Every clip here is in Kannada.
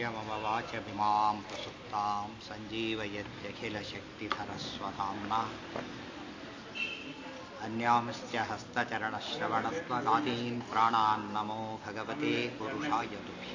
मम वाचमिमां प्रसुप्तां सञ्जीवयत्यखिलशक्तिधरस्वधाम्ना अन्यांश्च हस्तचरणश्रवणत्वगादीन् प्राणान् नमो भगवते पुरुषाय तुभ्य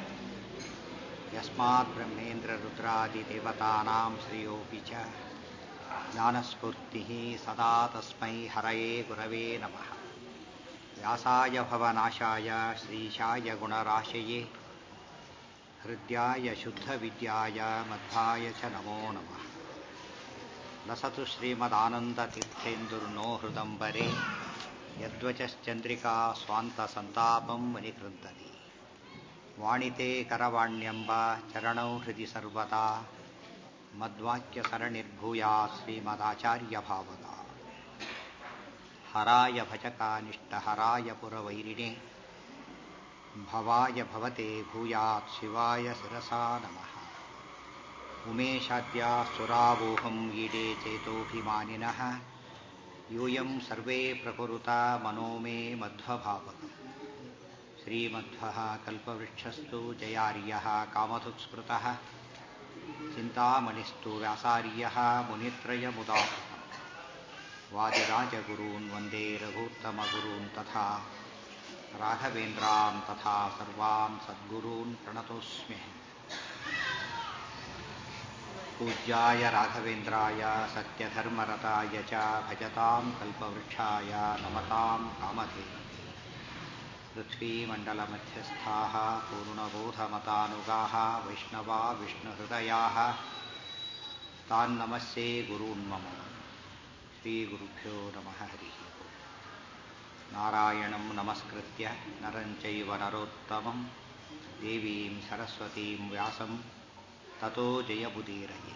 यस्मात् ब्रह्मेन्द्ररुद्रादिदेवतानां श्रियोऽपि च ज्ञानस्फूर्तिः सदा तस्मै हरये गुरवे नमः व्यासाय भवनाशाय श्रीशाय गुणराशये हृद्याय शुद्धविद्याय मध्वाय च नमो नमः लसतु श्रीमदानन्दतीर्थेन्दुर्नो हृदम्बरे यद्वचश्चन्द्रिका स्वान्तसन्तापं मनिकृन्तति वाणिते करवाण्यम्ब चरणौ हृदि सर्वदा मद्वाक्यसरणिर्भूयात् श्रीमदाचार्यभावदा हराय भजकानिष्टहराय पुरवैरिणे भवाय भवते भूयात् शिवाय शिरसा नमः उमेशाद्या सुरावोहम् ईडे चेतोऽभिमानिनः यूयं सर्वे प्रकुरुता मनो मे मध्वभावकम् श्रीमध्वः कल्पवृक्षस्तु जयार्यः कामधुक्स्मृतः चिन्तामणिस्तु व्यासार्यः मुनित्रयमुदाहृतम् वादिराजगुरून् वन्दे रघूत्तमगुरून् तथा राघवेन्द्रान् तथा सर्वान् सद्गुरून् प्रणतोऽस्म्यहम् पूज्याय राघवेन्द्राय सत्यधर्मरताय च भजतां कल्पवृक्षाय नमतां कामधे पृथ्वीमण्डलमध्यस्थाः पूर्णबोधमतानुगाः वैष्णवा विष्णुहृदयाः तान्नमस्ये गुरून्मम श्रीगुरुभ्यो नमः हरिः नारायणं नमस्कृत्य नरं चैव नरोत्तमं देवीं सरस्वतीं व्यासं ततो जयबुदीरये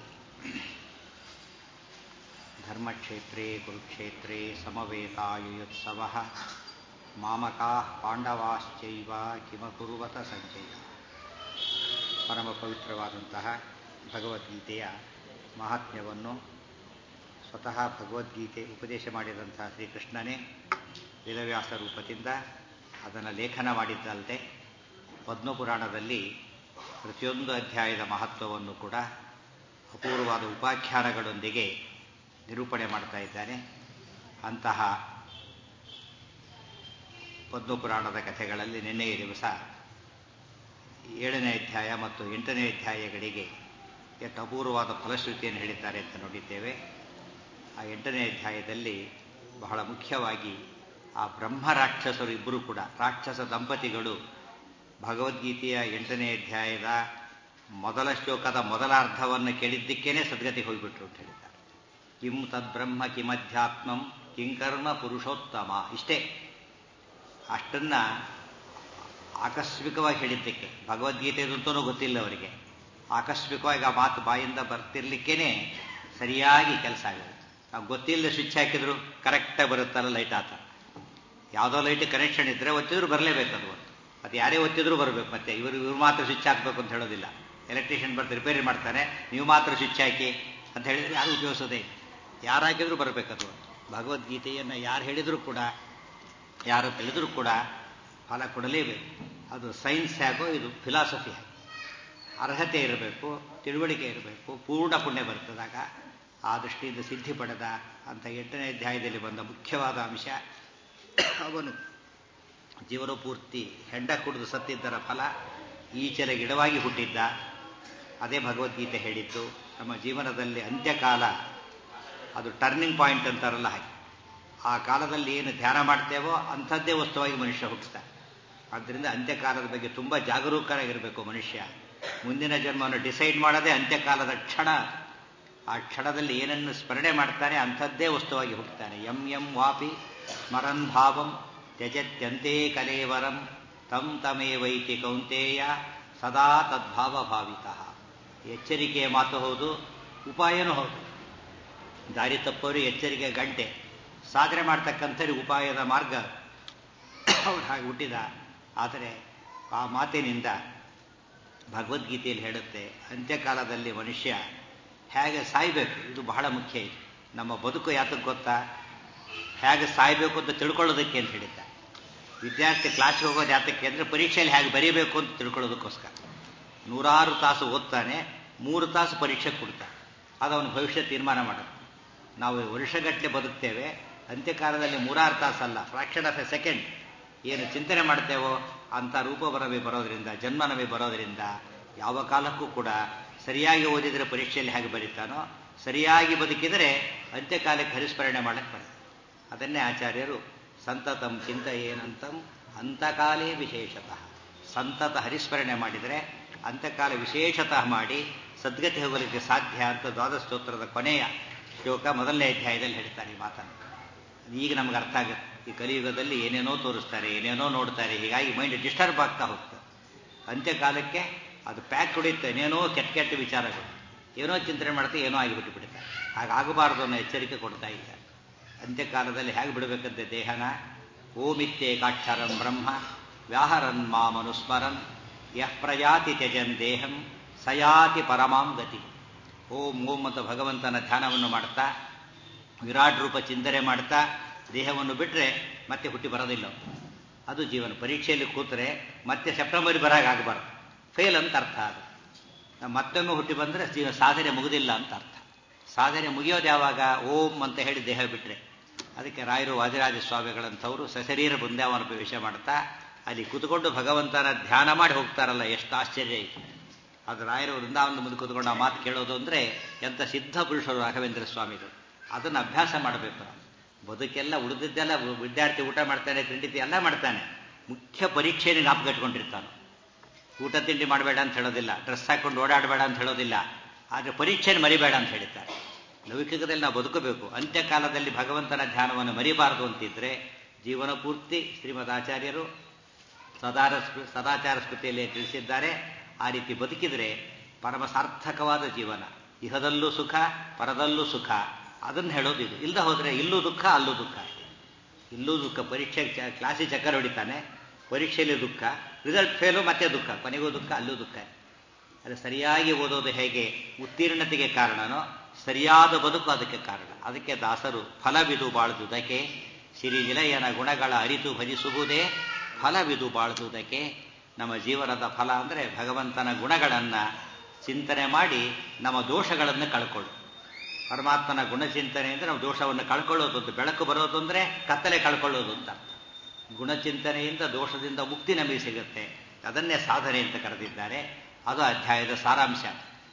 धर्मक्षेत्रे कुरुक्षेत्रे समवेतायुयुत्सवः ಮಾಮಕಾಃ ಪಾಂಡವಾಶ್ಚೈವ ಕಿಮಕುರುವತ ಸಂಜಯ ಪರಮ ಪವಿತ್ರವಾದಂತಹ ಭಗವದ್ಗೀತೆಯ ಮಹಾತ್ಮ್ಯವನ್ನು ಸ್ವತಃ ಭಗವದ್ಗೀತೆ ಉಪದೇಶ ಮಾಡಿದಂತಹ ಶ್ರೀಕೃಷ್ಣನೇ ವೇದವ್ಯಾಸ ರೂಪದಿಂದ ಅದನ್ನು ಲೇಖನ ಮಾಡಿದ್ದಲ್ಲದೆ ಪದ್ಮಪುರಾಣದಲ್ಲಿ ಪ್ರತಿಯೊಂದು ಅಧ್ಯಾಯದ ಮಹತ್ವವನ್ನು ಕೂಡ ಅಪೂರ್ವವಾದ ಉಪಾಖ್ಯಾನಗಳೊಂದಿಗೆ ನಿರೂಪಣೆ ಮಾಡ್ತಾ ಇದ್ದಾನೆ ಅಂತಹ ಪದ್ಮಪುರಾಣದ ಕಥೆಗಳಲ್ಲಿ ನಿನ್ನೆಯ ದಿವಸ ಏಳನೇ ಅಧ್ಯಾಯ ಮತ್ತು ಎಂಟನೇ ಅಧ್ಯಾಯಗಳಿಗೆ ಎಷ್ಟು ಅಪೂರ್ವವಾದ ಫಲಶ್ರುತಿಯನ್ನು ಹೇಳಿದ್ದಾರೆ ಅಂತ ನೋಡಿದ್ದೇವೆ ಆ ಎಂಟನೇ ಅಧ್ಯಾಯದಲ್ಲಿ ಬಹಳ ಮುಖ್ಯವಾಗಿ ಆ ಬ್ರಹ್ಮ ರಾಕ್ಷಸರು ಇಬ್ಬರು ಕೂಡ ರಾಕ್ಷಸ ದಂಪತಿಗಳು ಭಗವದ್ಗೀತೆಯ ಎಂಟನೇ ಅಧ್ಯಾಯದ ಮೊದಲ ಶ್ಲೋಕದ ಮೊದಲ ಅರ್ಥವನ್ನು ಕೇಳಿದ್ದಕ್ಕೇನೆ ಸದ್ಗತಿ ಹೋಗಿಬಿಟ್ರು ಅಂತ ಹೇಳಿದ್ದಾರೆ ಕಿಂ ತದ್ಬ್ರಹ್ಮ ಕಿಮಧ್ಯಾತ್ಮಂ ಕಿಂಕರ್ಮ ಪುರುಷೋತ್ತಮ ಇಷ್ಟೇ ಅಷ್ಟನ್ನ ಆಕಸ್ಮಿಕವಾಗಿ ಹೇಳಿದ್ದಕ್ಕೆ ಭಗವದ್ಗೀತೆದಂತೂ ಗೊತ್ತಿಲ್ಲ ಅವರಿಗೆ ಆಕಸ್ಮಿಕವಾಗಿ ಆ ಮಾತು ಬಾಯಿಂದ ಬರ್ತಿರ್ಲಿಕ್ಕೇನೆ ಸರಿಯಾಗಿ ಕೆಲಸ ಆಗುತ್ತೆ ನಾವು ಗೊತ್ತಿಲ್ಲದೆ ಸ್ವಿಚ್ ಹಾಕಿದ್ರು ಕರೆಕ್ಟಾಗಿ ಬರುತ್ತಲ್ಲ ಲೈಟ್ ಆತ ಯಾವುದೋ ಲೈಟ್ ಕನೆಕ್ಷನ್ ಇದ್ದರೆ ಒತ್ತಿದ್ರು ಬರಲೇಬೇಕು ಅದು ಅದು ಯಾರೇ ಒತ್ತಿದ್ರು ಬರಬೇಕು ಮತ್ತೆ ಇವರು ಇವ್ರು ಮಾತ್ರ ಸ್ವಿಚ್ ಹಾಕಬೇಕು ಅಂತ ಹೇಳೋದಿಲ್ಲ ಎಲೆಕ್ಟ್ರಿಷಿಯನ್ ಬರ್ತಾರೆ ರಿಪೇರಿ ಮಾಡ್ತಾನೆ ನೀವು ಮಾತ್ರ ಸ್ವಿಚ್ ಹಾಕಿ ಅಂತ ಹೇಳಿದ್ರೆ ಯಾರು ಉಪಯೋಗಿಸೋದೇ ಯಾರು ಹಾಕಿದ್ರು ಬರಬೇಕದು ಭಗವದ್ಗೀತೆಯನ್ನು ಯಾರು ಹೇಳಿದರೂ ಕೂಡ ಯಾರು ತಿಳಿದರೂ ಕೂಡ ಫಲ ಕೊಡಲೇಬೇಕು ಅದು ಸೈನ್ಸ್ ಹೇಗೋ ಇದು ಫಿಲಾಸಫಿ ಹೇಗೆ ಅರ್ಹತೆ ಇರಬೇಕು ತಿಳುವಳಿಕೆ ಇರಬೇಕು ಪೂರ್ಣ ಪುಣ್ಯ ಬರ್ತದಾಗ ಆ ದೃಷ್ಟಿಯಿಂದ ಸಿದ್ಧಿ ಪಡೆದ ಅಂತ ಎಂಟನೇ ಅಧ್ಯಾಯದಲ್ಲಿ ಬಂದ ಮುಖ್ಯವಾದ ಅಂಶ ಅವನು ಜೀವನ ಪೂರ್ತಿ ಹೆಂಡ ಕುಡಿದು ಸತ್ತಿದ್ದರ ಫಲ ಈಚಲ ಗಿಡವಾಗಿ ಹುಟ್ಟಿದ್ದ ಅದೇ ಭಗವದ್ಗೀತೆ ಹೇಳಿದ್ದು ನಮ್ಮ ಜೀವನದಲ್ಲಿ ಅಂತ್ಯಕಾಲ ಅದು ಟರ್ನಿಂಗ್ ಪಾಯಿಂಟ್ ಅಂತಾರಲ್ಲ ಹಾಗೆ ಆ ಕಾಲದಲ್ಲಿ ಏನು ಧ್ಯಾನ ಮಾಡ್ತೇವೋ ಅಂಥದ್ದೇ ವಸ್ತುವಾಗಿ ಮನುಷ್ಯ ಹುಟ್ಟಿಸ್ತಾನೆ ಆದ್ದರಿಂದ ಅಂತ್ಯಕಾಲದ ಬಗ್ಗೆ ತುಂಬ ಜಾಗರೂಕರಾಗಿರಬೇಕು ಮನುಷ್ಯ ಮುಂದಿನ ಜನ್ಮವನ್ನು ಡಿಸೈಡ್ ಮಾಡೋದೇ ಅಂತ್ಯಕಾಲದ ಕ್ಷಣ ಆ ಕ್ಷಣದಲ್ಲಿ ಏನನ್ನು ಸ್ಮರಣೆ ಮಾಡ್ತಾನೆ ಅಂಥದ್ದೇ ವಸ್ತುವಾಗಿ ಹುಟ್ಟುತ್ತಾನೆ ಎಂ ಎಂ ವಾಪಿ ಸ್ಮರನ್ ಭಾವಂ ತ್ಯಜತ್ಯಂತೆ ಕಲೇವರಂ ತಂ ತಮೇವೈತಿ ಕೌಂತೇಯ ಸದಾ ತದ್ಭಾವ ಭಾವಿತ ಎಚ್ಚರಿಕೆಯ ಮಾತು ಹೌದು ಉಪಾಯನೂ ಹೌದು ದಾರಿ ತಪ್ಪವರು ಎಚ್ಚರಿಕೆ ಗಂಟೆ ಸಾಧನೆ ಮಾಡ್ತಕ್ಕಂಥವ್ರಿಗೆ ಉಪಾಯದ ಮಾರ್ಗ ಅವ್ರು ಹಾಗೆ ಹುಟ್ಟಿದ ಆದರೆ ಆ ಮಾತಿನಿಂದ ಭಗವದ್ಗೀತೆಯಲ್ಲಿ ಹೇಳುತ್ತೆ ಅಂತ್ಯಕಾಲದಲ್ಲಿ ಮನುಷ್ಯ ಹೇಗೆ ಸಾಯಬೇಕು ಇದು ಬಹಳ ಮುಖ್ಯ ಇದು ನಮ್ಮ ಬದುಕು ಯಾತಕ್ಕೆ ಗೊತ್ತಾ ಹೇಗೆ ಸಾಯಬೇಕು ಅಂತ ತಿಳ್ಕೊಳ್ಳೋದಕ್ಕೆ ಅಂತ ಹೇಳಿದ್ದ ವಿದ್ಯಾರ್ಥಿ ಕ್ಲಾಸ್ಗೆ ಹೋಗೋದು ಯಾತಕ್ಕೆ ಅಂದರೆ ಪರೀಕ್ಷೆಯಲ್ಲಿ ಹೇಗೆ ಬರೀಬೇಕು ಅಂತ ತಿಳ್ಕೊಳ್ಳೋದಕ್ಕೋಸ್ಕರ ನೂರಾರು ತಾಸು ಓದ್ತಾನೆ ಮೂರು ತಾಸು ಪರೀಕ್ಷೆ ಕೊಡ್ತಾನೆ ಅದು ಅವನ ಭವಿಷ್ಯ ತೀರ್ಮಾನ ಮಾಡುತ್ತೆ ನಾವು ವರ್ಷಗಟ್ಟಲೆ ಬದುಕ್ತೇವೆ ಅಂತ್ಯಕಾಲದಲ್ಲಿ ಮೂರಾರು ತಾಸಲ್ಲ ಫ್ರಾಕ್ಷನ್ ಆಫ್ ಎ ಸೆಕೆಂಡ್ ಏನು ಚಿಂತನೆ ಮಾಡ್ತೇವೋ ಅಂಥ ರೂಪ ನಮಗೆ ಬರೋದ್ರಿಂದ ಜನ್ಮ ನಮಗೆ ಬರೋದ್ರಿಂದ ಯಾವ ಕಾಲಕ್ಕೂ ಕೂಡ ಸರಿಯಾಗಿ ಓದಿದರೆ ಪರೀಕ್ಷೆಯಲ್ಲಿ ಹೇಗೆ ಬರೀತಾನೋ ಸರಿಯಾಗಿ ಬದುಕಿದರೆ ಅಂತ್ಯಕಾಲಕ್ಕೆ ಹರಿಸ್ಮರಣೆ ಮಾಡಕ್ಕೆ ಬರುತ್ತೆ ಅದನ್ನೇ ಆಚಾರ್ಯರು ಸಂತತಂ ಚಿಂತ ಏನಂತಂ ಅಂತಕಾಲೇ ವಿಶೇಷತಃ ಸಂತತ ಹರಿಸ್ಮರಣೆ ಮಾಡಿದರೆ ಅಂತ್ಯಕಾಲ ವಿಶೇಷತಃ ಮಾಡಿ ಸದ್ಗತಿ ಹೋಗಲಿಕ್ಕೆ ಸಾಧ್ಯ ಅಂತ ದ್ವಾದಶ ಸ್ತೋತ್ರದ ಕೊನೆಯ ಶ್ಲೋಕ ಮೊದಲನೇ ಅಧ್ಯಾಯದಲ್ಲಿ ಹೇಳ್ತಾರೆ ಈ ಮಾತನ್ನು ಈಗ ನಮ್ಗೆ ಅರ್ಥ ಆಗುತ್ತೆ ಈ ಕಲಿಯುಗದಲ್ಲಿ ಏನೇನೋ ತೋರಿಸ್ತಾರೆ ಏನೇನೋ ನೋಡ್ತಾರೆ ಹೀಗಾಗಿ ಮೈಂಡ್ ಡಿಸ್ಟರ್ಬ್ ಆಗ್ತಾ ಹೋಗ್ತದೆ ಅಂತ್ಯಕಾಲಕ್ಕೆ ಅದು ಪ್ಯಾಕ್ ಹೊಡೆಯುತ್ತೆ ಏನೇನೋ ಕೆಟ್ಟ ಕೆಟ್ಟ ವಿಚಾರಗಳು ಏನೋ ಚಿಂತನೆ ಮಾಡ್ತಾ ಏನೋ ಆಗಿಬಿಟ್ಟು ಬಿಡುತ್ತೆ ಹಾಗಾಗಬಾರ್ದು ಅನ್ನೋ ಎಚ್ಚರಿಕೆ ಕೊಡ್ತಾ ಇದ್ದಾರೆ ಅಂತ್ಯಕಾಲದಲ್ಲಿ ಹೇಗೆ ಬಿಡಬೇಕಂತೆ ದೇಹನ ಓಮಿತ್ಯೇಕಾಕ್ಷರಂ ಬ್ರಹ್ಮ ವ್ಯಾಹರನ್ ಮಾಮನುಸ್ಮರನ್ ಯಃ ಪ್ರಯಾತಿ ತ್ಯಜನ್ ದೇಹಂ ಸಯಾತಿ ಪರಮಾಂ ಗತಿ ಓಂ ಓಂ ಅಂತ ಭಗವಂತನ ಧ್ಯಾನವನ್ನು ಮಾಡ್ತಾ ವಿರಾಟ್ ರೂಪ ಚಿಂತನೆ ಮಾಡ್ತಾ ದೇಹವನ್ನು ಬಿಟ್ಟರೆ ಮತ್ತೆ ಹುಟ್ಟಿ ಬರೋದಿಲ್ಲ ಅದು ಜೀವನ ಪರೀಕ್ಷೆಯಲ್ಲಿ ಕೂತರೆ ಮತ್ತೆ ಸೆಪ್ಟೆಂಬರ್ ಬರಾಗ ಆಗಬಾರ್ದು ಫೇಲ್ ಅಂತ ಅರ್ಥ ಅದು ಮತ್ತೊಮ್ಮೆ ಹುಟ್ಟಿ ಬಂದರೆ ಜೀವ ಸಾಧನೆ ಮುಗುದಿಲ್ಲ ಅಂತ ಅರ್ಥ ಸಾಧನೆ ಮುಗಿಯೋದು ಯಾವಾಗ ಓಂ ಅಂತ ಹೇಳಿ ದೇಹ ಬಿಟ್ಟರೆ ಅದಕ್ಕೆ ರಾಯರು ವಾದಿರಾಜ ಸ್ವಾಮಿಗಳಂಥವರು ಸಶರೀರ ಬೃಂದಾವನ ಪ್ರವೇಶ ಮಾಡ್ತಾ ಅಲ್ಲಿ ಕೂತ್ಕೊಂಡು ಭಗವಂತನ ಧ್ಯಾನ ಮಾಡಿ ಹೋಗ್ತಾರಲ್ಲ ಎಷ್ಟು ಆಶ್ಚರ್ಯ ಐತೆ ಅದು ರಾಯರು ವೃಂದಾವನದ ಮುಂದೆ ಕೂತ್ಕೊಂಡು ಆ ಮಾತು ಕೇಳೋದು ಅಂದರೆ ಎಂಥ ಸಿದ್ಧ ಪುರುಷರು ರಾಘವೇಂದ್ರ ಸ್ವಾಮಿಗಳು ಅದನ್ನು ಅಭ್ಯಾಸ ಮಾಡಬೇಕು ನಾವು ಬದುಕೆಲ್ಲ ಉಳಿದಿದ್ದೆಲ್ಲ ವಿದ್ಯಾರ್ಥಿ ಊಟ ಮಾಡ್ತಾನೆ ತಿಂಡಿ ಎಲ್ಲ ಮಾಡ್ತಾನೆ ಮುಖ್ಯ ಪರೀಕ್ಷೆಯನ್ನು ಜ್ಞಾಪಕ ಇಟ್ಕೊಂಡಿರ್ತಾನೆ ಊಟ ತಿಂಡಿ ಮಾಡಬೇಡ ಅಂತ ಹೇಳೋದಿಲ್ಲ ಡ್ರೆಸ್ ಹಾಕೊಂಡು ಓಡಾಡಬೇಡ ಅಂತ ಹೇಳೋದಿಲ್ಲ ಆದರೆ ಪರೀಕ್ಷೆಯನ್ನು ಮರಿಬೇಡ ಅಂತ ಹೇಳಿದ್ದಾರೆ ಲೌಕಿಕದಲ್ಲಿ ನಾವು ಬದುಕಬೇಕು ಅಂತ್ಯಕಾಲದಲ್ಲಿ ಭಗವಂತನ ಧ್ಯಾನವನ್ನು ಮರಿಬಾರದು ಅಂತಿದ್ರೆ ಜೀವನ ಪೂರ್ತಿ ಶ್ರೀಮದ್ ಆಚಾರ್ಯರು ಸದಾರ ಸದಾಚಾರ ಸ್ಮೃತಿಯಲ್ಲಿ ತಿಳಿಸಿದ್ದಾರೆ ಆ ರೀತಿ ಬದುಕಿದರೆ ಪರಮ ಸಾರ್ಥಕವಾದ ಜೀವನ ಇಹದಲ್ಲೂ ಸುಖ ಪರದಲ್ಲೂ ಸುಖ ಅದನ್ನು ಹೇಳೋದು ಇದು ಇಲ್ಲದ ಹೋದರೆ ಇಲ್ಲೂ ದುಃಖ ಅಲ್ಲೂ ದುಃಖ ಇಲ್ಲೂ ದುಃಖ ಪರೀಕ್ಷೆ ಕ್ಲಾಸಿಗೆ ಚಕ್ಕರ್ ಹೊಡಿತಾನೆ ಪರೀಕ್ಷೆಯಲ್ಲಿ ದುಃಖ ರಿಸಲ್ಟ್ ಫೇಲು ಮತ್ತೆ ದುಃಖ ಕೊನೆಗೂ ದುಃಖ ಅಲ್ಲೂ ದುಃಖ ಅದು ಸರಿಯಾಗಿ ಓದೋದು ಹೇಗೆ ಉತ್ತೀರ್ಣತೆಗೆ ಕಾರಣನೋ ಸರಿಯಾದ ಬದುಕು ಅದಕ್ಕೆ ಕಾರಣ ಅದಕ್ಕೆ ದಾಸರು ಫಲವಿದು ಬಾಳ್ದುದಕ್ಕೆ ಸಿರಿ ನಿಲಯನ ಗುಣಗಳ ಅರಿತು ಭಜಿಸುವುದೇ ಫಲವಿದು ಬಾಳ್ದುದಕ್ಕೆ ನಮ್ಮ ಜೀವನದ ಫಲ ಅಂದರೆ ಭಗವಂತನ ಗುಣಗಳನ್ನು ಚಿಂತನೆ ಮಾಡಿ ನಮ್ಮ ದೋಷಗಳನ್ನು ಕಳ್ಕೊಳ್ಳು ಪರಮಾತ್ಮನ ಗುಣಚಿಂತನೆ ಅಂದರೆ ನಾವು ದೋಷವನ್ನು ಕಳ್ಕೊಳ್ಳೋದು ಅಂತ ಬೆಳಕು ಬರೋದು ಅಂದರೆ ಕತ್ತಲೆ ಕಳ್ಕೊಳ್ಳೋದು ಅಂತ ಗುಣಚಿಂತನೆಯಿಂದ ದೋಷದಿಂದ ಮುಕ್ತಿ ನಮಗೆ ಸಿಗುತ್ತೆ ಅದನ್ನೇ ಸಾಧನೆ ಅಂತ ಕರೆದಿದ್ದಾರೆ ಅದು ಅಧ್ಯಾಯದ ಸಾರಾಂಶ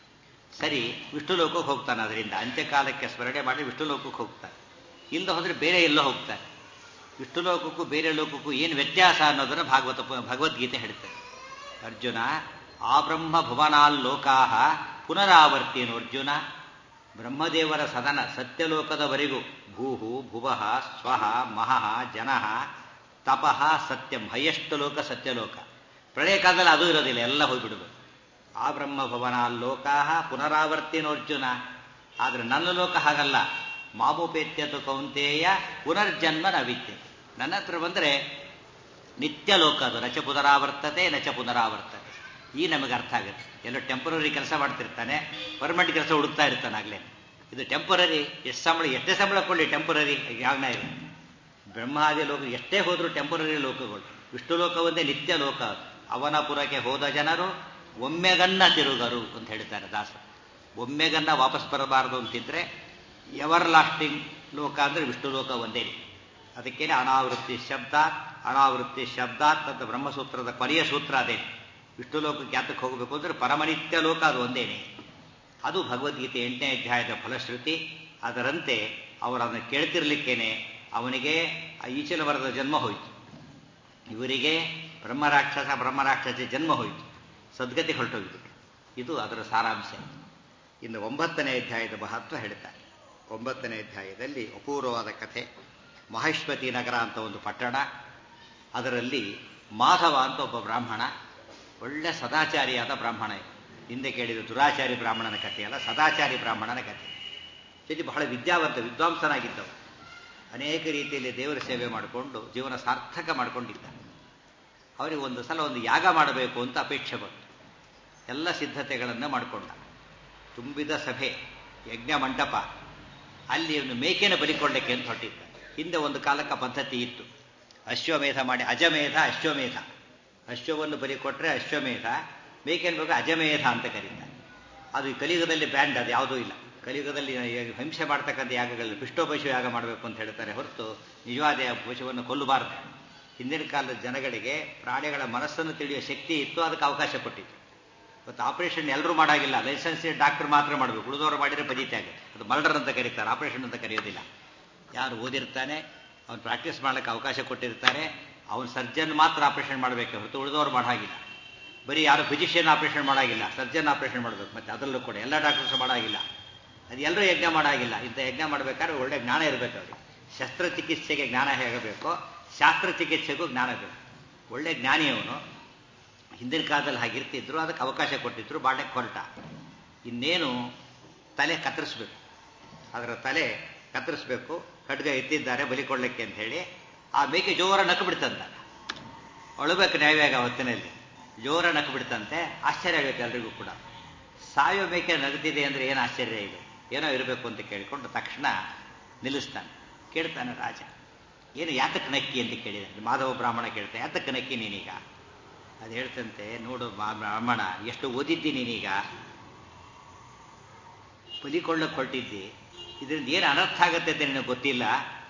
ಸರಿ ವಿಷ್ಣು ಲೋಕಕ್ಕೆ ಹೋಗ್ತಾನೆ ಅದರಿಂದ ಅಂತ್ಯಕಾಲಕ್ಕೆ ಸ್ಮರಣೆ ಮಾಡಿ ವಿಷ್ಣು ಲೋಕಕ್ಕೆ ಹೋಗ್ತಾನೆ ಇಲ್ಲದ ಹೋದರೆ ಬೇರೆ ಎಲ್ಲೋ ಹೋಗ್ತಾನೆ ವಿಷ್ಣು ಲೋಕಕ್ಕೂ ಬೇರೆ ಲೋಕಕ್ಕೂ ಏನು ವ್ಯತ್ಯಾಸ ಅನ್ನೋದನ್ನು ಭಾಗವತ ಭಗವದ್ಗೀತೆ ಹೇಳ್ತಾರೆ ಅರ್ಜುನ ಆ ಬ್ರಹ್ಮ ಭುವನಾಲ್ಲೋಕಾಹ ಪುನರಾವರ್ತಿನು ಅರ್ಜುನ ಬ್ರಹ್ಮದೇವರ ಸದನ ಸತ್ಯಲೋಕದವರೆಗೂ ಭೂಹು ಭುವಃ ಸ್ವಹ ಮಹಃ ಜನಃ ತಪಃ ಸತ್ಯಂ ಹೈಯೆಸ್ಟ್ ಲೋಕ ಸತ್ಯಲೋಕ ಪ್ರಳಯ ಕಾಲದಲ್ಲಿ ಅದು ಇರೋದಿಲ್ಲ ಎಲ್ಲ ಹೋಗ್ಬಿಡ್ಬೇಕು ಆ ಬ್ರಹ್ಮ ಭವನಾಲ್ಲೋಕಾಹ ಪುನರಾವರ್ತಿನೋರ್ಜುನ ಆದರೆ ನನ್ನ ಲೋಕ ಹಾಗಲ್ಲ ಮಾಮುಪೇತ್ಯತು ಕೌಂತೇಯ ಪುನರ್ಜನ್ಮ ನವಿತ್ಯ ನನ್ನ ಹತ್ರ ಬಂದರೆ ನಿತ್ಯ ಲೋಕ ಅದು ನಚ ಪುನರಾವರ್ತತೆ ನಚ ಪುನರಾವರ್ತತೆ ಈ ನಮಗೆ ಅರ್ಥ ಆಗುತ್ತೆ ಎಲ್ಲೋ ಟೆಂಪರರಿ ಕೆಲಸ ಮಾಡ್ತಿರ್ತಾನೆ ಪರ್ಮನೆಂಟ್ ಕೆಲಸ ಹುಡುಕ್ತಾ ಇರ್ತಾನೆ ಆಗಲೇ ಇದು ಟೆಂಪರರಿ ಎಷ್ಟು ಸಂಬಳ ಎಷ್ಟೇ ಸಂಬಳ ಕೊಡಲಿ ಟೆಂಪರರಿ ಯಾವನ ಇದೆ ಬ್ರಹ್ಮಾದಿ ಲೋಕ ಎಷ್ಟೇ ಹೋದರೂ ಟೆಂಪರರಿ ಲೋಕಗಳು ವಿಷ್ಣು ಲೋಕ ಒಂದೇ ನಿತ್ಯ ಲೋಕ ಅವನ ಪುರಕ್ಕೆ ಹೋದ ಜನರು ಒಮ್ಮೆಗನ್ನ ತಿರುಗರು ಅಂತ ಹೇಳ್ತಾರೆ ದಾಸ ಒಮ್ಮೆಗನ್ನ ವಾಪಸ್ ಬರಬಾರದು ಅಂತಿದ್ರೆ ಎವರ್ ಲಾಸ್ಟಿಂಗ್ ಲೋಕ ಅಂದರೆ ವಿಷ್ಣು ಲೋಕ ಒಂದೇ ಅದಕ್ಕೇನೆ ಅನಾವೃತ್ತಿ ಶಬ್ದ ಅನಾವೃತ್ತಿ ಶಬ್ದಾತ್ ಅಂತ ಬ್ರಹ್ಮಸೂತ್ರದ ಕೊನೆಯ ಸೂತ್ರ ಅದೇ ವಿಷ್ಣು ಲೋಕಕ್ಕೆ ಯಾತಕ್ಕೆ ಹೋಗಬೇಕು ಅಂದರೆ ಪರಮನಿತ್ಯ ಲೋಕ ಅದು ಒಂದೇನೆ ಅದು ಭಗವದ್ಗೀತೆ ಎಂಟನೇ ಅಧ್ಯಾಯದ ಫಲಶ್ರುತಿ ಅದರಂತೆ ಅವರನ್ನು ಕೇಳ್ತಿರ್ಲಿಕ್ಕೇನೆ ಅವನಿಗೆ ಈಚಲ ವರದ ಜನ್ಮ ಹೋಯಿತು ಇವರಿಗೆ ಬ್ರಹ್ಮರಾಕ್ಷಸ ಬ್ರಹ್ಮರಾಕ್ಷಸಿ ಜನ್ಮ ಹೋಯಿತು ಸದ್ಗತಿ ಹೊರಟೋಗ್ಬಿಟ್ಟು ಇದು ಅದರ ಸಾರಾಂಶ ಇನ್ನು ಒಂಬತ್ತನೇ ಅಧ್ಯಾಯದ ಮಹತ್ವ ಹೇಳ್ತಾರೆ ಒಂಬತ್ತನೇ ಅಧ್ಯಾಯದಲ್ಲಿ ಅಪೂರ್ವವಾದ ಕಥೆ ಮಹೇಶ್ವತಿ ನಗರ ಅಂತ ಒಂದು ಪಟ್ಟಣ ಅದರಲ್ಲಿ ಮಾಧವ ಅಂತ ಒಬ್ಬ ಬ್ರಾಹ್ಮಣ ಒಳ್ಳೆ ಸದಾಚಾರಿಯಾದ ಬ್ರಾಹ್ಮಣ ಹಿಂದೆ ಕೇಳಿದ ದುರಾಚಾರಿ ಬ್ರಾಹ್ಮಣನ ಕಥೆಯಲ್ಲ ಸದಾಚಾರಿ ಬ್ರಾಹ್ಮಣನ ಕಥೆ ಜೊತೆ ಬಹಳ ವಿದ್ಯಾವಂತ ವಿದ್ವಾಂಸನಾಗಿದ್ದವು ಅನೇಕ ರೀತಿಯಲ್ಲಿ ದೇವರ ಸೇವೆ ಮಾಡಿಕೊಂಡು ಜೀವನ ಸಾರ್ಥಕ ಮಾಡಿಕೊಂಡಿದ್ದ ಅವರಿಗೆ ಒಂದು ಸಲ ಒಂದು ಯಾಗ ಮಾಡಬೇಕು ಅಂತ ಅಪೇಕ್ಷೆ ಬಂತು ಎಲ್ಲ ಸಿದ್ಧತೆಗಳನ್ನು ಮಾಡಿಕೊಂಡ ತುಂಬಿದ ಸಭೆ ಯಜ್ಞ ಮಂಟಪ ಅಲ್ಲಿ ಒಂದು ಮೇಕೆನ ಬಲಿಕೊಳ್ಳಕ್ಕೆ ಅಂತ ಹೊರಟಿದ್ದ ಹಿಂದೆ ಒಂದು ಕಾಲಕ್ಕೆ ಪದ್ಧತಿ ಇತ್ತು ಅಶ್ವಮೇಧ ಮಾಡಿ ಅಜಮೇಧ ಅಶ್ವಮೇಧ ಅಶ್ವವನ್ನು ಬಲಿ ಕೊಟ್ಟರೆ ಅಶ್ವಮೇಧ ಮೇಕೆನ್ ಬಗ್ಗೆ ಅಜಮೇಧ ಅಂತ ಕರೀತಾರೆ ಅದು ಈ ಕಲಿಯುಗದಲ್ಲಿ ಬ್ಯಾಂಡ್ ಅದು ಯಾವುದೂ ಇಲ್ಲ ಕಲಿಯುಗದಲ್ಲಿ ಹಿಂಸೆ ಮಾಡ್ತಕ್ಕಂಥ ಯಾಗಗಳಲ್ಲಿ ಪಿಷ್ಟೋಪಶು ಯಾಗ ಮಾಡಬೇಕು ಅಂತ ಹೇಳ್ತಾರೆ ಹೊರತು ನಿಜವಾದ ಪಶುವನ್ನು ಕೊಲ್ಲಬಾರದು ಹಿಂದಿನ ಕಾಲದ ಜನಗಳಿಗೆ ಪ್ರಾಣಿಗಳ ಮನಸ್ಸನ್ನು ತಿಳಿಯುವ ಶಕ್ತಿ ಇತ್ತು ಅದಕ್ಕೆ ಅವಕಾಶ ಕೊಟ್ಟಿತ್ತು ಇವತ್ತು ಆಪರೇಷನ್ ಎಲ್ಲರೂ ಮಾಡಾಗಿಲ್ಲ ಲೈಸೆನ್ಸ್ ಡಾಕ್ಟರ್ ಮಾತ್ರ ಮಾಡಬೇಕು ಉಳಿದವರು ಮಾಡಿದರೆ ಬದೀತಾಗೆ ಅದು ಮರ್ಡರ್ ಅಂತ ಕರೀತಾರೆ ಆಪರೇಷನ್ ಅಂತ ಕರೆಯೋದಿಲ್ಲ ಯಾರು ಓದಿರ್ತಾನೆ ಅವ್ನು ಪ್ರಾಕ್ಟೀಸ್ ಮಾಡಲಿಕ್ಕೆ ಅವಕಾಶ ಕೊಟ್ಟಿರ್ತಾರೆ ಅವನು ಸರ್ಜನ್ ಮಾತ್ರ ಆಪರೇಷನ್ ಮಾಡಬೇಕು ಹೊರತು ಉಳಿದವರು ಮಾಡಾಗಿಲ್ಲ ಬರೀ ಯಾರು ಫಿಸಿಷಿಯನ್ ಆಪರೇಷನ್ ಮಾಡಾಗಿಲ್ಲ ಸರ್ಜನ್ ಆಪರೇಷನ್ ಮಾಡಬೇಕು ಮತ್ತೆ ಅದರಲ್ಲೂ ಕೂಡ ಎಲ್ಲ ಡಾಕ್ಟರ್ಸ್ ಮಾಡಾಗಿಲ್ಲ ಅದು ಎಲ್ಲರೂ ಯಜ್ಞ ಮಾಡಾಗಿಲ್ಲ ಇಂಥ ಯಜ್ಞ ಮಾಡಬೇಕಾದ್ರೆ ಒಳ್ಳೆ ಜ್ಞಾನ ಇರಬೇಕು ಅವ್ರಿಗೆ ಶಸ್ತ್ರಚಿಕಿತ್ಸೆಗೆ ಜ್ಞಾನ ಹೇಗಬೇಕು ಶಾಸ್ತ್ರಚಿಕಿತ್ಸೆಗೂ ಜ್ಞಾನ ಬೇಕು ಒಳ್ಳೆ ಜ್ಞಾನಿ ಅವನು ಹಿಂದಿನ ಕಾಲದಲ್ಲಿ ಹಾಗಿರ್ತಿದ್ರು ಅದಕ್ಕೆ ಅವಕಾಶ ಕೊಟ್ಟಿದ್ರು ಬಾಳ್ಯಕ್ಕೆ ಹೊರಟ ಇನ್ನೇನು ತಲೆ ಕತ್ತರಿಸ್ಬೇಕು ಅದರ ತಲೆ ಕತ್ತರಿಸ್ಬೇಕು ಖಡ್ಗ ಎತ್ತಿದ್ದಾರೆ ಬಲಿ ಕೊಡ್ಲಿಕ್ಕೆ ಅಂತ ಹೇಳಿ ಆ ಮೇಕೆ ಜೋರ ನಕ್ಕು ಬಿಡ್ತಂತ ಅಳಬೇಕು ನ್ಯಾಯವಾಗ ಹೊತ್ತಿನಲ್ಲಿ ಜೋರ ನಕ್ಕು ಬಿಡ್ತಂತೆ ಆಶ್ಚರ್ಯ ಆಗುತ್ತೆ ಎಲ್ರಿಗೂ ಕೂಡ ಸಾಯೋ ಮೇಕೆ ನಗುತ್ತಿದೆ ಅಂದ್ರೆ ಏನು ಆಶ್ಚರ್ಯ ಇದು ಏನೋ ಇರಬೇಕು ಅಂತ ಕೇಳಿಕೊಂಡು ತಕ್ಷಣ ನಿಲ್ಲಿಸ್ತಾನೆ ಕೇಳ್ತಾನೆ ರಾಜ ಏನು ಯಾತಕ್ಕೆ ನಕ್ಕಿ ಅಂತ ಕೇಳಿದ ಮಾಧವ ಬ್ರಾಹ್ಮಣ ಕೇಳ್ತಾನೆ ಯಾತಕ್ಕೆ ನಕ್ಕಿ ನೀನೀಗ ಅದು ಹೇಳ್ತಂತೆ ನೋಡು ಬ್ರಾಹ್ಮಣ ಎಷ್ಟು ಓದಿದ್ದಿ ನೀನೀಗ ಬಲಿಕೊಳ್ಳಕ್ಕೆ ಹೊರಟಿದ್ದಿ ಇದರಿಂದ ಏನು ಅನರ್ಥ ಆಗತ್ತೆ ಅಂತ ನಿನಗೆ ಗೊತ್ತಿಲ್ಲ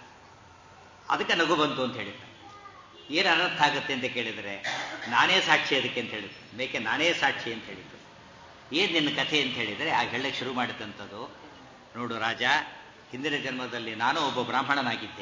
ಅದಕ್ಕೆ ನಗು ಬಂತು ಅಂತ ಹೇಳಿದ್ದ ಏನು ಅನರ್ಥ ಆಗುತ್ತೆ ಅಂತ ಕೇಳಿದರೆ ನಾನೇ ಸಾಕ್ಷಿ ಅದಕ್ಕೆ ಅಂತ ಹೇಳಿದ್ರು ಮೇಕೆ ನಾನೇ ಸಾಕ್ಷಿ ಅಂತ ಹೇಳಿದ್ದು ಏನು ನಿನ್ನ ಕಥೆ ಅಂತ ಹೇಳಿದರೆ ಆಗ ಹೇಳಕ್ಕೆ ಶುರು ಮಾಡಿದಂಥದ್ದು ನೋಡು ರಾಜ ಹಿಂದಿನ ಜನ್ಮದಲ್ಲಿ ನಾನು ಒಬ್ಬ ಬ್ರಾಹ್ಮಣನಾಗಿದ್ದೆ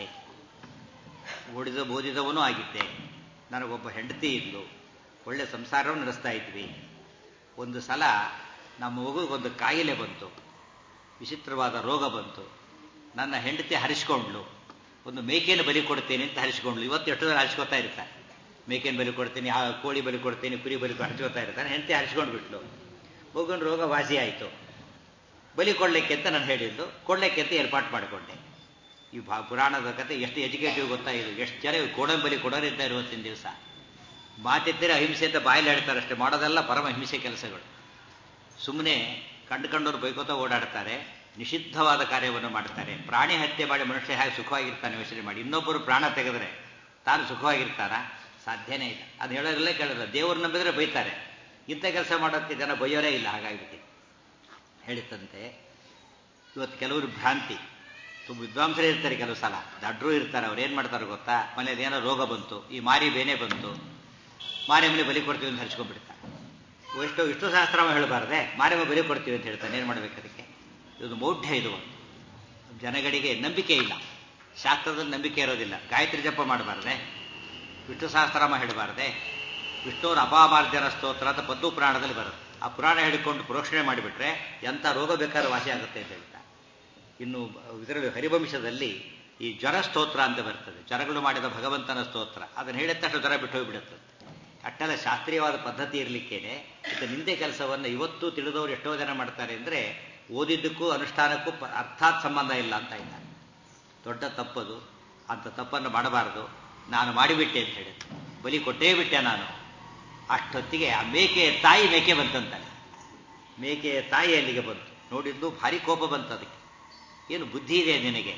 ಓಡಿದ ಓದಿದವನೂ ಆಗಿದ್ದೆ ನನಗೊಬ್ಬ ಹೆಂಡತಿ ಇದ್ಲು ಒಳ್ಳೆ ಸಂಸಾರವನ್ನು ನಡೆಸ್ತಾ ಇದ್ವಿ ಒಂದು ಸಲ ನಮ್ಮ ಮಗುಗೊಂದು ಕಾಯಿಲೆ ಬಂತು ವಿಚಿತ್ರವಾದ ರೋಗ ಬಂತು ನನ್ನ ಹೆಂಡತಿ ಹರಿಸ್ಕೊಂಡ್ಲು ಒಂದು ಮೇಕೆಯನ್ನು ಬಲಿ ಕೊಡ್ತೇನೆ ಅಂತ ಹರಿಸ್ಕೊಂಡ್ಲು ಇವತ್ತು ಎಷ್ಟು ಜನ ಹರಿಸ್ಕೊತಾ ಇರ್ತಾರೆ ಮೇಕೆಯನ್ನು ಬಲಿ ಕೊಡ್ತೀನಿ ಆ ಕೋಳಿ ಬಲಿ ಕೊಡ್ತೀನಿ ಕುರಿ ಬಲಿ ಹರಿಸ್ಕೊತಾ ಇರ್ತಾನೆ ಹೆಂಡತಿ ಹರಿಸ್ಕೊಂಡು ಬಿಟ್ಲು ಮಗುವಿನ ರೋಗ ವಾಸಿ ಆಯಿತು ಬಲಿ ಕೊಡ್ಲಿಕ್ಕೆ ಅಂತ ನಾನು ಹೇಳಿದ್ದು ಕೊಡ್ಲಿಕ್ಕೆ ಅಂತ ಏರ್ಪಾಟ್ ಮಾಡಿಕೊಂಡೆ ಈ ಭಾ ಪುರಾಣದ ಕತೆ ಎಷ್ಟು ಎಜುಕೇಟಿವ್ ಗೊತ್ತಾ ಇದು ಎಷ್ಟು ಜನ ಕೋಡನ್ ಬಲಿ ಕೊಡೋರಿದ್ದಾರೆ ಇವತ್ತಿನ ದಿವಸ ಮಾತಿದ್ದರೆ ಅಹಿಂಸೆ ಅಂತ ಬಾಯಲ್ಲಿ ಹೇಳ್ತಾರೆ ಅಷ್ಟೇ ಮಾಡೋದೆಲ್ಲ ಪರಮ ಹಿಂಸೆ ಕೆಲಸಗಳು ಸುಮ್ಮನೆ ಕಂಡು ಕಂಡವ್ರು ಬೈಕೋತಾ ಓಡಾಡ್ತಾರೆ ನಿಷಿದ್ಧವಾದ ಕಾರ್ಯವನ್ನು ಮಾಡ್ತಾರೆ ಪ್ರಾಣಿ ಹತ್ಯೆ ಮಾಡಿ ಮನುಷ್ಯ ಹೇಗೆ ಸುಖವಾಗಿರ್ತಾನೆ ಯೋಚನೆ ಮಾಡಿ ಇನ್ನೊಬ್ಬರು ಪ್ರಾಣ ತೆಗೆದ್ರೆ ತಾನು ಸುಖವಾಗಿರ್ತಾನ ಸಾಧ್ಯನೇ ಇಲ್ಲ ಅದು ಹೇಳೋದ್ರಲ್ಲೇ ಕೇಳಿದ್ರೆ ದೇವ್ರು ನಂಬಿದ್ರೆ ಬೈತಾರೆ ಇಂಥ ಕೆಲಸ ಮಾಡೋಕ್ಕೆ ಜನ ಬೈಯೋರೇ ಇಲ್ಲ ಹಾಗಾಗಿಬಿಟ್ಟು ಹೇಳಿತಂತೆ ಇವತ್ತು ಕೆಲವರು ಭ್ರಾಂತಿ ತುಂಬ ವಿದ್ವಾಂಸರೇ ಇರ್ತಾರೆ ಕೆಲವು ಸಲ ದಡ್ರು ಇರ್ತಾರೆ ಅವ್ರು ಏನು ಮಾಡ್ತಾರೆ ಗೊತ್ತಾ ಮನೇಲಿ ಏನೋ ರೋಗ ಬಂತು ಈ ಮಾರಿ ಬೇನೆ ಬಂತು ಮಾರಿ ಮನೆ ಬಲಿ ಕೊಡ್ತೀವಿ ಅಂತ ಹರಿಸ್ಕೊಂಡ್ಬಿಡ್ತಾರೆ ಎಷ್ಟೋ ಇಷ್ಟು ಶಾಸ್ತ್ರ ಹೇಳಬಾರ್ದೆ ಮಾರಿಮ ಬಲಿ ಕೊಡ್ತೀವಿ ಅಂತ ಹೇಳ್ತಾನೆ ಏನು ಮಾಡ್ಬೇಕು ಅದಕ್ಕೆ ಇದು ಮೌಢ್ಯ ಇದು ಜನಗಳಿಗೆ ನಂಬಿಕೆ ಇಲ್ಲ ಶಾಸ್ತ್ರದಲ್ಲಿ ನಂಬಿಕೆ ಇರೋದಿಲ್ಲ ಗಾಯತ್ರಿ ಜಪ ಮಾಡಬಾರ್ದೆ ವಿಷ್ಣು ಸಹಸ್ರಾಮ ಹೇಳಬಾರ್ದೆ ವಿಷ್ಣುವರ ಅಪಾಮಾರ್ಜನ ಸ್ತೋತ್ರ ಅಂತ ಪದ್ದು ಪುರಾಣದಲ್ಲಿ ಬರುತ್ತೆ ಆ ಪುರಾಣ ಹೇಳಿಕೊಂಡು ಪ್ರೋಕ್ಷಣೆ ಮಾಡಿಬಿಟ್ರೆ ಎಂಥ ರೋಗ ಬೇಕಾದ್ರೂ ವಾಸಿ ಆಗುತ್ತೆ ಅಂತ ಹೇಳ್ತಾರೆ ಇನ್ನು ಇದರಲ್ಲಿ ಹರಿವಂಶದಲ್ಲಿ ಈ ಜ್ವರ ಸ್ತೋತ್ರ ಅಂತ ಬರ್ತದೆ ಜ್ವರಗಳು ಮಾಡಿದ ಭಗವಂತನ ಸ್ತೋತ್ರ ಅದನ್ನು ಹೇಳಿದ ತಕ್ಷಣ ಜ್ವರ ಬಿಟ್ಟು ಹೋಗ್ಬಿಡುತ್ತೆ ಅಟ್ಟೆಲ್ಲ ಶಾಸ್ತ್ರೀಯವಾದ ಪದ್ಧತಿ ಇರಲಿಕ್ಕೇನೆ ಇದು ನಿಂದೆ ಕೆಲಸವನ್ನು ಇವತ್ತು ತಿಳಿದವರು ಎಷ್ಟೋ ಜನ ಮಾಡ್ತಾರೆ ಅಂದರೆ ಓದಿದ್ದಕ್ಕೂ ಅನುಷ್ಠಾನಕ್ಕೂ ಅರ್ಥಾತ್ ಸಂಬಂಧ ಇಲ್ಲ ಅಂತ ಇದ್ದಾರೆ ದೊಡ್ಡ ತಪ್ಪದು ಅಂಥ ತಪ್ಪನ್ನು ಮಾಡಬಾರದು ನಾನು ಮಾಡಿಬಿಟ್ಟೆ ಅಂತ ಹೇಳಿದ್ರು ಬಲಿ ಕೊಟ್ಟೇ ಬಿಟ್ಟೆ ನಾನು ಅಷ್ಟೊತ್ತಿಗೆ ಆ ಮೇಕೆಯ ತಾಯಿ ಮೇಕೆ ಬಂತಂತಾನೆ ಮೇಕೆಯ ತಾಯಿ ಅಲ್ಲಿಗೆ ಬಂತು ನೋಡಿದ್ದು ಭಾರಿ ಕೋಪ ಬಂತು ಅದಕ್ಕೆ ಏನು ಬುದ್ಧಿ ಇದೆ ನಿನಗೆ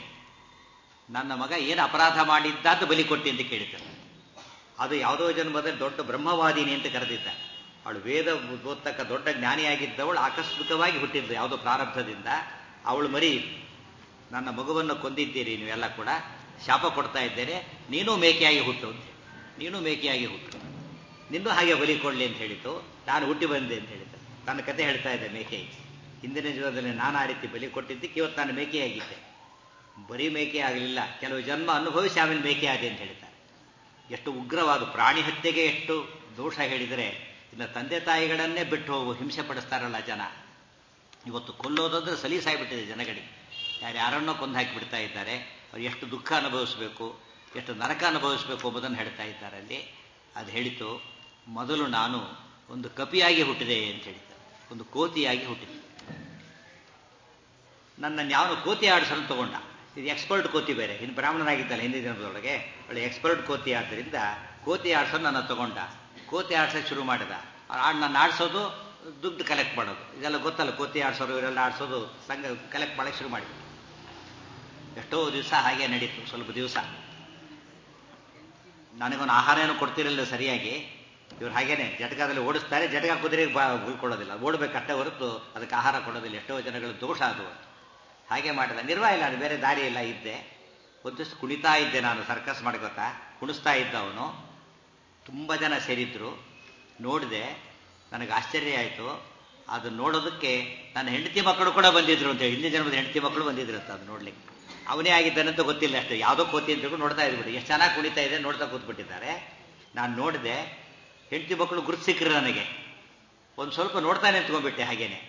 ನನ್ನ ಮಗ ಏನು ಅಪರಾಧ ಮಾಡಿದ್ದ ಅಂತ ಬಲಿ ಕೊಟ್ಟಿ ಅಂತ ಕೇಳಿದ್ದಾನೆ ಅದು ಯಾವುದೋ ಜನ್ಮದಲ್ಲಿ ದೊಡ್ಡ ಬ್ರಹ್ಮವಾದಿನಿ ಅಂತ ಕರೆದಿದ್ದ ಅವಳು ವೇದ ಓದ್ತಕ್ಕ ದೊಡ್ಡ ಜ್ಞಾನಿಯಾಗಿದ್ದವಳು ಆಕಸ್ಮಿಕವಾಗಿ ಹುಟ್ಟಿದ್ದು ಯಾವುದೋ ಪ್ರಾರಬ್ಧದಿಂದ ಅವಳು ಮರಿ ನನ್ನ ಮಗುವನ್ನು ಕೊಂದಿದ್ದೀರಿ ನೀವೆಲ್ಲ ಕೂಡ ಶಾಪ ಕೊಡ್ತಾ ಇದ್ದೇನೆ ನೀನು ಮೇಕೆಯಾಗಿ ಹುಟ್ಟು ಅಂತ ನೀನು ಮೇಕೆಯಾಗಿ ಹುಟ್ಟು ನಿನ್ನೂ ಹಾಗೆ ಬಲಿ ಕೊಡಲಿ ಅಂತ ಹೇಳಿತು ನಾನು ಹುಟ್ಟಿ ಬಂದೆ ಅಂತ ಹೇಳಿದ್ದೆ ನನ್ನ ಕತೆ ಹೇಳ್ತಾ ಇದ್ದೆ ಮೇಕೆ ಹಿಂದಿನ ಜೀವನದಲ್ಲಿ ನಾನು ಆ ರೀತಿ ಬಲಿ ಕೊಟ್ಟಿದ್ದಕ್ಕೆ ಇವತ್ತು ನಾನು ಮೇಕೆಯಾಗಿದ್ದೆ ಬರೀ ಮೇಕೆ ಆಗಲಿಲ್ಲ ಕೆಲವು ಜನ್ಮ ಅನುಭವಿಸಿ ಆಮೇಲೆ ಮೇಕೆ ಆದೆ ಅಂತ ಹೇಳ್ತಾರೆ ಎಷ್ಟು ಉಗ್ರವಾದ ಪ್ರಾಣಿ ಹತ್ಯೆಗೆ ಎಷ್ಟು ದೋಷ ಹೇಳಿದರೆ ಇನ್ನು ತಂದೆ ತಾಯಿಗಳನ್ನೇ ಬಿಟ್ಟು ಹೋಗು ಹಿಂಸೆ ಪಡಿಸ್ತಾರಲ್ಲ ಜನ ಇವತ್ತು ಕೊಲ್ಲೋದಂದ್ರೆ ಸಲೀಸಾಗ್ಬಿಟ್ಟಿದೆ ಜನಗಳಿಗೆ ಯಾರು ಯಾರನ್ನೋ ಕೊಂದು ಹಾಕಿಬಿಡ್ತಾ ಇದ್ದಾರೆ ಅವ್ರು ಎಷ್ಟು ದುಃಖ ಅನುಭವಿಸಬೇಕು ಎಷ್ಟು ನರಕ ಅನುಭವಿಸಬೇಕು ಎಂಬುದನ್ನು ಹೇಳ್ತಾ ಇದ್ದಾರೆ ಅಲ್ಲಿ ಅದು ಹೇಳಿತು ಮೊದಲು ನಾನು ಒಂದು ಕಪಿಯಾಗಿ ಹುಟ್ಟಿದೆ ಅಂತ ಹೇಳಿದ್ದಾರೆ ಒಂದು ಕೋತಿಯಾಗಿ ಹುಟ್ಟಿದೆ ನನ್ನನ್ನು ಯಾವನು ಕೋತಿ ಆಡಿಸಲು ತಗೊಂಡ ಇದು ಎಕ್ಸ್ಪರ್ಟ್ ಕೋತಿ ಬೇರೆ ಇನ್ನು ಬ್ರಾಹ್ಮಣನಾಗಿದ್ದಲ್ಲ ಹಿಂದಿನ ದಿನದೊಳಗೆ ಒಳ್ಳೆ ಎಕ್ಸ್ಪರ್ಟ್ ಕೋತಿ ಆದ್ದರಿಂದ ಕೋತಿ ಆಡ್ಸೋದು ನನ್ನ ತಗೊಂಡ ಕೋತಿ ಆಡ್ಸೋಕೆ ಶುರು ಮಾಡಿದ ನನ್ನ ಆಡಿಸೋದು ದುಡ್ಡು ಕಲೆಕ್ಟ್ ಮಾಡೋದು ಇದೆಲ್ಲ ಗೊತ್ತಲ್ಲ ಕೋತಿ ಆಡ್ಸೋರು ಇವರೆಲ್ಲ ಆಡ್ಸೋದು ಸಂಘ ಕಲೆಕ್ಟ್ ಮಾಡೋಕ್ಕೆ ಶುರು ಮಾಡಿದ್ರು ಎಷ್ಟೋ ದಿವಸ ಹಾಗೆ ನಡೀತು ಸ್ವಲ್ಪ ದಿವಸ ನನಗೊಂದು ಆಹಾರ ಏನು ಕೊಡ್ತಿರಲಿಲ್ಲ ಸರಿಯಾಗಿ ಇವ್ರು ಹಾಗೇನೆ ಜಟಕಾದಲ್ಲಿ ಓಡಿಸ್ತಾರೆ ಜಟಕ ಕುದುರೆಗೆ ಬಾ ಉಳ್ಕೊಳ್ಳೋದಿಲ್ಲ ಓಡಬೇಕಷ್ಟೇ ಹೊರತು ಅದಕ್ಕೆ ಆಹಾರ ಕೊಡೋದಿಲ್ಲ ಎಷ್ಟೋ ಜನಗಳು ದೋಷ ಅದು ಹಾಗೆ ಮಾಡಿದ ನಿರ್ವಾಹ ಇಲ್ಲ ಅದು ಬೇರೆ ದಾರಿ ಇಲ್ಲ ಇದ್ದೆ ಒಂದಿಷ್ಟು ಕುಣಿತಾ ಇದ್ದೆ ನಾನು ಸರ್ಕಸ್ ಮಾಡ್ಕೋತಾ ಕುಣಿಸ್ತಾ ಇದ್ದ ಅವನು ತುಂಬ ಜನ ಸೇರಿದ್ರು ನೋಡಿದೆ ನನಗೆ ಆಶ್ಚರ್ಯ ಆಯಿತು ಅದು ನೋಡೋದಕ್ಕೆ ನನ್ನ ಹೆಂಡತಿ ಮಕ್ಕಳು ಕೂಡ ಬಂದಿದ್ರು ಅಂತ ಹಿಂದಿನ ಜನ್ಮದ ಹೆಂಡತಿ ಮಕ್ಕಳು ಬಂದಿದ್ರು ಅಂತ ಅದು ನೋಡ್ಲಿಕ್ಕೆ ಅವನೇ ಆಗಿದ್ದಾನಂತ ಗೊತ್ತಿಲ್ಲ ಅಷ್ಟು ಯಾವುದೋ ಕೋತಿ ಅಂತ ತಿಳ್ಕೊಂಡು ನೋಡ್ತಾ ಇದ್ಬಿಟ್ಟು ಎಷ್ಟು ಚೆನ್ನಾಗಿ ಕುಣಿತಾ ಇದೆ ನೋಡ್ತಾ ಕೂತ್ಬಿಟ್ಟಿದ್ದಾರೆ ನಾನು ನೋಡಿದೆ ಹೆಂಡತಿ ಮಕ್ಕಳು ಗುರುತು ಸಿಕ್ಕರು ನನಗೆ ಒಂದು ಸ್ವಲ್ಪ ನೋಡ್ತಾನೆ ನಿಂತ್ಕೊಂಡ್ಬಿಟ್ಟೆ ಹಾಗೇನೆ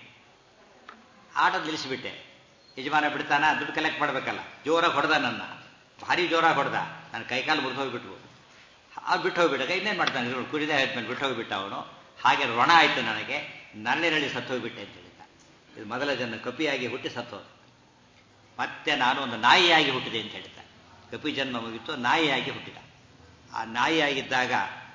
ಆಟ ನಿಲ್ಲಿಸಿಬಿಟ್ಟೆ ಯಜಮಾನ ಬಿಡ್ತಾನ ದುಡ್ಡು ಕಲೆಕ್ಟ್ ಮಾಡಬೇಕಲ್ಲ ಜೋರಾಗಿ ಹೊಡೆದ ನನ್ನ ಭಾರಿ ಜೋರಾಗಿ ಹೊಡೆದ ನನ್ನ ಕೈಕಾಲು ಮುರಿದು ಹೋಗ್ಬಿಟ್ವು ಆ ಬಿಟ್ಟು ಹೋಗ್ಬಿಟ್ಟ ಇನ್ನೇನು ಮಾಡ್ತಾನೆ ಇವ್ರು ಕುರಿದೇ ಆದ್ಮೇಲೆ ಬಿಟ್ಟು ಹೋಗ್ಬಿಟ್ಟ ಅವನು ಹಾಗೆ ಋಣ ಆಯಿತು ನನಗೆ ನರಳಿ ಸತ್ತು ಹೋಗ್ಬಿಟ್ಟೆ ಅಂತ ಹೇಳಿದ ಇದು ಮೊದಲ ಜನ ಕಪಿಯಾಗಿ ಹುಟ್ಟಿ ಸತ್ತೋದು ಮತ್ತೆ ನಾನು ಒಂದು ನಾಯಿಯಾಗಿ ಹುಟ್ಟಿದೆ ಅಂತ ಹೇಳ್ತಾ ಕಪಿ ಜನ್ಮ ಮುಗಿತು ನಾಯಿಯಾಗಿ ಹುಟ್ಟಿದ ಆ ನಾಯಿಯಾಗಿದ್ದಾಗ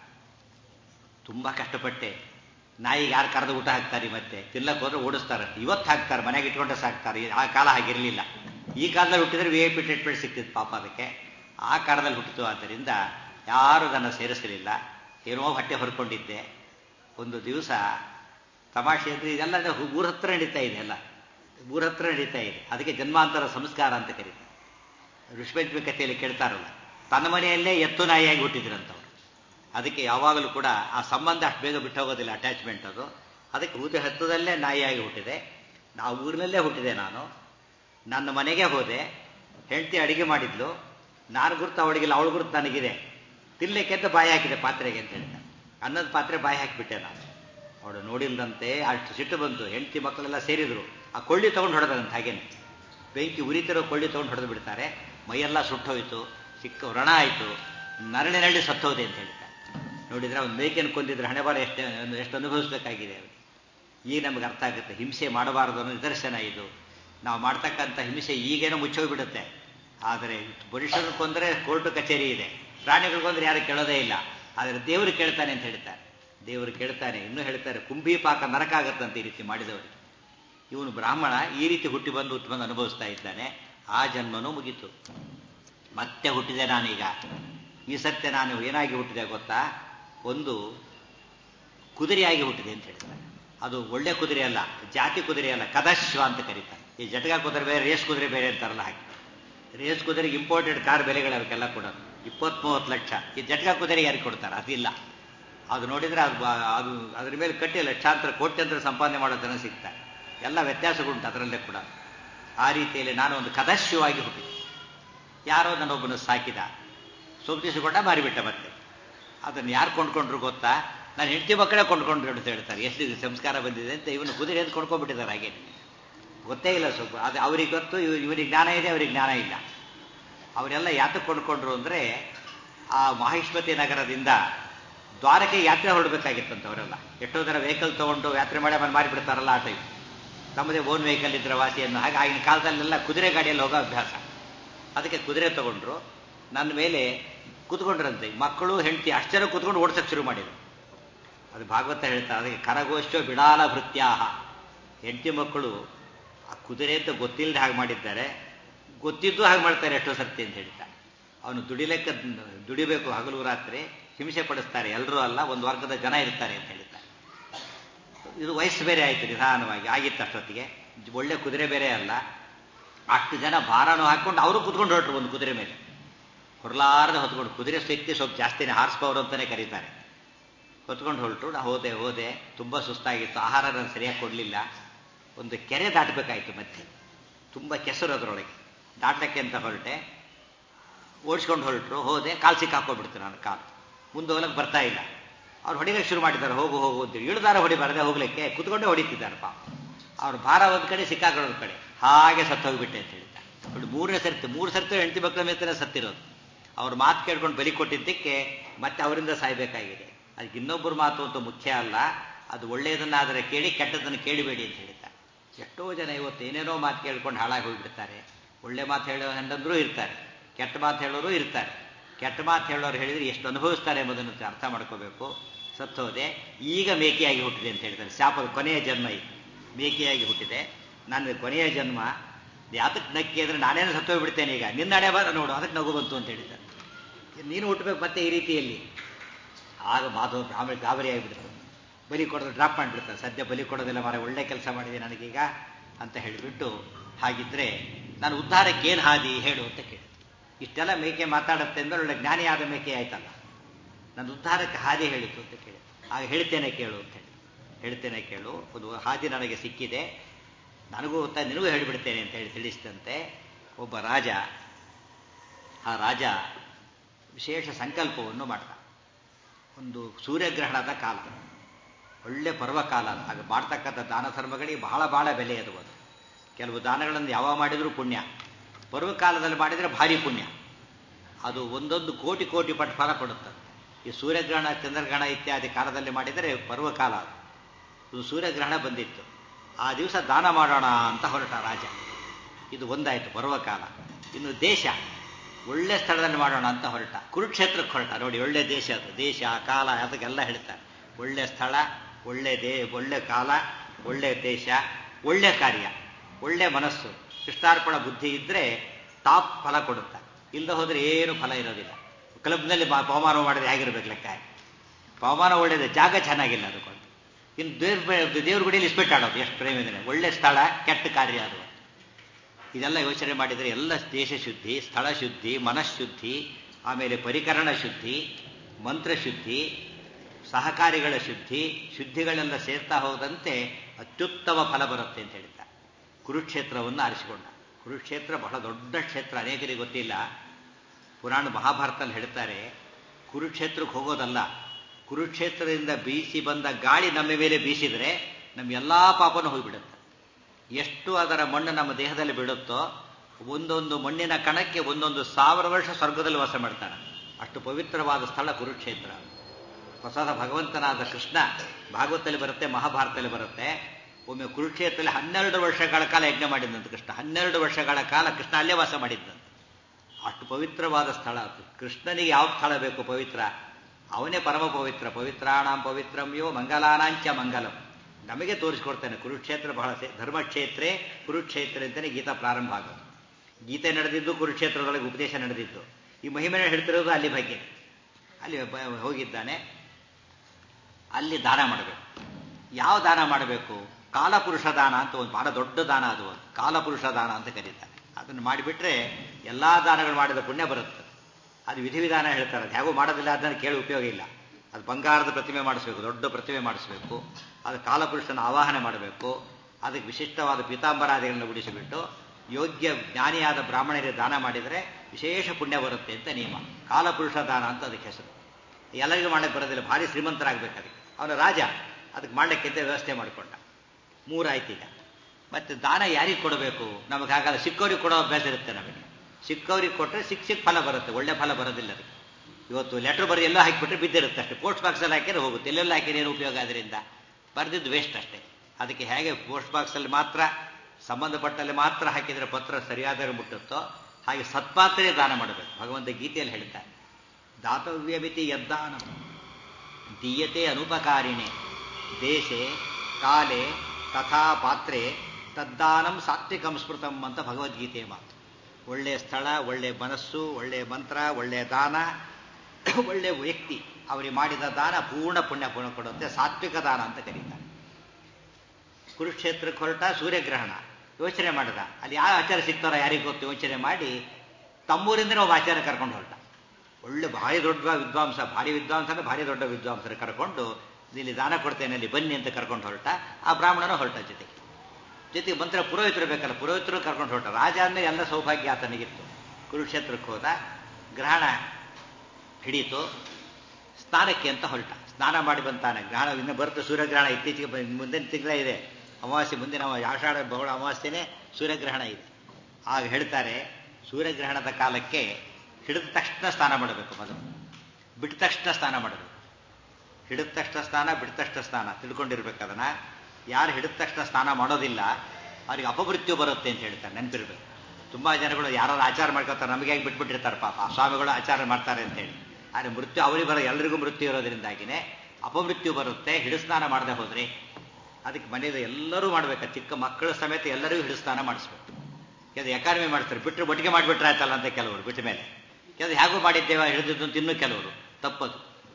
ತುಂಬ ಕಷ್ಟಪಟ್ಟೆ ನಾಯಿಗೆ ಯಾರು ಕರೆದು ಊಟ ಹಾಕ್ತಾರೆ ಮತ್ತೆ ತಿನ್ನಕ್ಕೆ ಹೋದ್ರೆ ಓಡಿಸ್ತಾರೆ ಇವತ್ತು ಹಾಕ್ತಾರೆ ಮನೆಗೆ ಇಟ್ಕೊಂಡೆ ಸಾಕ್ತಾರೆ ಆ ಕಾಲ ಹಾಗಿರಲಿಲ್ಲ ಈ ಕಾಲದಲ್ಲಿ ಹುಟ್ಟಿದ್ರೆ ವಿ ಐ ಪಿ ಟ್ರೀಟ್ಮೆಂಟ್ ಸಿಗ್ತಿತ್ತು ಪಾಪ ಅದಕ್ಕೆ ಆ ಕಾಲದಲ್ಲಿ ಹುಟ್ಟಿತು ಆದ್ದರಿಂದ ಯಾರು ನನ್ನ ಸೇರಿಸಲಿಲ್ಲ ಏನೋ ಹೊಟ್ಟೆ ಹೊರ್ಕೊಂಡಿದ್ದೆ ಒಂದು ದಿವಸ ತಮಾಷೆ ಅಂದರೆ ಇದೆಲ್ಲ ಊರ ಹತ್ರ ನಡೀತಾ ಇದೆ ಎಲ್ಲ ಊರ ಹತ್ರ ನಡೀತಾ ಇದೆ ಅದಕ್ಕೆ ಜನ್ಮಾಂತರ ಸಂಸ್ಕಾರ ಅಂತ ಕರೀತಾರೆ ಋಷಭಂಚಮಿ ಕಥೆಯಲ್ಲಿ ಕೇಳ್ತಾರಲ್ಲ ತನ್ನ ಮನೆಯಲ್ಲೇ ಎತ್ತು ನಾಯಿಯಾಗಿ ಹುಟ್ಟಿದ್ರಂತವ್ರು ಅದಕ್ಕೆ ಯಾವಾಗಲೂ ಕೂಡ ಆ ಸಂಬಂಧ ಅಷ್ಟು ಬೇಗ ಬಿಟ್ಟು ಹೋಗೋದಿಲ್ಲ ಅಟ್ಯಾಚ್ಮೆಂಟ್ ಅದು ಅದಕ್ಕೆ ಊಟ ಹತ್ತದಲ್ಲೇ ನಾಯಿಯಾಗಿ ಹುಟ್ಟಿದೆ ನಾವು ಊರಿನಲ್ಲೇ ಹುಟ್ಟಿದೆ ನಾನು ನನ್ನ ಮನೆಗೆ ಹೋದೆ ಹೆಂಡತಿ ಅಡಿಗೆ ಮಾಡಿದ್ಲು ನಾನು ಗುರುತು ಅವಳಿಗಿಲ್ಲ ಅವಳು ಗುರುತು ನನಗಿದೆ ತಿನ್ಲಿಕ್ಕೆ ಅಂತ ಬಾಯಿ ಹಾಕಿದೆ ಪಾತ್ರೆಗೆ ಅಂತ ಹೇಳಿದೆ ಅನ್ನದ ಪಾತ್ರೆ ಬಾಯಿ ಹಾಕಿಬಿಟ್ಟೆ ನಾನು ಅವಳು ನೋಡಿಲ್ದಂತೆ ಅಷ್ಟು ಸಿಟ್ಟು ಬಂತು ಹೆಂಡತಿ ಮಕ್ಕಳೆಲ್ಲ ಸೇರಿದ್ರು ಆ ಕೊಳ್ಳಿ ತಗೊಂಡು ಹೊಡೆದಂತ ಹಾಗೇನೆ ಬೆಂಕಿ ಉರಿತಿರೋ ಕೊಳ್ಳಿ ತಗೊಂಡು ಹೊಡೆದು ಬಿಡ್ತಾರೆ ಮೈಯೆಲ್ಲ ಸುಟ್ಟೋಯ್ತು ಸಿಕ್ಕ ವ್ರಣ ಆಯಿತು ನರಳಿ ನರಳಿ ಸತ್ತೋದೆ ಅಂತ ಹೇಳ್ತಾರೆ ನೋಡಿದ್ರೆ ಒಂದು ಮೇಕೆಯನ್ನು ಕೊಂದಿದ್ರೆ ಹಣೆ ಬಾರ ಎಷ್ಟು ಎಷ್ಟು ಅನುಭವಿಸ್ಬೇಕಾಗಿದೆ ಈಗ ನಮಗೆ ಅರ್ಥ ಆಗುತ್ತೆ ಹಿಂಸೆ ಮಾಡಬಾರದು ಅನ್ನೋ ನಿದರ್ಶನ ಇದು ನಾವು ಮಾಡ್ತಕ್ಕಂಥ ಹಿಂಸೆ ಈಗೇನೋ ಮುಚ್ಚೋಗ್ಬಿಡುತ್ತೆ ಆದರೆ ಮನುಷ್ಯರು ಕೊಂದರೆ ಕೋರ್ಟು ಕಚೇರಿ ಇದೆ ಪ್ರಾಣಿಗಳು ಕೊಂದ್ರೆ ಯಾರು ಕೇಳೋದೇ ಇಲ್ಲ ಆದರೆ ದೇವರು ಕೇಳ್ತಾನೆ ಅಂತ ಹೇಳ್ತಾರೆ ದೇವರು ಕೇಳ್ತಾನೆ ಇನ್ನೂ ಹೇಳ್ತಾರೆ ಕುಂಭಿ ಪಾಕ ನರಕ ಆಗತ್ತಂತ ಈ ರೀತಿ ಮಾಡಿದವರಿಗೆ ಇವನು ಬ್ರಾಹ್ಮಣ ಈ ರೀತಿ ಹುಟ್ಟಿ ಬಂದು ಉತ್ಪನ್ನ ಅನುಭವಿಸ್ತಾ ಇದ್ದಾನೆ ಆ ಜನ್ಮನೂ ಮುಗೀತು ಮತ್ತೆ ಹುಟ್ಟಿದೆ ನಾನೀಗ ಈ ಸತ್ಯ ನಾನು ಏನಾಗಿ ಹುಟ್ಟಿದೆ ಗೊತ್ತಾ ಒಂದು ಕುದುರೆಯಾಗಿ ಹುಟ್ಟಿದೆ ಅಂತ ಹೇಳ್ತಾರೆ ಅದು ಒಳ್ಳೆ ಕುದುರೆ ಅಲ್ಲ ಜಾತಿ ಕುದುರೆ ಅಲ್ಲ ಕದಶ್ವ ಅಂತ ಕರೀತಾರೆ ಈ ಜಟಕ ಕುದುರೆ ಬೇರೆ ರೇಸ್ ಕುದುರೆ ಬೇರೆ ಅಂತಾರಲ್ಲ ಹಾಗೆ ರೇಸ್ ಕುದುರೆಗೆ ಇಂಪೋರ್ಟೆಡ್ ಕಾರ್ ಬೆಲೆಗಳು ಅವಕ್ಕೆಲ್ಲ ಕೂಡ ಇಪ್ಪತ್ತ್ ಮೂವತ್ತು ಲಕ್ಷ ಈ ಜಟಕ ಕುದುರೆ ಯಾರಿಗೆ ಕೊಡ್ತಾರೆ ಅದಿಲ್ಲ ಅದು ನೋಡಿದ್ರೆ ಅದು ಅದು ಅದ್ರ ಮೇಲೆ ಕಟ್ಟಿ ಲಕ್ಷಾಂತರ ಕೋಟ್ಯಂತರ ಸಂಪಾದನೆ ಮಾಡೋ ಜನ ಸಿಗ್ತಾರೆ ಎಲ್ಲ ವ್ಯತ್ಯಾಸಗಳುಂಟು ಅದರಲ್ಲೇ ಕೂಡ ಆ ರೀತಿಯಲ್ಲಿ ನಾನು ಒಂದು ಕದಶ್ಯವಾಗಿ ಹುಟ್ಟಿದೆ ಯಾರೋ ನನ್ನೊಬ್ಬನು ಸಾಕಿದ ಸೋಪಿಸಿಕೊಂಡ ಮಾರಿಬಿಟ್ಟ ಮತ್ತೆ ಅದನ್ನು ಯಾರು ಕೊಂಡ್ಕೊಂಡ್ರು ಗೊತ್ತಾ ನಾನು ಹೆಂಡತಿ ಮಕ್ಕಳೇ ಕೊಂಡ್ಕೊಂಡ್ರು ಅಂತ ಹೇಳ್ತಾರೆ ಎಷ್ಟು ಸಂಸ್ಕಾರ ಬಂದಿದೆ ಅಂತ ಇವನು ಕುದುರೆ ಅಂತ ಕೊಂಡ್ಕೊಂಡ್ಬಿಟ್ಟಿದ್ದಾರೆ ಹಾಗೆ ಗೊತ್ತೇ ಇಲ್ಲ ಸ್ವಲ್ಪ ಅದು ಅವ್ರಿಗೆ ಗೊತ್ತು ಇವ್ ಇವರಿಗೆ ಜ್ಞಾನ ಇದೆ ಅವ್ರಿಗೆ ಜ್ಞಾನ ಇಲ್ಲ ಅವರೆಲ್ಲ ಯಾತಕ್ಕೆ ಕೊಂಡ್ಕೊಂಡ್ರು ಅಂದರೆ ಆ ಮಹೇಶ್ವತಿ ನಗರದಿಂದ ದ್ವಾರಕ್ಕೆ ಯಾತ್ರೆ ಹೊರಡಬೇಕಾಗಿತ್ತಂತ ಅವರೆಲ್ಲ ಎಷ್ಟೋ ಜನ ವೆಹಿಕಲ್ ತೊಗೊಂಡು ಯಾತ್ರೆ ಮಾಡಿ ಆಮೇಲೆ ಮಾರಿಬಿಡ್ತಾರಲ್ಲ ಆ ಟೈಪ್ ತಮ್ಮದೇ ಓನ್ ವೆಹಿಕಲ್ ಇದ್ರೆ ವಾಸಿಯನ್ನು ಹಾಗೆ ಆಗಿನ ಕಾಲದಲ್ಲೆಲ್ಲ ಕುದುರೆ ಗಾಡಿಯಲ್ಲಿ ಹೋಗೋ ಅಭ್ಯಾಸ ಅದಕ್ಕೆ ಕುದುರೆ ತಗೊಂಡ್ರು ನನ್ನ ಮೇಲೆ ಕೂತ್ಕೊಂಡ್ರಂತೆ ಮಕ್ಕಳು ಹೆಂಡತಿ ಅಷ್ಟು ಜನ ಕೂತ್ಕೊಂಡು ಓಡಿಸೋಕೆ ಶುರು ಮಾಡಿದ್ರು ಅದು ಭಾಗವತ ಹೇಳ್ತಾರೆ ಅದಕ್ಕೆ ಕರಗೋಷ್ಠ ಬಿಡಾಲ ಭೃತ್ಯಾಹ ಹೆಂಡತಿ ಮಕ್ಕಳು ಆ ಕುದುರೆ ಅಂತ ಗೊತ್ತಿಲ್ಲದೆ ಹಾಗೆ ಮಾಡಿದ್ದಾರೆ ಗೊತ್ತಿದ್ದು ಹಾಗೆ ಮಾಡ್ತಾರೆ ಎಷ್ಟೋ ಸರ್ತಿ ಅಂತ ಹೇಳ್ತಾರೆ ಅವನು ದುಡಿಲೆಕ್ಕ ದುಡಿಬೇಕು ಹಗಲು ರಾತ್ರಿ ಹಿಂಸೆ ಪಡಿಸ್ತಾರೆ ಎಲ್ಲರೂ ಅಲ್ಲ ಒಂದು ವರ್ಗದ ಜನ ಇರ್ತಾರೆ ಅಂತ ಹೇಳ್ತಾರೆ ಇದು ವಯಸ್ಸು ಬೇರೆ ಆಯಿತು ನಿಧಾನವಾಗಿ ಆಗಿತ್ತು ಅಷ್ಟೊತ್ತಿಗೆ ಒಳ್ಳೆ ಕುದುರೆ ಬೇರೆ ಅಲ್ಲ ಅಷ್ಟು ಜನ ಭಾರನೂ ಹಾಕೊಂಡು ಅವರು ಕುತ್ಕೊಂಡು ಹೊರಟ್ರು ಒಂದು ಕುದುರೆ ಮೇಲೆ ಹೊರಲಾರದೆ ಹೊತ್ಕೊಂಡು ಕುದುರೆ ಶಕ್ತಿ ಸ್ವಲ್ಪ ಜಾಸ್ತಿನೇ ಹಾರ್ಸ್ ಪವರ್ ಅಂತಾನೆ ಕರೀತಾರೆ ಹೊತ್ಕೊಂಡು ಹೊರಟು ನಾ ಹೋದೆ ಹೋದೆ ತುಂಬ ಸುಸ್ತಾಗಿತ್ತು ಆಹಾರ ನಾನು ಸರಿಯಾಗಿ ಕೊಡಲಿಲ್ಲ ಒಂದು ಕೆರೆ ದಾಟಬೇಕಾಯ್ತು ಮತ್ತೆ ತುಂಬ ಕೆಸರು ಅದರೊಳಗೆ ದಾಟಕ್ಕೆ ಅಂತ ಹೊರಟೆ ಓಡಿಸ್ಕೊಂಡು ಹೊರಟರು ಹೋದೆ ಕಾಲು ಸಿಕ್ಕಾಕೊಂಡ್ಬಿಡ್ತು ನಾನು ಕಾಲು ಮುಂದೆ ಹೋಗ್ಲಿಕ್ಕೆ ಬರ್ತಾ ಇಲ್ಲ ಅವ್ರು ಹೊಡಿಲಿಕ್ಕೆ ಶುರು ಮಾಡಿದ್ದಾರೆ ಹೋಗು ಹೋಗು ಅಂತ ಇಳಿದಾರ ಹೊಡಿ ಬರದೆ ಹೋಗ್ಲಿಕ್ಕೆ ಕುತ್ಕೊಂಡೇ ಹೊಡಿತಿದ್ದಾರೆ ಪಾಪ ಅವ್ರ ಭಾರ ಒಂದು ಕಡೆ ಸಿಕ್ಕಾಕೊಳ್ಳೋದು ಕಡೆ ಹಾಗೆ ಸತ್ತು ಹೋಗ್ಬಿಟ್ಟೆ ಅಂತ ಹೇಳ್ತಾರೆ ನೋಡಿ ಮೂರನೇ ಸರ್ತಿ ಮೂರು ಸರ್ತಿ ಹೆಂಡತಿ ಮಕ್ಕಳ ಮೇತನೇ ಸತ್ತಿರೋದು ಅವ್ರ ಮಾತು ಕೇಳ್ಕೊಂಡು ಬಲಿ ಕೊಟ್ಟಿದ್ದಕ್ಕೆ ಮತ್ತೆ ಅವರಿಂದ ಸಾಯ್ಬೇಕಾಗಿದೆ ಅದಕ್ಕೆ ಇನ್ನೊಬ್ಬರು ಮಾತು ಅಂತ ಮುಖ್ಯ ಅಲ್ಲ ಅದು ಒಳ್ಳೆಯದನ್ನಾದರೆ ಕೇಳಿ ಕೆಟ್ಟದನ್ನು ಕೇಳಿಬೇಡಿ ಅಂತ ಹೇಳ್ತಾರೆ ಎಷ್ಟೋ ಜನ ಇವತ್ತು ಏನೇನೋ ಮಾತು ಕೇಳ್ಕೊಂಡು ಹಾಳಾಗಿ ಹೋಗ್ಬಿಡ್ತಾರೆ ಒಳ್ಳೆ ಮಾತು ಹೇಳೋ ಹೆಂಡಂದ್ರೂ ಇರ್ತಾರೆ ಕೆಟ್ಟ ಮಾತು ಹೇಳೋರು ಇರ್ತಾರೆ ಕೆಟ್ಟ ಮಾತು ಹೇಳೋರು ಹೇಳಿದ್ರೆ ಎಷ್ಟು ಅನುಭವಿಸ್ತಾರೆ ಎಂಬುದನ್ನು ಅರ್ಥ ಮಾಡ್ಕೋಬೇಕು ಸತ್ತೋದೆ ಈಗ ಮೇಕೆಯಾಗಿ ಹುಟ್ಟಿದೆ ಅಂತ ಹೇಳ್ತಾರೆ ಶಾಪದ ಕೊನೆಯ ಜನ್ಮ ಇದು ಮೇಕೆಯಾಗಿ ಹುಟ್ಟಿದೆ ನನ್ನ ಕೊನೆಯ ಜನ್ಮ ಯಾತಕ್ಕೆ ನಕ್ಕಿ ಅಂದ್ರೆ ನಾನೇನು ಸತ್ತೋಗ್ಬಿಡ್ತೇನೆ ಈಗ ನಿನ್ನ ಹಣೆ ಬರ ನೋಡು ಅದಕ್ಕೆ ನಗು ಬಂತು ಅಂತ ಹೇಳಿದ್ದಾರೆ ನೀನು ಹುಟ್ಟಬೇಕು ಮತ್ತೆ ಈ ರೀತಿಯಲ್ಲಿ ಆಗ ಮಾಧವ ಬ್ರಾಹ್ಮಣ ಗಾಬರಿ ಆಗಿಬಿಡ್ತು ಬಲಿ ಕೊಡೋದು ಡ್ರಾಪ್ ಮಾಡಿಬಿಡ್ತಾರೆ ಸದ್ಯ ಬಲಿ ಕೊಡೋದಿಲ್ಲ ಮಾರ ಒಳ್ಳೆ ಕೆಲಸ ಮಾಡಿದೆ ನನಗೀಗ ಅಂತ ಹೇಳಿಬಿಟ್ಟು ಹಾಗಿದ್ರೆ ನಾನು ಉದ್ಧಾರಕ್ಕೆ ಏನು ಹಾದಿ ಹೇಳು ಅಂತ ಕೇಳಿ ಇಷ್ಟೆಲ್ಲ ಮೇಕೆ ಮಾತಾಡುತ್ತೆ ಅಂದ್ರೆ ಒಳ್ಳೆ ಜ್ಞಾನಿಯಾದ ಮೇಕೆ ಆಯ್ತಲ್ಲ ನನ್ನ ಉದ್ಧಾರಕ್ಕೆ ಹಾದಿ ಹೇಳಿತು ಅಂತ ಕೇಳಿ ಆಗ ಹೇಳ್ತೇನೆ ಕೇಳು ಅಂತ ಹೇಳಿ ಹೇಳ್ತೇನೆ ಕೇಳು ಒಂದು ಹಾದಿ ನನಗೆ ಸಿಕ್ಕಿದೆ ನನಗೂ ಗೊತ್ತಾ ನಿನಗೂ ಹೇಳಿಬಿಡ್ತೇನೆ ಅಂತ ಹೇಳಿ ತಿಳಿಸಿದಂತೆ ಒಬ್ಬ ರಾಜ ಆ ರಾಜ ವಿಶೇಷ ಸಂಕಲ್ಪವನ್ನು ಮಾಡ್ದ ಒಂದು ಸೂರ್ಯಗ್ರಹಣದ ಕಾಲ ಒಳ್ಳೆ ಪರ್ವಕಾಲ ಅದು ಆಗ ಮಾಡ್ತಕ್ಕಂಥ ದಾನ ಧರ್ಮಗಳಿಗೆ ಬಹಳ ಬಹಳ ಬೆಲೆ ಅದು ಅದು ಕೆಲವು ದಾನಗಳನ್ನು ಯಾವಾಗ ಮಾಡಿದರೂ ಪುಣ್ಯ ಪರ್ವಕಾಲದಲ್ಲಿ ಮಾಡಿದರೆ ಭಾರಿ ಪುಣ್ಯ ಅದು ಒಂದೊಂದು ಕೋಟಿ ಕೋಟಿ ಪಟ್ಟು ಫಲ ಕೊಡುತ್ತೆ ಈ ಸೂರ್ಯಗ್ರಹಣ ಚಂದ್ರಗ್ರಹಣ ಇತ್ಯಾದಿ ಕಾಲದಲ್ಲಿ ಮಾಡಿದರೆ ಪರ್ವಕಾಲ ಅದು ಇದು ಸೂರ್ಯಗ್ರಹಣ ಬಂದಿತ್ತು ಆ ದಿವಸ ದಾನ ಮಾಡೋಣ ಅಂತ ಹೊರಟ ರಾಜ ಇದು ಒಂದಾಯಿತು ಪರ್ವಕಾಲ ಇನ್ನು ದೇಶ ಒಳ್ಳೆ ಸ್ಥಳದಲ್ಲಿ ಮಾಡೋಣ ಅಂತ ಹೊರಟ ಕುರುಕ್ಷೇತ್ರಕ್ಕೆ ಹೊರಟ ನೋಡಿ ಒಳ್ಳೆ ದೇಶ ಅದು ದೇಶ ಕಾಲ ಅದಕ್ಕೆಲ್ಲ ಹೇಳ್ತಾರೆ ಒಳ್ಳೆ ಸ್ಥಳ ಒಳ್ಳೆ ದೇ ಒಳ್ಳೆ ಕಾಲ ಒಳ್ಳೆ ದೇಶ ಒಳ್ಳೆ ಕಾರ್ಯ ಒಳ್ಳೆ ಮನಸ್ಸು ಕೃಷ್ಣಾರ್ಪಣ ಬುದ್ಧಿ ಇದ್ದರೆ ಟಾಪ್ ಫಲ ಕೊಡುತ್ತೆ ಇಲ್ಲದೆ ಹೋದರೆ ಏನು ಫಲ ಇರೋದಿಲ್ಲ ಕ್ಲಬ್ನಲ್ಲಿ ಪವಮಾನ ಮಾಡಿದ್ರೆ ಹೇಗಿರ್ಬೇಕು ಲೆಕ್ಕ ಪವಮಾನ ಒಳ್ಳೇದು ಜಾಗ ಚೆನ್ನಾಗಿಲ್ಲ ಅದಕ್ಕೊಂದು ಇನ್ನು ದೇವ್ರ ದೇವ್ರ ಗುಡಿಯಲ್ಲಿ ಇಸ್ಪೆಟ್ ಆಡೋದು ಎಷ್ಟು ಪ್ರೇಮ ಇದೆ ಒಳ್ಳೆ ಸ್ಥಳ ಕೆಟ್ಟ ಕಾರ್ಯ ಅದು ಇದೆಲ್ಲ ಯೋಚನೆ ಮಾಡಿದರೆ ಎಲ್ಲ ದೇಶ ಶುದ್ಧಿ ಸ್ಥಳ ಶುದ್ಧಿ ಮನಃಶುದ್ಧಿ ಆಮೇಲೆ ಪರಿಕರಣ ಶುದ್ಧಿ ಮಂತ್ರಶುದ್ಧಿ ಸಹಕಾರಿಗಳ ಶುದ್ಧಿ ಶುದ್ಧಿಗಳೆಲ್ಲ ಸೇರ್ತಾ ಹೋದಂತೆ ಅತ್ಯುತ್ತಮ ಫಲ ಬರುತ್ತೆ ಅಂತ ಹೇಳಿದ್ದಾರೆ ಕುರುಕ್ಷೇತ್ರವನ್ನು ಆರಿಸಿಕೊಂಡ ಕುರುಕ್ಷೇತ್ರ ಬಹಳ ದೊಡ್ಡ ಕ್ಷೇತ್ರ ಅನೇಕರಿಗೆ ಗೊತ್ತಿಲ್ಲ ಪುರಾಣ ಮಹಾಭಾರತದಲ್ಲಿ ಹೇಳ್ತಾರೆ ಕುರುಕ್ಷೇತ್ರಕ್ಕೆ ಹೋಗೋದಲ್ಲ ಕುರುಕ್ಷೇತ್ರದಿಂದ ಬೀಸಿ ಬಂದ ಗಾಳಿ ನಮ್ಮ ಮೇಲೆ ಬೀಸಿದರೆ ನಮ್ಮ ಎಲ್ಲಾ ಪಾಪನೂ ಹೋಗಿಬಿಡುತ್ತೆ ಎಷ್ಟು ಅದರ ಮಣ್ಣು ನಮ್ಮ ದೇಹದಲ್ಲಿ ಬಿಡುತ್ತೋ ಒಂದೊಂದು ಮಣ್ಣಿನ ಕಣಕ್ಕೆ ಒಂದೊಂದು ಸಾವಿರ ವರ್ಷ ಸ್ವರ್ಗದಲ್ಲಿ ವಾಸ ಮಾಡ್ತಾನೆ ಅಷ್ಟು ಪವಿತ್ರವಾದ ಸ್ಥಳ ಕುರುಕ್ಷೇತ್ರ ಹೊಸದ ಭಗವಂತನಾದ ಕೃಷ್ಣ ಭಾಗವತದಲ್ಲಿ ಬರುತ್ತೆ ಮಹಾಭಾರತದಲ್ಲಿ ಬರುತ್ತೆ ಒಮ್ಮೆ ಕುರುಕ್ಷೇತ್ರದಲ್ಲಿ ಹನ್ನೆರಡು ವರ್ಷಗಳ ಕಾಲ ಯಜ್ಞ ಮಾಡಿದ್ದಂತೆ ಕೃಷ್ಣ ಹನ್ನೆರಡು ವರ್ಷಗಳ ಕಾಲ ಕೃಷ್ಣ ಅಲ್ಲೇ ವಾಸ ಮಾಡಿದ್ದಂತೆ ಅಷ್ಟು ಪವಿತ್ರವಾದ ಸ್ಥಳ ಅದು ಕೃಷ್ಣನಿಗೆ ಯಾವ ಸ್ಥಳ ಬೇಕು ಪವಿತ್ರ ಅವನೇ ಪರಮ ಪವಿತ್ರ ಪವಿತ್ರಾಣಾಂ ಪವಿತ್ರಮ್ಯೋ ಮಂಗಲಾನಾಂಚ ಮಂಗಲಂ ನಮಗೆ ತೋರಿಸ್ಕೊಡ್ತಾನೆ ಕುರುಕ್ಷೇತ್ರ ಬಹಳ ಧರ್ಮಕ್ಷೇತ್ರೇ ಕುರುಕ್ಷೇತ್ರ ಅಂತಲೇ ಗೀತಾ ಪ್ರಾರಂಭ ಆಗೋದು ಗೀತೆ ನಡೆದಿದ್ದು ಕುರುಕ್ಷೇತ್ರದೊಳಗೆ ಉಪದೇಶ ನಡೆದಿದ್ದು ಈ ಮಹಿಮೆ ಹೇಳ್ತಿರೋದು ಅಲ್ಲಿ ಬಗ್ಗೆ ಅಲ್ಲಿ ಹೋಗಿದ್ದಾನೆ ಅಲ್ಲಿ ದಾನ ಮಾಡಬೇಕು ಯಾವ ದಾನ ಮಾಡಬೇಕು ಕಾಲಪುರುಷ ದಾನ ಅಂತ ಒಂದು ಬಹಳ ದೊಡ್ಡ ದಾನ ಅದು ಒಂದು ಕಾಲಪುರುಷ ದಾನ ಅಂತ ಕರೀತಾರೆ ಅದನ್ನು ಮಾಡಿಬಿಟ್ರೆ ಎಲ್ಲಾ ದಾನಗಳು ಮಾಡಿದ ಪುಣ್ಯ ಬರುತ್ತೆ ಅದು ವಿಧಿವಿಧಾನ ಹೇಳ್ತಾರೆ ಅದು ಹೇಗೂ ಮಾಡೋದಿಲ್ಲ ಅದನ್ನು ಕೇಳಿ ಉಪಯೋಗ ಇಲ್ಲ ಅದು ಬಂಗಾರದ ಪ್ರತಿಮೆ ಮಾಡಿಸ್ಬೇಕು ದೊಡ್ಡ ಪ್ರತಿಮೆ ಮಾಡಿಸ್ಬೇಕು ಅದು ಕಾಲಪುರುಷನ ಆವಾಹನೆ ಮಾಡಬೇಕು ಅದಕ್ಕೆ ವಿಶಿಷ್ಟವಾದ ಪೀತಾಂಬರಾದಿಗಳನ್ನು ಉಡಿಸಿಬಿಟ್ಟು ಯೋಗ್ಯ ಜ್ಞಾನಿಯಾದ ಬ್ರಾಹ್ಮಣರಿಗೆ ದಾನ ಮಾಡಿದರೆ ವಿಶೇಷ ಪುಣ್ಯ ಬರುತ್ತೆ ಅಂತ ನಿಯಮ ಕಾಲಪುರುಷ ದಾನ ಅಂತ ಅದಕ್ಕೆ ಹೆಸರು ಎಲ್ಲರಿಗೂ ಮಾಡಕ್ಕೆ ಬರೋದಿಲ್ಲ ಭಾರಿ ಶ್ರೀಮಂತರಾಗಬೇಕು ಅದಕ್ಕೆ ಅವನ ರಾಜ ಅದಕ್ಕೆ ಮಾಡಲಿಕ್ಕೆ ವ್ಯವಸ್ಥೆ ಮಾಡಿಕೊಂಡ ಮೂರಾಯ್ತು ಈಗ ಮತ್ತೆ ದಾನ ಯಾರಿಗೆ ಕೊಡಬೇಕು ನಮಗೆ ಹಾಗಾದ್ರೆ ಸಿಕ್ಕವ್ರಿಗೆ ಕೊಡೋ ಅಭ್ಯಾಸ ಇರುತ್ತೆ ನಮಗೆ ಸಿಕ್ಕವ್ರಿಗೆ ಕೊಟ್ಟರೆ ಸಿಕ್ಕ ಸಿಕ್ಕ ಫಲ ಬರುತ್ತೆ ಒಳ್ಳೆ ಫಲ ಬರೋದಿಲ್ಲ ಅದಕ್ಕೆ ಇವತ್ತು ಲೆಟರ್ ಬರೆದು ಎಲ್ಲೋ ಹಾಕಿಬಿಟ್ರೆ ಬಿದ್ದಿರುತ್ತೆ ಅಷ್ಟೇ ಪೋಸ್ಟ್ ಬಾಕ್ಸಲ್ಲಿ ಹಾಕಿದ್ರೆ ಹೋಗುತ್ತೆ ಎಲ್ಲೆಲ್ಲ ಹಾಕಿದ್ರೆ ಏನು ಉಪಯೋಗ ಅದರಿಂದ ಬರೆದಿದ್ದು ವೇಸ್ಟ್ ಅಷ್ಟೇ ಅದಕ್ಕೆ ಹೇಗೆ ಪೋಸ್ಟ್ ಬಾಕ್ಸಲ್ಲಿ ಮಾತ್ರ ಸಂಬಂಧಪಟ್ಟಲ್ಲಿ ಮಾತ್ರ ಹಾಕಿದರೆ ಪತ್ರ ಸರಿಯಾದರೆ ಮುಟ್ಟುತ್ತೋ ಹಾಗೆ ಸತ್ಪಾತ್ರೆ ದಾನ ಮಾಡಬೇಕು ಭಗವಂತ ಗೀತೆಯಲ್ಲಿ ಹೇಳ್ತಾರೆ ದಾತವ್ಯಮಿತಿ ಯದ್ದಾನ ದೀಯತೆ ಅನುಪಕಾರಿಣೆ ದೇಶೆ ಕಾಲೆ ತಥಾ ಪಾತ್ರೆ ತದ್ದಾನಂ ಸಾತ್ವಿಕಂ ಸ್ಮೃತಂ ಅಂತ ಭಗವದ್ಗೀತೆಯ ಮಾತು ಒಳ್ಳೆಯ ಸ್ಥಳ ಒಳ್ಳೆಯ ಮನಸ್ಸು ಒಳ್ಳೆಯ ಮಂತ್ರ ಒಳ್ಳೆಯ ದಾನ ಒಳ್ಳೆಯ ವ್ಯಕ್ತಿ ಅವರಿಗೆ ಮಾಡಿದ ದಾನ ಪೂರ್ಣ ಪುಣ್ಯ ಪೂರ್ಣ ಕೊಡುತ್ತೆ ಸಾತ್ವಿಕ ದಾನ ಅಂತ ಕರೀತಾರೆ ಕುರುಕ್ಷೇತ್ರಕ್ಕೆ ಹೊರಟ ಸೂರ್ಯಗ್ರಹಣ ಯೋಚನೆ ಮಾಡಿದ ಅಲ್ಲಿ ಯಾವ ಆಚಾರ ಸಿಗ್ತಾರೋ ಯಾರಿಗೆ ಗೊತ್ತು ಯೋಚನೆ ಮಾಡಿ ತಮ್ಮೂರಿಂದನೇ ಒಬ್ಬ ಆಚಾರ ಕರ್ಕೊಂಡು ಹೊರಟ ಒಳ್ಳೆ ಭಾರಿ ದೊಡ್ಡ ವಿದ್ವಾಂಸ ಭಾರಿ ವಿದ್ವಾಂಸ ಅಂದ್ರೆ ಭಾರಿ ದೊಡ್ಡ ವಿದ್ವಾಂಸರ ಕರ್ಕೊಂಡು ಇಲ್ಲಿ ದಾನ ಕೊಡ್ತೇನೆ ಅಲ್ಲಿ ಬನ್ನಿ ಅಂತ ಕರ್ಕೊಂಡು ಹೊರಟ ಆ ಬ್ರಾಹ್ಮಣನ ಹೊರಟ ಜೊತೆಗೆ ಜೊತೆಗೆ ಮಂತ್ರ ಪುರೋಹಿತರು ಬೇಕಲ್ಲ ಪುರೋಹಿತರು ಕರ್ಕೊಂಡು ಹೊರಟ ರಾಜ ಅಂದ್ರೆ ಎಲ್ಲ ಸೌಭಾಗ್ಯ ಆತನಿಗಿತ್ತು ಕುರುಕ್ಷೇತ್ರಕ್ಕೆ ಹೋದ ಗ್ರಹಣ ಹಿಡೀತು ಸ್ನಾನಕ್ಕೆ ಅಂತ ಹೊರಟ ಸ್ನಾನ ಮಾಡಿ ಬಂತಾನೆ ಗ್ರಹಣ ಇನ್ನು ಬರುತ್ತೆ ಸೂರ್ಯಗ್ರಹಣ ಇತ್ತೀಚೆಗೆ ಮುಂದಿನ ತಿಂಗಳೇ ಇದೆ ಅಮಾವಾಸ್ಯೆ ಮುಂದಿನ ಆಷಾಢ ಬಹುಳ ಅಮಾವಾಸ್ಯೆನೇ ಸೂರ್ಯಗ್ರಹಣ ಇದೆ ಆಗ ಹೇಳ್ತಾರೆ ಸೂರ್ಯಗ್ರಹಣದ ಕಾಲಕ್ಕೆ ಹಿಡಿದ ತಕ್ಷಣ ಸ್ನಾನ ಮಾಡಬೇಕು ಮೊದಲು ಬಿಟ್ಟ ತಕ್ಷಣ ಸ್ನಾನ ಮಾಡಬೇಕು ಹಿಡಿದ ತಕ್ಷಣ ಸ್ನಾನ ಬಿಟ್ಟ ತಕ್ಷಣ ಸ್ನಾನ ತಿಳ್ಕೊಂಡಿರ್ಬೇಕು ಅದನ್ನ ಯಾರು ಹಿಡಿದ ತಕ್ಷಣ ಸ್ನಾನ ಮಾಡೋದಿಲ್ಲ ಅವ್ರಿಗೆ ಅಪಮೃತ್ಯು ಬರುತ್ತೆ ಅಂತ ಹೇಳ್ತಾರೆ ನೆನಪಿರ್ಬೇಕು ತುಂಬಾ ಜನಗಳು ಯಾರು ಆಚಾರ ಮಾಡ್ಕೊತಾರೆ ನಮಗೆ ಹೇಗೆ ಬಿಟ್ಬಿಟ್ಟಿರ್ತಾರೆ ಪಾಪ ಆ ಸ್ವಾಮಿಗಳು ಆಚಾರ ಮಾಡ್ತಾರೆ ಅಂತ ಹೇಳಿ ಆದರೆ ಮೃತ್ಯು ಅವರಿಗೆ ಬರೋ ಎಲ್ರಿಗೂ ಮೃತ್ಯು ಇರೋದ್ರಿಂದಾಗಿನೇ ಅಪಮೃತ್ಯು ಬರುತ್ತೆ ಹಿಡಿಸ್ನಾನ ಮಾಡದೆ ಹೋದ್ರೆ ಅದಕ್ಕೆ ಮನೆಯಲ್ಲಿ ಎಲ್ಲರೂ ಮಾಡ್ಬೇಕು ಚಿಕ್ಕ ಮಕ್ಕಳ ಸಮೇತ ಎಲ್ಲರಿಗೂ ಹಿಡಿಸ್ನಾನ ಮಾಡಿಸ್ಬೇಕು ಯಾವ್ದು ಎಕಾನಮಿ ಮಾಡ್ತಾರೆ ಬಿಟ್ಟರೆ ಒಟ್ಟಿಗೆ ಮಾಡಿಬಿಟ್ರೆ ಆಯ್ತಲ್ಲ ಅಂತ ಕೆಲವರು ಬಿಟ್ಟ ಮೇಲೆ ಯಾವ್ದು ಹೇಗೂ ಮಾಡಿದ್ದೇವೆ ಹಿಡಿದಿದ್ದು ಅಂತ ಇನ್ನೂ ಕೆಲವರು ತಪ್ಪದು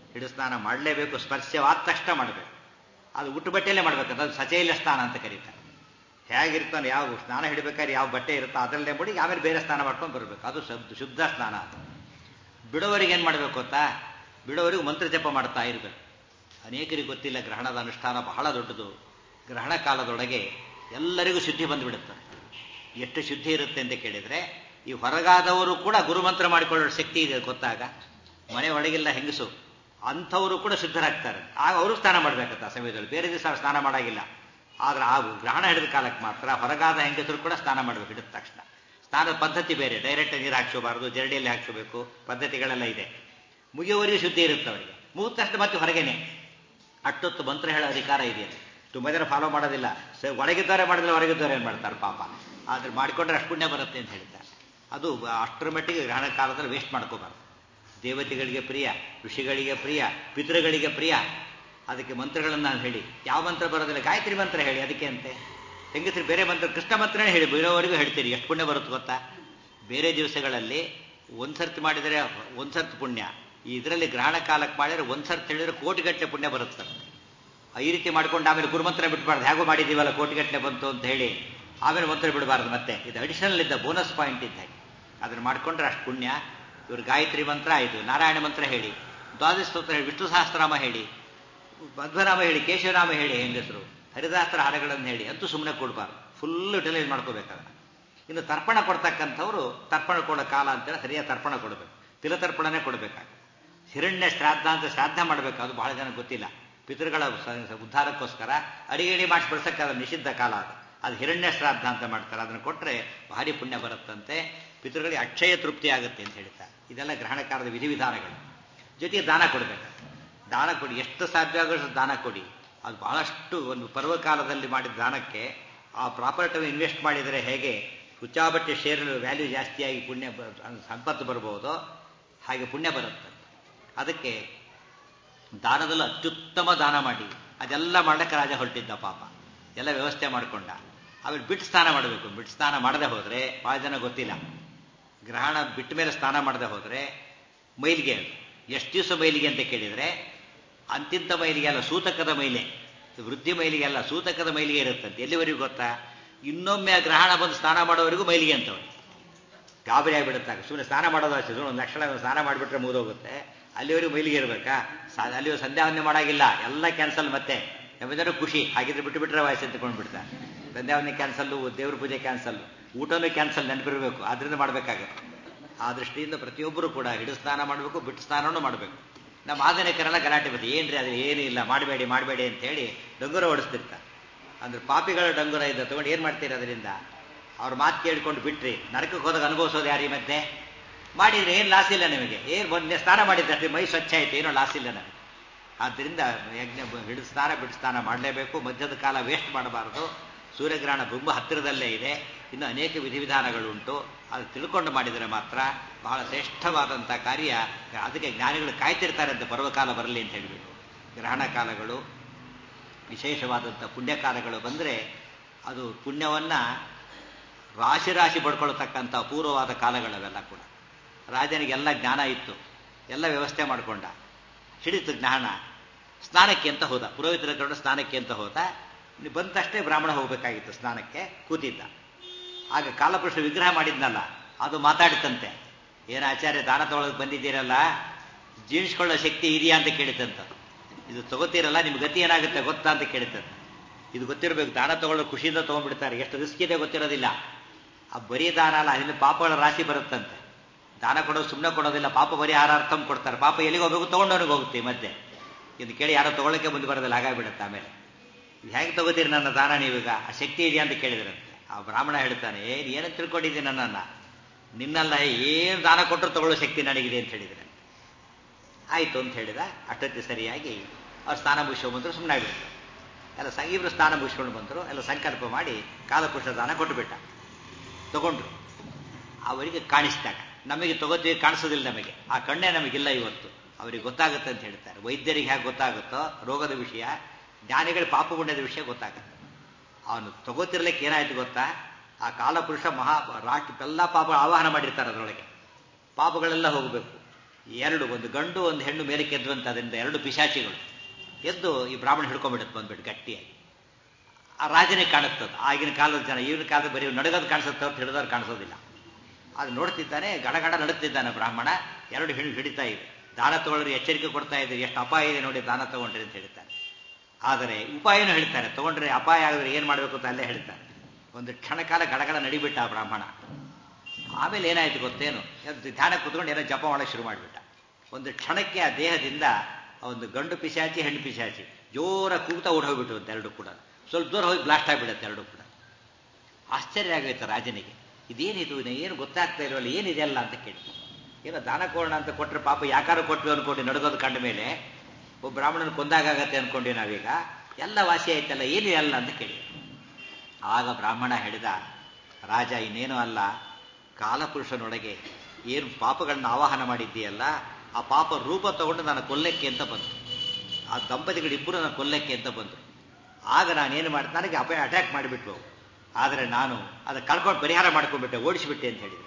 ಹಿಡು ಸ್ನಾನ ಮಾಡಲೇಬೇಕು ಸ್ಪರ್ಶವಾದ ತಕ್ಷಣ ಮಾಡಬೇಕು ಅದು ಉಟ್ಟು ಬಟ್ಟೆಯಲ್ಲೇ ಮಾಡಬೇಕು ಅದು ಸಚೈಲ್ಯ ಸ್ನಾನ ಅಂತ ಕರೀತಾರೆ ಹೇಗಿರ್ತಾನೆ ಯಾವ ಸ್ನಾನ ಹಿಡಬೇಕಾದ್ರೆ ಯಾವ ಬಟ್ಟೆ ಇರುತ್ತೋ ಅದರಲ್ಲೇ ಬಿಡಿ ಆಮೇಲೆ ಬೇರೆ ಸ್ನಾನ ಮಾಡ್ಕೊಂಡು ಬರಬೇಕು ಅದು ಶುದ್ಧ ಶುದ್ಧ ಸ್ನಾನ ಅದು ಬಿಡೋವರಿಗೆ ಏನು ಮಾಡಬೇಕು ಗೊತ್ತಾ ಬಿಡೋವರಿಗೆ ಮಂತ್ರ ಜಪ ಮಾಡ್ತಾ ಇರಬೇಕು ಅನೇಕರಿಗೆ ಗೊತ್ತಿಲ್ಲ ಗ್ರಹಣದ ಅನುಷ್ಠಾನ ಬಹಳ ದೊಡ್ಡದು ಗ್ರಹಣ ಕಾಲದೊಳಗೆ ಎಲ್ಲರಿಗೂ ಶುದ್ಧಿ ಬಂದುಬಿಡುತ್ತೆ ಎಷ್ಟು ಶುದ್ಧಿ ಇರುತ್ತೆ ಅಂತ ಕೇಳಿದರೆ ಈ ಹೊರಗಾದವರು ಕೂಡ ಗುರುಮಂತ್ರ ಮಾಡಿಕೊಳ್ಳೋ ಶಕ್ತಿ ಇದೆ ಗೊತ್ತಾಗ ಮನೆ ಒಳಗಿಲ್ಲ ಹೆಂಗಸು ಅಂಥವರು ಕೂಡ ಶುದ್ಧರಾಗ್ತಾರೆ ಆಗ ಅವರು ಸ್ನಾನ ಮಾಡಬೇಕಂತ ಆ ಸಮಯದಲ್ಲಿ ಬೇರೆ ದಿವಸ ಸ್ನಾನ ಮಾಡಾಗಿಲ್ಲ ಆದ್ರೆ ಆ ಗ್ರಹಣ ಹಿಡಿದ ಕಾಲಕ್ಕೆ ಮಾತ್ರ ಹೊರಗಾದ ಹೆಂಗಸರು ಕೂಡ ಸ್ನಾನ ಮಾಡಬೇಕು ಹಿಡಿದ ತಕ್ಷಣ ಸ್ನಾನದ ಪದ್ಧತಿ ಬೇರೆ ಡೈರೆಕ್ಟ್ ನೀರು ಹಾಕ್ಸೋಬಾರ್ದು ಜರಡಿಯಲ್ಲಿ ಹಾಕ್ಸೋಬೇಕು ಪದ್ಧತಿಗಳೆಲ್ಲ ಇದೆ ಮುಗಿಯುವವರೆಗೂ ಶುದ್ಧಿ ಇರುತ್ತೆ ಅವರಿಗೆ ಮುಗಿದ ತಕ್ಷಣ ಮತ್ತೆ ಹೊರಗೇನೆ ಅಟ್ಟೊತ್ತು ಮಂತ್ರ ಹೇಳೋ ಅಧಿಕಾರ ಇದೆಯಲ್ಲ ತುಂಬ ಜನ ಫಾಲೋ ಮಾಡೋದಿಲ್ಲ ಸ ಒಳಗಿದ್ದಾರೆ ಮಾಡಿದ್ರೆ ಹೊರಗಿದ್ದಾರೆ ಏನು ಮಾಡ್ತಾರೆ ಪಾಪ ಆದ್ರೆ ಮಾಡಿಕೊಂಡ್ರೆ ಅಷ್ಟು ಪುಣ್ಯ ಬರುತ್ತೆ ಅಂತ ಹೇಳ್ತಾರೆ ಅದು ಅಷ್ಟರ ಮಟ್ಟಿಗೆ ಗ್ರಹಣ ಕಾಲದಲ್ಲಿ ವೇಸ್ಟ್ ಮಾಡ್ಕೋಬಾರ್ದು ದೇವತೆಗಳಿಗೆ ಪ್ರಿಯ ಋಷಿಗಳಿಗೆ ಪ್ರಿಯ ಪಿತೃಗಳಿಗೆ ಪ್ರಿಯ ಅದಕ್ಕೆ ಮಂತ್ರಗಳನ್ನು ನಾನು ಹೇಳಿ ಯಾವ ಮಂತ್ರ ಬರೋದಿಲ್ಲ ಗಾಯತ್ರಿ ಮಂತ್ರ ಹೇಳಿ ಅದಕ್ಕೆ ಅಂತೆ ಹೆಂಗಸ್ರಿ ಬೇರೆ ಮಂತ್ರ ಕೃಷ್ಣ ಮಂತ್ರನೇ ಹೇಳಿ ಬೇರೆಯವರೆಗೂ ಹೇಳ್ತೀರಿ ಎಷ್ಟು ಪುಣ್ಯ ಬರುತ್ತೆ ಗೊತ್ತಾ ಬೇರೆ ದಿವಸಗಳಲ್ಲಿ ಒಂದ್ಸರ್ತಿ ಮಾಡಿದರೆ ಒಂದ್ಸರ್ತಿ ಪುಣ್ಯ ಇದರಲ್ಲಿ ಗ್ರಹಣ ಕಾಲಕ್ಕೆ ಮಾಡಿದ್ರೆ ಒಂದ್ಸರ್ತಿ ಹೇಳಿದ್ರೆ ಕೋಟಿಗಟ್ಟಲೆ ಪುಣ್ಯ ಬರುತ್ತೆ ಈ ರೀತಿ ಮಾಡ್ಕೊಂಡು ಆಮೇಲೆ ಗುರುಮಂತ್ರ ಬಿಟ್ಬಾರ್ದು ಹೇಗೋ ಮಾಡಿದ್ದೀವಲ್ಲ ಕೋಟಿಗಟ್ಟಲೆ ಬಂತು ಅಂತ ಹೇಳಿ ಆಮೇಲೆ ಮಂತ್ರ ಬಿಡಬಾರ್ದು ಮತ್ತೆ ಇದು ಅಡಿಷನಲ್ ಇದ್ದ ಬೋನಸ್ ಪಾಯಿಂಟ್ ಇದ್ದ ಹಾಗೆ ಅದನ್ನು ಮಾಡ್ಕೊಂಡ್ರೆ ಅಷ್ಟು ಪುಣ್ಯ ಇವರು ಗಾಯತ್ರಿ ಮಂತ್ರ ಆಯಿತು ನಾರಾಯಣ ಮಂತ್ರ ಹೇಳಿ ದ್ವಾದಶ ಸ್ತೋತ್ರ ಹೇಳಿ ವಿಷ್ಣು ಸಹಸ್ರನಾಮ ಹೇಳಿ ಮಧ್ವನಾಮ ಹೇಳಿ ಕೇಶವನಾಮ ಹೇಳಿ ಹೆಂಗಸರು ಹರಿದಾಸ್ತ್ರ ಹಾರಗಳನ್ನು ಹೇಳಿ ಅಂತೂ ಸುಮ್ಮನೆ ಕೊಡಬಾರ್ದು ಫುಲ್ ಯುಟಿಲೈಸ್ ಮಾಡ್ಕೋಬೇಕಾದ್ರೆ ಇನ್ನು ತರ್ಪಣ ಕೊಡ್ತಕ್ಕಂಥವ್ರು ತರ್ಪಣ ಕೊಡೋ ಕಾಲ ಅಂತೇಳಿ ಸರಿಯಾಗಿ ತರ್ಪಣ ಕೊಡಬೇಕು ತಿಲತರ್ಪಣನೇ ಕೊಡಬೇಕಾಗ ಹಿರಣ್ಯ ಶ್ರಾದ್ದ ಅಂತ ಶ್ರಾದ್ದ ಮಾಡಬೇಕು ಅದು ಬಹಳ ಜನ ಗೊತ್ತಿಲ್ಲ ಪಿತೃಗಳ ಉದ್ಧಾರಕ್ಕೋಸ್ಕರ ಅಡಿಗೆ ಮಾಡಿಸಿ ಬಿಡಿಸೋಕ್ಕಾದ ನಿಷಿದ್ಧ ಕಾಲ ಅದು ಅದು ಹಿರಣ್ಯ ಶ್ರಾದ್ದ ಅಂತ ಮಾಡ್ತಾರೆ ಅದನ್ನು ಕೊಟ್ಟರೆ ಭಾರಿ ಪುಣ್ಯ ಬರುತ್ತಂತೆ ಪಿತೃಗಳಿಗೆ ಅಕ್ಷಯ ತೃಪ್ತಿ ಆಗುತ್ತೆ ಅಂತ ಹೇಳ್ತಾರೆ ಇದೆಲ್ಲ ಗ್ರಹಣಕಾರದ ವಿಧಿವಿಧಾನಗಳು ಜೊತೆಗೆ ದಾನ ಕೊಡಬೇಕು ದಾನ ಕೊಡಿ ಎಷ್ಟು ಸಾಧ್ಯ ಆಗೋಷ್ಟು ದಾನ ಕೊಡಿ ಅದು ಬಹಳಷ್ಟು ಒಂದು ಪರ್ವಕಾಲದಲ್ಲಿ ಮಾಡಿದ ದಾನಕ್ಕೆ ಆ ಪ್ರಾಪರ್ಟಿ ಇನ್ವೆಸ್ಟ್ ಮಾಡಿದರೆ ಹೇಗೆ ಹುಚ್ಚಾಬಟ್ಟೆ ಶೇರ್ ವ್ಯಾಲ್ಯೂ ಜಾಸ್ತಿಯಾಗಿ ಪುಣ್ಯ ಸಂಪತ್ತು ಬರ್ಬೋದು ಹಾಗೆ ಪುಣ್ಯ ಬರುತ್ತೆ ಅದಕ್ಕೆ ದಾನದಲ್ಲೂ ಅತ್ಯುತ್ತಮ ದಾನ ಮಾಡಿ ಅದೆಲ್ಲ ಮಾಡಕ್ಕೆ ರಾಜ ಹೊರಟಿದ್ದ ಪಾಪ ಎಲ್ಲ ವ್ಯವಸ್ಥೆ ಮಾಡಿಕೊಂಡ ಆಮೇಲೆ ಬಿಟ್ಟು ಸ್ನಾನ ಮಾಡಬೇಕು ಬಿಟ್ಟು ಸ್ನಾನ ಮಾಡದೆ ಹೋದರೆ ಭಾಳ ಜನ ಗೊತ್ತಿಲ್ಲ ಗ್ರಹಣ ಬಿಟ್ಟ ಮೇಲೆ ಸ್ನಾನ ಮಾಡದೆ ಹೋದರೆ ಮೈಲಿಗೆ ಎಷ್ಟು ದಿವಸ ಮೈಲಿಗೆ ಅಂತ ಕೇಳಿದರೆ ಅಂತಿಂತ ಮೈಲಿಗೆ ಅಲ್ಲ ಸೂತಕದ ಮೈಲೆ ವೃದ್ಧಿ ಮೈಲಿಗೆ ಅಲ್ಲ ಸೂತಕದ ಮೈಲಿಗೆ ಇರುತ್ತಂತೆ ಎಲ್ಲಿವರೆಗೂ ಗೊತ್ತಾ ಇನ್ನೊಮ್ಮೆ ಆ ಗ್ರಹಣ ಬಂದು ಸ್ನಾನ ಮಾಡೋವರೆಗೂ ಮೈಲಿಗೆ ಅಂತವ್ರು ಗಾಬರಿ ಆಗಿಬಿಡುತ್ತಾಗ ಸುಮ್ಮನೆ ಸ್ನಾನ ಮಾಡೋದು ಅಷ್ಟೇ ಸುಮ್ಮನೆ ಒಂದು ಲಕ್ಷಣ ಸ್ನಾನ ಮಾಡಿಬಿಟ್ರೆ ಮುಗಿದೋಗುತ್ತೆ ಅಲ್ಲಿವರೆಗೂ ಮೈಲಿಗೆ ಇರಬೇಕಾ ಅಲ್ಲಿ ಸಂಧ್ಯಾವಂದನೆ ಮಾಡಾಗಿಲ್ಲ ಎಲ್ಲ ಕ್ಯಾನ್ಸಲ್ ಮತ್ತೆ ಯಾವ್ದಾದ್ರು ಖುಷಿ ಹಾಗಿದ್ರೆ ಬಿಟ್ಟು ಬಿಟ್ಟರೆ ವಯಸ್ಸು ಎತ್ಕೊಂಡು ಬಿಡ್ತಾರೆ ಸಂಧ್ಯಾವಂದನೆ ಕ್ಯಾನ್ಸಲ್ಲು ದೇವ್ರ ಪೂಜೆ ಕ್ಯಾನ್ಸಲ್ ಊಟನೂ ಕ್ಯಾನ್ಸಲ್ ನೆನಪಿರಬೇಕು ಆದ್ರಿಂದ ಮಾಡಬೇಕಾಗುತ್ತೆ ಆ ದೃಷ್ಟಿಯಿಂದ ಪ್ರತಿಯೊಬ್ಬರು ಕೂಡ ಹಿಡಿದು ಸ್ನಾನ ಮಾಡಬೇಕು ಬಿಟ್ಟು ಸ್ನಾನನೂ ಮಾಡಬೇಕು ನಮ್ಮ ಆಧುನಿಕರೆಲ್ಲ ಗಲಾಟೆ ಬರ್ತದೆ ಏನ್ರಿ ಅದು ಏನೂ ಇಲ್ಲ ಮಾಡಬೇಡಿ ಮಾಡಬೇಡಿ ಅಂತ ಹೇಳಿ ಡಂಗುರ ಓಡಿಸ್ತಿರ್ತಾರೆ ಅಂದ್ರೆ ಪಾಪಿಗಳ ಡಂಗುರ ಇದ್ದ ತಗೊಂಡು ಏನು ಮಾಡ್ತೀರಿ ಅದರಿಂದ ಅವ್ರ ಮಾತು ಕೇಳ್ಕೊಂಡು ಬಿಟ್ರಿ ನರಕಕ್ಕೆ ಹೋದಾಗ ಅನುಭವಿಸೋದು ಯಾರು ಈ ಮಧ್ಯೆ ಮಾಡಿದ್ರೆ ಏನು ಲಾಸ್ ಇಲ್ಲ ನಿಮಗೆ ಏನು ಮೊನ್ನೆ ಸ್ನಾನ ಮಾಡಿದ್ರೆ ಮೈ ಸ್ವಚ್ಛ ಆಯ್ತು ಏನೋ ಲಾಸ್ ಇಲ್ಲ ನನಗೆ ಆದ್ದರಿಂದ ಯಜ್ಞ ಹಿಡಿದು ಸ್ನಾನ ಬಿಟ್ಟು ಸ್ನಾನ ಮಾಡಲೇಬೇಕು ಮಧ್ಯದ ಕಾಲ ವೇಸ್ಟ್ ಮಾಡಬಾರದು ಸೂರ್ಯಗ್ರಹಣ ತುಂಬ ಹತ್ತಿರದಲ್ಲೇ ಇದೆ ಇನ್ನು ಅನೇಕ ವಿಧಿವಿಧಾನಗಳುಂಟು ಅದು ತಿಳ್ಕೊಂಡು ಮಾಡಿದರೆ ಮಾತ್ರ ಬಹಳ ಶ್ರೇಷ್ಠವಾದಂಥ ಕಾರ್ಯ ಅದಕ್ಕೆ ಜ್ಞಾನಿಗಳು ಕಾಯ್ತಿರ್ತಾರೆ ಅಂತ ಪರ್ವಕಾಲ ಬರಲಿ ಅಂತ ಹೇಳಿಬಿಟ್ಟು ಗ್ರಹಣ ಕಾಲಗಳು ವಿಶೇಷವಾದಂಥ ಪುಣ್ಯಕಾಲಗಳು ಬಂದರೆ ಅದು ಪುಣ್ಯವನ್ನು ರಾಶಿ ರಾಶಿ ಪಡ್ಕೊಳ್ತಕ್ಕಂಥ ಅಪೂರ್ವವಾದ ಕಾಲಗಳವೆಲ್ಲ ಕೂಡ ರಾಜನಿಗೆಲ್ಲ ಜ್ಞಾನ ಇತ್ತು ಎಲ್ಲ ವ್ಯವಸ್ಥೆ ಮಾಡಿಕೊಂಡ ಹಿಡಿತು ಜ್ಞಾನ ಸ್ನಾನಕ್ಕೆ ಅಂತ ಹೋದ ಪುರೋಹಿತರ ಕಡೆ ಸ್ನಾನಕ್ಕೆ ಅಂತ ಹೋದ ಬಂದ ತಕ್ಷಣ ಬ್ರಾಹ್ಮಣ ಹೋಗಬೇಕಾಗಿತ್ತು ಸ್ನಾನಕ್ಕೆ ಕೂತಿದ್ದ ಆಗ ಕಾಲಪುರುಷ ವಿಗ್ರಹ ಮಾಡಿದ್ನಲ್ಲ ಅದು ಮಾತಾಡಿತಂತೆ ಏನು ಆಚಾರ್ಯ ದಾನ ತಗೊಳಕ್ ಬಂದಿದ್ದೀರಲ್ಲ ಜೀರ್ಣಿಸ್ಕೊಳ್ಳೋ ಶಕ್ತಿ ಇದೆಯಾ ಅಂತ ಕೇಳಿತಂತ ಇದು ತಗೋತೀರಲ್ಲ ನಿಮ್ ಗತಿ ಏನಾಗುತ್ತೆ ಗೊತ್ತಾ ಅಂತ ಕೇಳಿತಂತೆ ಇದು ಗೊತ್ತಿರಬೇಕು ದಾನ ತಗೊಳ್ಳೋ ಖುಷಿಯಿಂದ ತಗೊಂಡ್ಬಿಡ್ತಾರೆ ಎಷ್ಟು ರಿಸ್ಕ್ ಇದೆ ಗೊತ್ತಿರೋದಿಲ್ಲ ಆ ಬರೀ ದಾನ ಅಲ್ಲ ಅದರಿಂದ ಪಾಪಗಳ ರಾಶಿ ಬರುತ್ತಂತೆ ದಾನ ಕೊಡೋದು ಸುಮ್ಮನೆ ಕೊಡೋದಿಲ್ಲ ಪಾಪ ಪರಿಹಾರಾರ್ಥಂ ಕೊಡ್ತಾರೆ ಪಾಪ ಎಲ್ಲಿಗೆ ಹೋಗ್ಬೇಕು ತಗೊಂಡವನಿಗೆ ಹೋಗುತ್ತೆ ಮತ್ತೆ ಇದು ಕೇಳಿ ಯಾರೋ ತಗೊಳ್ಳೋಕೆ ಮುಂದೆ ಬರೋದಿಲ್ಲ ಹಾಗಾಗ್ಬಿಡುತ್ತೆ ಆಮೇಲೆ ಹೇಗೆ ತಗೋತೀರಿ ನನ್ನ ದಾನ ನೀವೀಗ ಆ ಶಕ್ತಿ ಇದೆಯಾ ಅಂತ ಕೇಳಿದ್ರಂತೆ ಆ ಬ್ರಾಹ್ಮಣ ಹೇಳ್ತಾನೆ ಏನು ಏನಂತ ತಿಳ್ಕೊಂಡಿದ್ದೀನಿ ನನ್ನನ್ನು ನಿನ್ನೆಲ್ಲ ಏನು ದಾನ ಕೊಟ್ಟರು ತಗೊಳ್ಳೋ ಶಕ್ತಿ ನನಗಿದೆ ಅಂತ ಹೇಳಿದ್ರೆ ಆಯಿತು ಅಂತ ಹೇಳಿದ ಅಷ್ಟೊತ್ತಿ ಸರಿಯಾಗಿ ಅವ್ರು ಸ್ನಾನ ಮುಗಿಸ್ಕೊಂಡು ಬಂದರು ಸುಮ್ಮನೆ ಆಗಿಬಿಡ್ತಾರೆ ಎಲ್ಲ ಸ ಇಬ್ಬರು ಸ್ನಾನ ಮುಗಿಸ್ಕೊಂಡು ಬಂದರು ಎಲ್ಲ ಸಂಕಲ್ಪ ಮಾಡಿ ಕಾಲಪುರುಷ ದಾನ ಕೊಟ್ಟುಬಿಟ್ಟ ತಗೊಂಡ್ರು ಅವರಿಗೆ ಕಾಣಿಸಿದಾಗ ನಮಗೆ ತಗೋತೀವಿ ಕಾಣಿಸೋದಿಲ್ಲ ನಮಗೆ ಆ ಕಣ್ಣೇ ನಮಗಿಲ್ಲ ಇವತ್ತು ಅವರಿಗೆ ಗೊತ್ತಾಗುತ್ತೆ ಅಂತ ಹೇಳ್ತಾರೆ ವೈದ್ಯರಿಗೆ ಹೇಗೆ ಗೊತ್ತಾಗುತ್ತೋ ರೋಗದ ವಿಷಯ ಜ್ಞಾನಿಗಳ ಪಾಪ ಪುಣ್ಯದ ವಿಷಯ ಗೊತ್ತಾಗುತ್ತೆ ಅವನು ತಗೋತಿರ್ಲಿಕ್ಕೆ ಏನಾಯ್ತು ಗೊತ್ತಾ ಆ ಕಾಲಪುರುಷ ಮಹಾ ರಾಟಿ ಎಲ್ಲ ಪಾಪ ಆವಾಹನ ಮಾಡಿರ್ತಾರೆ ಅದರೊಳಗೆ ಪಾಪಗಳೆಲ್ಲ ಹೋಗಬೇಕು ಎರಡು ಒಂದು ಗಂಡು ಒಂದು ಹೆಣ್ಣು ಮೇಲಕ್ಕೆ ಎದ್ದು ಅಂತ ಅದರಿಂದ ಎರಡು ಪಿಶಾಚಿಗಳು ಎದ್ದು ಈ ಬ್ರಾಹ್ಮಣ ಹಿಡ್ಕೊಂಡ್ಬಿಡುತ್ತೆ ಬಂದ್ಬಿಟ್ಟು ಗಟ್ಟಿಯಾಗಿ ಆ ರಾಜನಿಗೆ ಕಾಣುತ್ತದೆ ಆಗಿನ ಕಾಲದ ಜನ ಈಗಿನ ಕಾಲದ ಬರೀ ನಡಗೋದು ಕಾಣಿಸುತ್ತೆ ಹೊರತು ಹಿಡಿದವ್ರು ಕಾಣಿಸೋದಿಲ್ಲ ಅದು ನೋಡ್ತಿದ್ದಾನೆ ಗಡಗಡ ನಡುತ್ತಿದ್ದಾನೆ ಬ್ರಾಹ್ಮಣ ಎರಡು ಹಿಡಿ ಹಿಡಿತಾ ಇದೆ ದಾನ ತಗೊಳ್ಳೋರು ಎಚ್ಚರಿಕೆ ಕೊಡ್ತಾ ಇದ್ದಾರೆ ಎಷ್ಟು ಅಪಾಯ ಇದೆ ನೋಡಿ ದಾನ ತಗೊಂಡ್ರಿ ಅಂತ ಹೇಳ್ತಾರೆ ಆದರೆ ಉಪಾಯನೂ ಹೇಳ್ತಾರೆ ತಗೊಂಡ್ರೆ ಅಪಾಯ ಆಗಿದ್ರೆ ಏನು ಮಾಡಬೇಕು ಅಂತ ಅಲ್ಲೇ ಹೇಳ್ತಾರೆ ಒಂದು ಕ್ಷಣಕಾಲ ಗಡಗಡ ನಡಿಬಿಟ್ಟ ಆ ಬ್ರಾಹ್ಮಣ ಆಮೇಲೆ ಏನಾಯ್ತು ಗೊತ್ತೇನು ಅದು ಧ್ಯಾನ ಕುತ್ಕೊಂಡು ಏನೋ ಜಪ ಮಾಡೋಕೆ ಶುರು ಮಾಡಿಬಿಟ್ಟ ಒಂದು ಕ್ಷಣಕ್ಕೆ ಆ ದೇಹದಿಂದ ಒಂದು ಗಂಡು ಪಿಶಾಚಿ ಹೆಣ್ಣು ಪಿಶಾಚಿ ಜೋರ ಕೂಗ್ತಾ ಓಡ್ ಹೋಗ್ಬಿಟ್ಟು ಅಂತ ಎರಡು ಕೂಡ ಸ್ವಲ್ಪ ದೂರ ಹೋಗಿ ಬ್ಲಾಸ್ಟ್ ಆಗಿಬಿಡುತ್ತೆ ಎರಡು ಕೂಡ ಆಶ್ಚರ್ಯ ಆಗೋಯ್ತು ರಾಜನಿಗೆ ಇದೇನಿದು ಏನು ಗೊತ್ತಾಗ್ತಾ ಇಲ್ವಲ್ಲ ಏನಿದೆ ಅಲ್ಲ ಅಂತ ಕೇಳಿ ಏನೋ ದಾನ ಕೋಣ ಅಂತ ಕೊಟ್ಟರೆ ಪಾಪ ಯಾಕಾರು ಕೊಟ್ವಿ ಅನ್ಕೊಂಡು ನಡ್ಗೋದು ಕಂಡ ಮೇಲೆ ಒಬ್ಬ ಬ್ರಾಹ್ಮಣನ ಕೊಂದಾಗತ್ತೆ ಅನ್ಕೊಂಡ್ವಿ ನಾವೀಗ ಎಲ್ಲ ವಾಸಿ ಆಯ್ತಲ್ಲ ಏನಿದೆ ಅಲ್ಲ ಅಂತ ಕೇಳಿ ಆಗ ಬ್ರಾಹ್ಮಣ ಹೇಳಿದ ರಾಜ ಇನ್ನೇನು ಅಲ್ಲ ಕಾಲಪುರುಷನೊಳಗೆ ಏನು ಪಾಪಗಳನ್ನ ಆವಾಹನ ಮಾಡಿದ್ದೀಯಲ್ಲ ಆ ಪಾಪ ರೂಪ ತಗೊಂಡು ನಾನು ಕೊಲ್ಲಕ್ಕೆ ಅಂತ ಬಂತು ಆ ದಂಪತಿಗಳಿಬ್ಬರು ನಾನು ಕೊಲ್ಲಕ್ಕೆ ಅಂತ ಬಂದರು ಆಗ ನಾನೇನು ಮಾಡಿ ನನಗೆ ಅಪಾಯ ಅಟ್ಯಾಕ್ ಮಾಡಿಬಿಟ್ವು ಆದರೆ ನಾನು ಅದಕ್ಕೆ ಕಳ್ಕೊಂಡು ಪರಿಹಾರ ಮಾಡ್ಕೊಂಡ್ಬಿಟ್ಟೆ ಓಡಿಸಿಬಿಟ್ಟೆ ಅಂತ ಹೇಳಿದ್ರು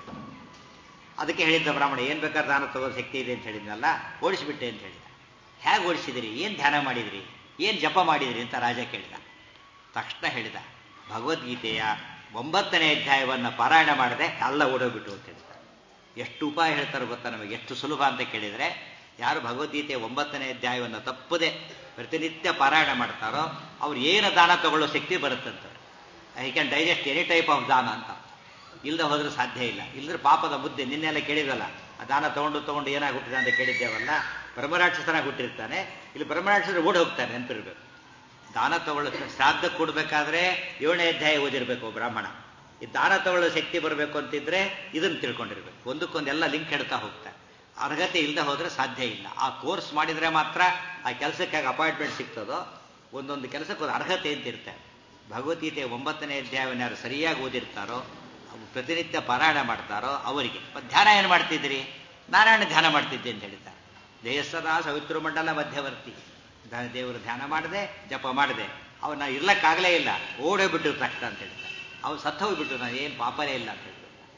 ಅದಕ್ಕೆ ಹೇಳಿದ್ದ ಬ್ರಾಹ್ಮಣ ಏನು ಬೇಕಾದ್ರೆ ನಾನು ತಗೋದು ಶಕ್ತಿ ಇದೆ ಅಂತ ಹೇಳಿದ್ನಲ್ಲ ಓಡಿಸಿಬಿಟ್ಟೆ ಅಂತ ಹೇಳಿದ ಹೇಗೆ ಓಡಿಸಿದಿರಿ ಏನು ಧ್ಯಾನ ಮಾಡಿದಿರಿ ಏನು ಜಪ ಮಾಡಿದಿರಿ ಅಂತ ರಾಜ ಕೇಳಿದ ತಕ್ಷಣ ಹೇಳಿದ ಭಗವದ್ಗೀತೆಯ ಒಂಬತ್ತನೇ ಅಧ್ಯಾಯವನ್ನು ಪಾರಾಯಣ ಮಾಡದೆ ಎಲ್ಲ ಓಡೋಗ್ಬಿಟ್ಟು ಅಂತ ಹೇಳ್ತಾರೆ ಎಷ್ಟು ಉಪಾಯ ಹೇಳ್ತಾರೆ ಗೊತ್ತಾ ನಮಗೆ ಎಷ್ಟು ಸುಲಭ ಅಂತ ಕೇಳಿದರೆ ಯಾರು ಭಗವದ್ಗೀತೆಯ ಒಂಬತ್ತನೇ ಅಧ್ಯಾಯವನ್ನು ತಪ್ಪದೆ ಪ್ರತಿನಿತ್ಯ ಪಾರಾಯಣ ಮಾಡ್ತಾರೋ ಅವ್ರು ಏನು ದಾನ ತಗೊಳ್ಳೋ ಶಕ್ತಿ ಬರುತ್ತಂತ I can digest any type of ದಾನ ಅಂತ ಇಲ್ಲದೆ ಹೋದ್ರೆ ಸಾಧ್ಯ ಇಲ್ಲ ಇಲ್ಲದ್ರೆ ಪಾಪದ ಮುದ್ದೆ ನಿನ್ನೆಲ್ಲ ಕೇಳಿದಲ್ಲ ಆ ದಾನ ತಗೊಂಡು ತಗೊಂಡು ಏನಾಗ್ಬಿಟ್ಟಿದೆ ಅಂತ ಕೇಳಿದ್ದೇವಲ್ಲ ಬ್ರಹ್ಮರಾಕ್ಷಸನಾಗಿ ಹುಟ್ಟಿರ್ತಾನೆ ಇಲ್ಲಿ ಬ್ರಹ್ಮರಾಕ್ಷಸರು ಓಡಿ ಹೋಗ್ತಾನೆ ನೆನಪಿರ್ಬೇಕು ದಾನ ತಗೊಳ್ಳೋ ಶ್ರಾದ್ದ ಕೊಡಬೇಕಾದ್ರೆ ಏಳನೇ ಅಧ್ಯಾಯ ಓದಿರ್ಬೇಕು ಬ್ರಾಹ್ಮಣ ಈ ದಾನ ತಗೊಳ್ಳೋ ಶಕ್ತಿ ಬರಬೇಕು ಅಂತಿದ್ರೆ ಇದನ್ನು ತಿಳ್ಕೊಂಡಿರ್ಬೇಕು ಒಂದಕ್ಕೊಂದೆಲ್ಲ ಲಿಂಕ್ ಹೇಳ್ತಾ ಹೋಗ್ತಾರೆ ಅರ್ಹತೆ ಇಲ್ಲದೆ ಹೋದ್ರೆ ಸಾಧ್ಯ ಇಲ್ಲ ಆ ಕೋರ್ಸ್ ಮಾಡಿದ್ರೆ ಮಾತ್ರ ಆ ಕೆಲಸಕ್ಕಾಗಿ ಅಪಾಯಿಂಟ್ಮೆಂಟ್ ಸಿಗ್ತದೋ ಒಂದೊಂದು ಕೆಲಸಕ್ಕೆ ಒಂದು ಅರ್ಹತೆ ಅಂತ ಇರ್ತಾರೆ ಭಗವದ್ಗೀತೆ ಒಂಬತ್ತನೇ ಅಧ್ಯಾಯವನ್ನು ಯಾರು ಸರಿಯಾಗಿ ಓದಿರ್ತಾರೋ ಪ್ರತಿನಿತ್ಯ ಪಾರಾಯಣ ಮಾಡ್ತಾರೋ ಅವರಿಗೆ ಧ್ಯಾನ ಏನು ಮಾಡ್ತಿದ್ದೀರಿ ನಾರಾಯಣ ಧ್ಯಾನ ಮಾಡ್ತಿದ್ದೆ ಅಂತ ಹೇಳ್ತಾರೆ ದೇಹಸದಾ ಸವಿತೃ ಮಂಡಲ ಮಧ್ಯವರ್ತಿ ದೇವರು ಧ್ಯಾನ ಮಾಡದೆ ಜಪ ಮಾಡದೆ ಅವನ್ನ ಇರ್ಲಕ್ಕಾಗಲೇ ಇಲ್ಲ ಓಡೋಗ್ಬಿಟ್ಟು ತಕ್ಷಣ ಅಂತ ಹೇಳ್ತಾರೆ ಅವ್ನು ಸತ್ತ ಹೋಗ್ಬಿಟ್ಟು ನಾನು ಏನು ಪಾಪನೇ ಇಲ್ಲ ಅಂತ ಹೇಳ್ತಾರೆ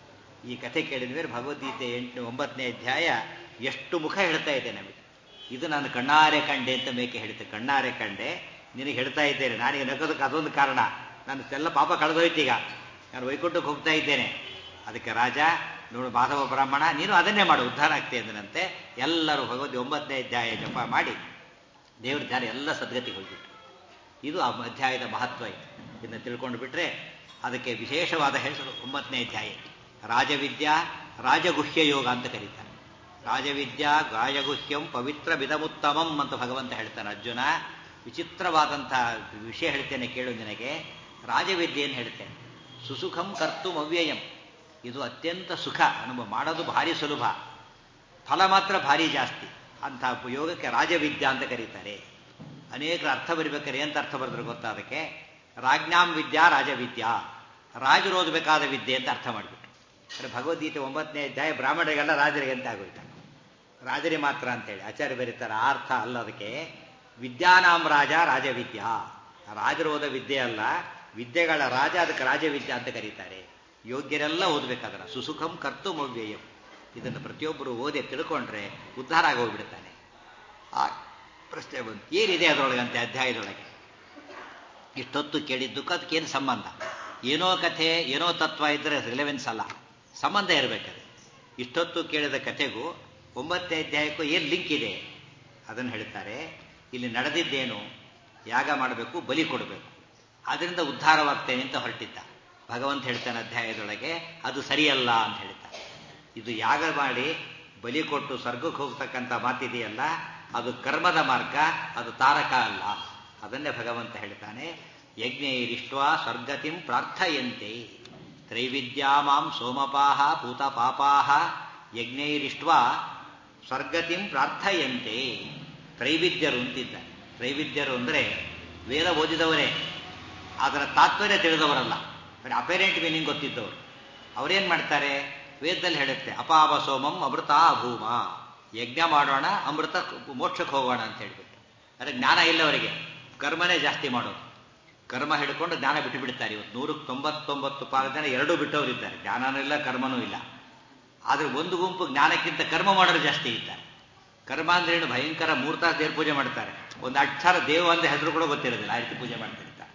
ಈ ಕಥೆ ಕೇಳಿದ ಮೇಲೆ ಭಗವದ್ಗೀತೆ ಎಂಟು ಒಂಬತ್ತನೇ ಅಧ್ಯಾಯ ಎಷ್ಟು ಮುಖ ಹೇಳ್ತಾ ಇದೆ ನಮಗೆ ಇದು ನಾನು ಕಣ್ಣಾರೆ ಕಂಡೆ ಅಂತ ಮೇಕೆ ಹೇಳ್ತೆ ಕಣ್ಣಾರೆ ಕಂಡೆ ನಿನಗೆ ಹೇಳ್ತಾ ಇದ್ದೇನೆ ನಾನೀಗ ನಗೋದಕ್ಕೆ ಅದೊಂದು ಕಾರಣ ನಾನು ಎಲ್ಲ ಪಾಪ ಕಳೆದೋಯ್ತೀಗ ನಾನು ವೈಕುಂಠಕ್ಕೆ ಹೋಗ್ತಾ ಇದ್ದೇನೆ ಅದಕ್ಕೆ ರಾಜ ನೋಡು ಮಾಧವ ಬ್ರಾಹ್ಮಣ ನೀನು ಅದನ್ನೇ ಮಾಡು ಉದ್ಧಾರ ಆಗ್ತೇ ಅಂದನಂತೆ ಎಲ್ಲರೂ ಭಗವದ್ ಒಂಬತ್ತನೇ ಅಧ್ಯಾಯ ಜಪ ಮಾಡಿ ದೇವ್ರ ಧ್ಯಾನ ಎಲ್ಲ ಸದ್ಗತಿಗೆ ಹೋಗ್ಬಿಟ್ರು ಇದು ಆ ಅಧ್ಯಾಯದ ಮಹತ್ವ ಇದೆ ಇದನ್ನು ತಿಳ್ಕೊಂಡು ಬಿಟ್ರೆ ಅದಕ್ಕೆ ವಿಶೇಷವಾದ ಹೆಸರು ಒಂಬತ್ತನೇ ಅಧ್ಯಾಯ ರಾಜವಿದ್ಯಾ ರಾಜಗುಹ್ಯ ಯೋಗ ಅಂತ ಕರೀತಾರೆ ರಾಜವಿದ್ಯಾ ರಾಜಗುಹ್ಯಂ ಪವಿತ್ರ ವಿಧಮುತ್ತಮಂ ಅಂತ ಭಗವಂತ ಹೇಳ್ತಾನೆ ಅರ್ಜುನ ವಿಚಿತ್ರವಾದಂತಹ ವಿಷಯ ಹೇಳ್ತೇನೆ ಕೇಳು ನಿನಗೆ ರಾಜವಿದ್ಯೆಯನ್ನು ಹೇಳ್ತೇನೆ ಸುಸುಖಂ ಕರ್ತು ಅವ್ಯಯಂ ಇದು ಅತ್ಯಂತ ಸುಖ ಅನುಭವ ಮಾಡೋದು ಭಾರಿ ಸುಲಭ ಫಲ ಮಾತ್ರ ಭಾರಿ ಜಾಸ್ತಿ ಅಂತ ಯೋಗಕ್ಕೆ ರಾಜವಿದ್ಯಾ ಅಂತ ಕರೀತಾರೆ ಅನೇಕರ ಅರ್ಥ ಬರಿಬೇಕಾದ್ರೆ ಎಂತ ಅರ್ಥ ಬರೆದ್ರೆ ಗೊತ್ತಾ ಅದಕ್ಕೆ ರಾಜ್ಞಾಂ ವಿದ್ಯಾ ರಾಜವಿದ್ಯಾ ರಾಜರು ಓದಬೇಕಾದ ವಿದ್ಯೆ ಅಂತ ಅರ್ಥ ಮಾಡಿಬಿಟ್ಟು ಅಂದರೆ ಭಗವದ್ಗೀತೆ ಒಂಬತ್ತನೇ ಅಧ್ಯಾಯ ಬ್ರಾಹ್ಮಣರಿಗೆಲ್ಲ ರಾಜರಿಗೆ ಅಂತ ಆಗೋಯ್ತು ರಾಜರಿಗೆ ಮಾತ್ರ ಅಂತೇಳಿ ಆಚಾರ್ಯ ಬರೀತಾರೆ ಆ ಅರ್ಥ ಅಲ್ಲ ಅದಕ್ಕೆ ವಿದ್ಯಾನಾಂ ರಾಜ ರಾಜವಿದ್ಯಾ ರಾಜರು ಓದೋ ವಿದ್ಯೆ ಅಲ್ಲ ವಿದ್ಯೆಗಳ ರಾಜ ಅದಕ್ಕೆ ರಾಜವಿದ್ಯಾ ಅಂತ ಕರೀತಾರೆ ಯೋಗ್ಯರೆಲ್ಲ ಓದಬೇಕಾದ್ರೆ ಸುಸುಖಂ ಕರ್ತು ಮವ್ಯಯಂ ಇದನ್ನು ಪ್ರತಿಯೊಬ್ಬರು ಓದಿ ತಿಳ್ಕೊಂಡ್ರೆ ಉದ್ಧಾರ ಆಗೋಗ್ಬಿಡ್ತಾನೆ ಆ ಪ್ರಶ್ನೆ ಬಂತು ಏನಿದೆ ಅದರೊಳಗಂತೆ ಅಧ್ಯಾಯದೊಳಗೆ ಇಷ್ಟೊತ್ತು ಕೇಳಿದ್ದಕ್ಕೂ ಅದಕ್ಕೇನು ಸಂಬಂಧ ಏನೋ ಕಥೆ ಏನೋ ತತ್ವ ಇದ್ದರೆ ರಿಲೆವೆನ್ಸ್ ಅಲ್ಲ ಸಂಬಂಧ ಇರಬೇಕದು ಇಷ್ಟೊತ್ತು ಕೇಳಿದ ಕಥೆಗೂ ಒಂಬತ್ತನೇ ಅಧ್ಯಾಯಕ್ಕೂ ಏನು ಲಿಂಕ್ ಇದೆ ಅದನ್ನು ಹೇಳ್ತಾರೆ ಇಲ್ಲಿ ನಡೆದಿದ್ದೇನು ಯಾಗ ಮಾಡಬೇಕು ಬಲಿ ಕೊಡಬೇಕು ಅದರಿಂದ ಉದ್ಧಾರವಾಗ್ತೇನೆ ಅಂತ ಹೊರಟಿದ್ದ ಭಗವಂತ ಹೇಳ್ತಾನೆ ಅಧ್ಯಾಯದೊಳಗೆ ಅದು ಸರಿಯಲ್ಲ ಅಂತ ಹೇಳ್ತಾನೆ ಇದು ಯಾಗ ಮಾಡಿ ಬಲಿ ಕೊಟ್ಟು ಸ್ವರ್ಗಕ್ಕೆ ಹೋಗ್ತಕ್ಕಂಥ ಮಾತಿದೆಯಲ್ಲ ಅದು ಕರ್ಮದ ಮಾರ್ಗ ಅದು ತಾರಕ ಅಲ್ಲ ಅದನ್ನೇ ಭಗವಂತ ಹೇಳ್ತಾನೆ ಯಜ್ಞೈರಿಷ್ಟ್ವಾ ಸ್ವರ್ಗತಿಂ ಪ್ರಾರ್ಥಯಂತೆ ತ್ರೈವಿದ್ಯಾಮಾಂ ಸೋಮಪಾಹ ಪೂತಪಾಪಾಹ ಯಜ್ಞೈರಿಷ್ಟ್ವಾ ಸ್ವರ್ಗತಿಂ ಪ್ರಾರ್ಥಯಂತೆ ತ್ರೈವಿದ್ಯರು ಅಂತಿದ್ದ ತ್ರೈವಿದ್ಯರು ಅಂದರೆ ವೇದ ಓದಿದವರೇ ಅದರ ತಾತ್ಪರ್ಯ ತಿಳಿದವರಲ್ಲ ಬರೀ ಅಪೇರೆಂಟ್ ಮೀನಿಂಗ್ ಗೊತ್ತಿದ್ದವರು ಅವರೇನು ಮಾಡ್ತಾರೆ ವೇದದಲ್ಲಿ ಹೇಳುತ್ತೆ ಅಪಾವ ಸೋಮಂ ಅಮೃತ ಭೂಮ ಯಜ್ಞ ಮಾಡೋಣ ಅಮೃತ ಮೋಕ್ಷಕ್ಕೆ ಹೋಗೋಣ ಅಂತ ಹೇಳ್ಬಿಟ್ಟು ಅದೇ ಜ್ಞಾನ ಇಲ್ಲ ಅವರಿಗೆ ಕರ್ಮನೇ ಜಾಸ್ತಿ ಮಾಡೋದು ಕರ್ಮ ಹಿಡ್ಕೊಂಡು ಜ್ಞಾನ ಬಿಟ್ಟು ಬಿಡ್ತಾರೆ ಇವತ್ತು ನೂರಕ್ಕೆ ತೊಂಬತ್ತೊಂಬತ್ತು ಪಾಲು ಜನ ಎರಡೂ ಬಿಟ್ಟವರು ಇದ್ದಾರೆ ಜ್ಞಾನನೂ ಇಲ್ಲ ಕರ್ಮನೂ ಇಲ್ಲ ಆದರೆ ಒಂದು ಗುಂಪು ಜ್ಞಾನಕ್ಕಿಂತ ಕರ್ಮ ಮಾಡೋರು ಜಾಸ್ತಿ ಇದ್ದಾರೆ ಕರ್ಮ ಅಂದ್ರೇನು ಭಯಂಕರ ಮೂರು ತಾಸು ದೇವ್ರ ಪೂಜೆ ಮಾಡ್ತಾರೆ ಒಂದು ಅಕ್ಷರ ದೇವ ಅಂತ ಹೆಸರು ಕೂಡ ಗೊತ್ತಿರೋದಿಲ್ಲ ಆ ರೀತಿ ಪೂಜೆ ಮಾಡ್ತಿರ್ತಾರೆ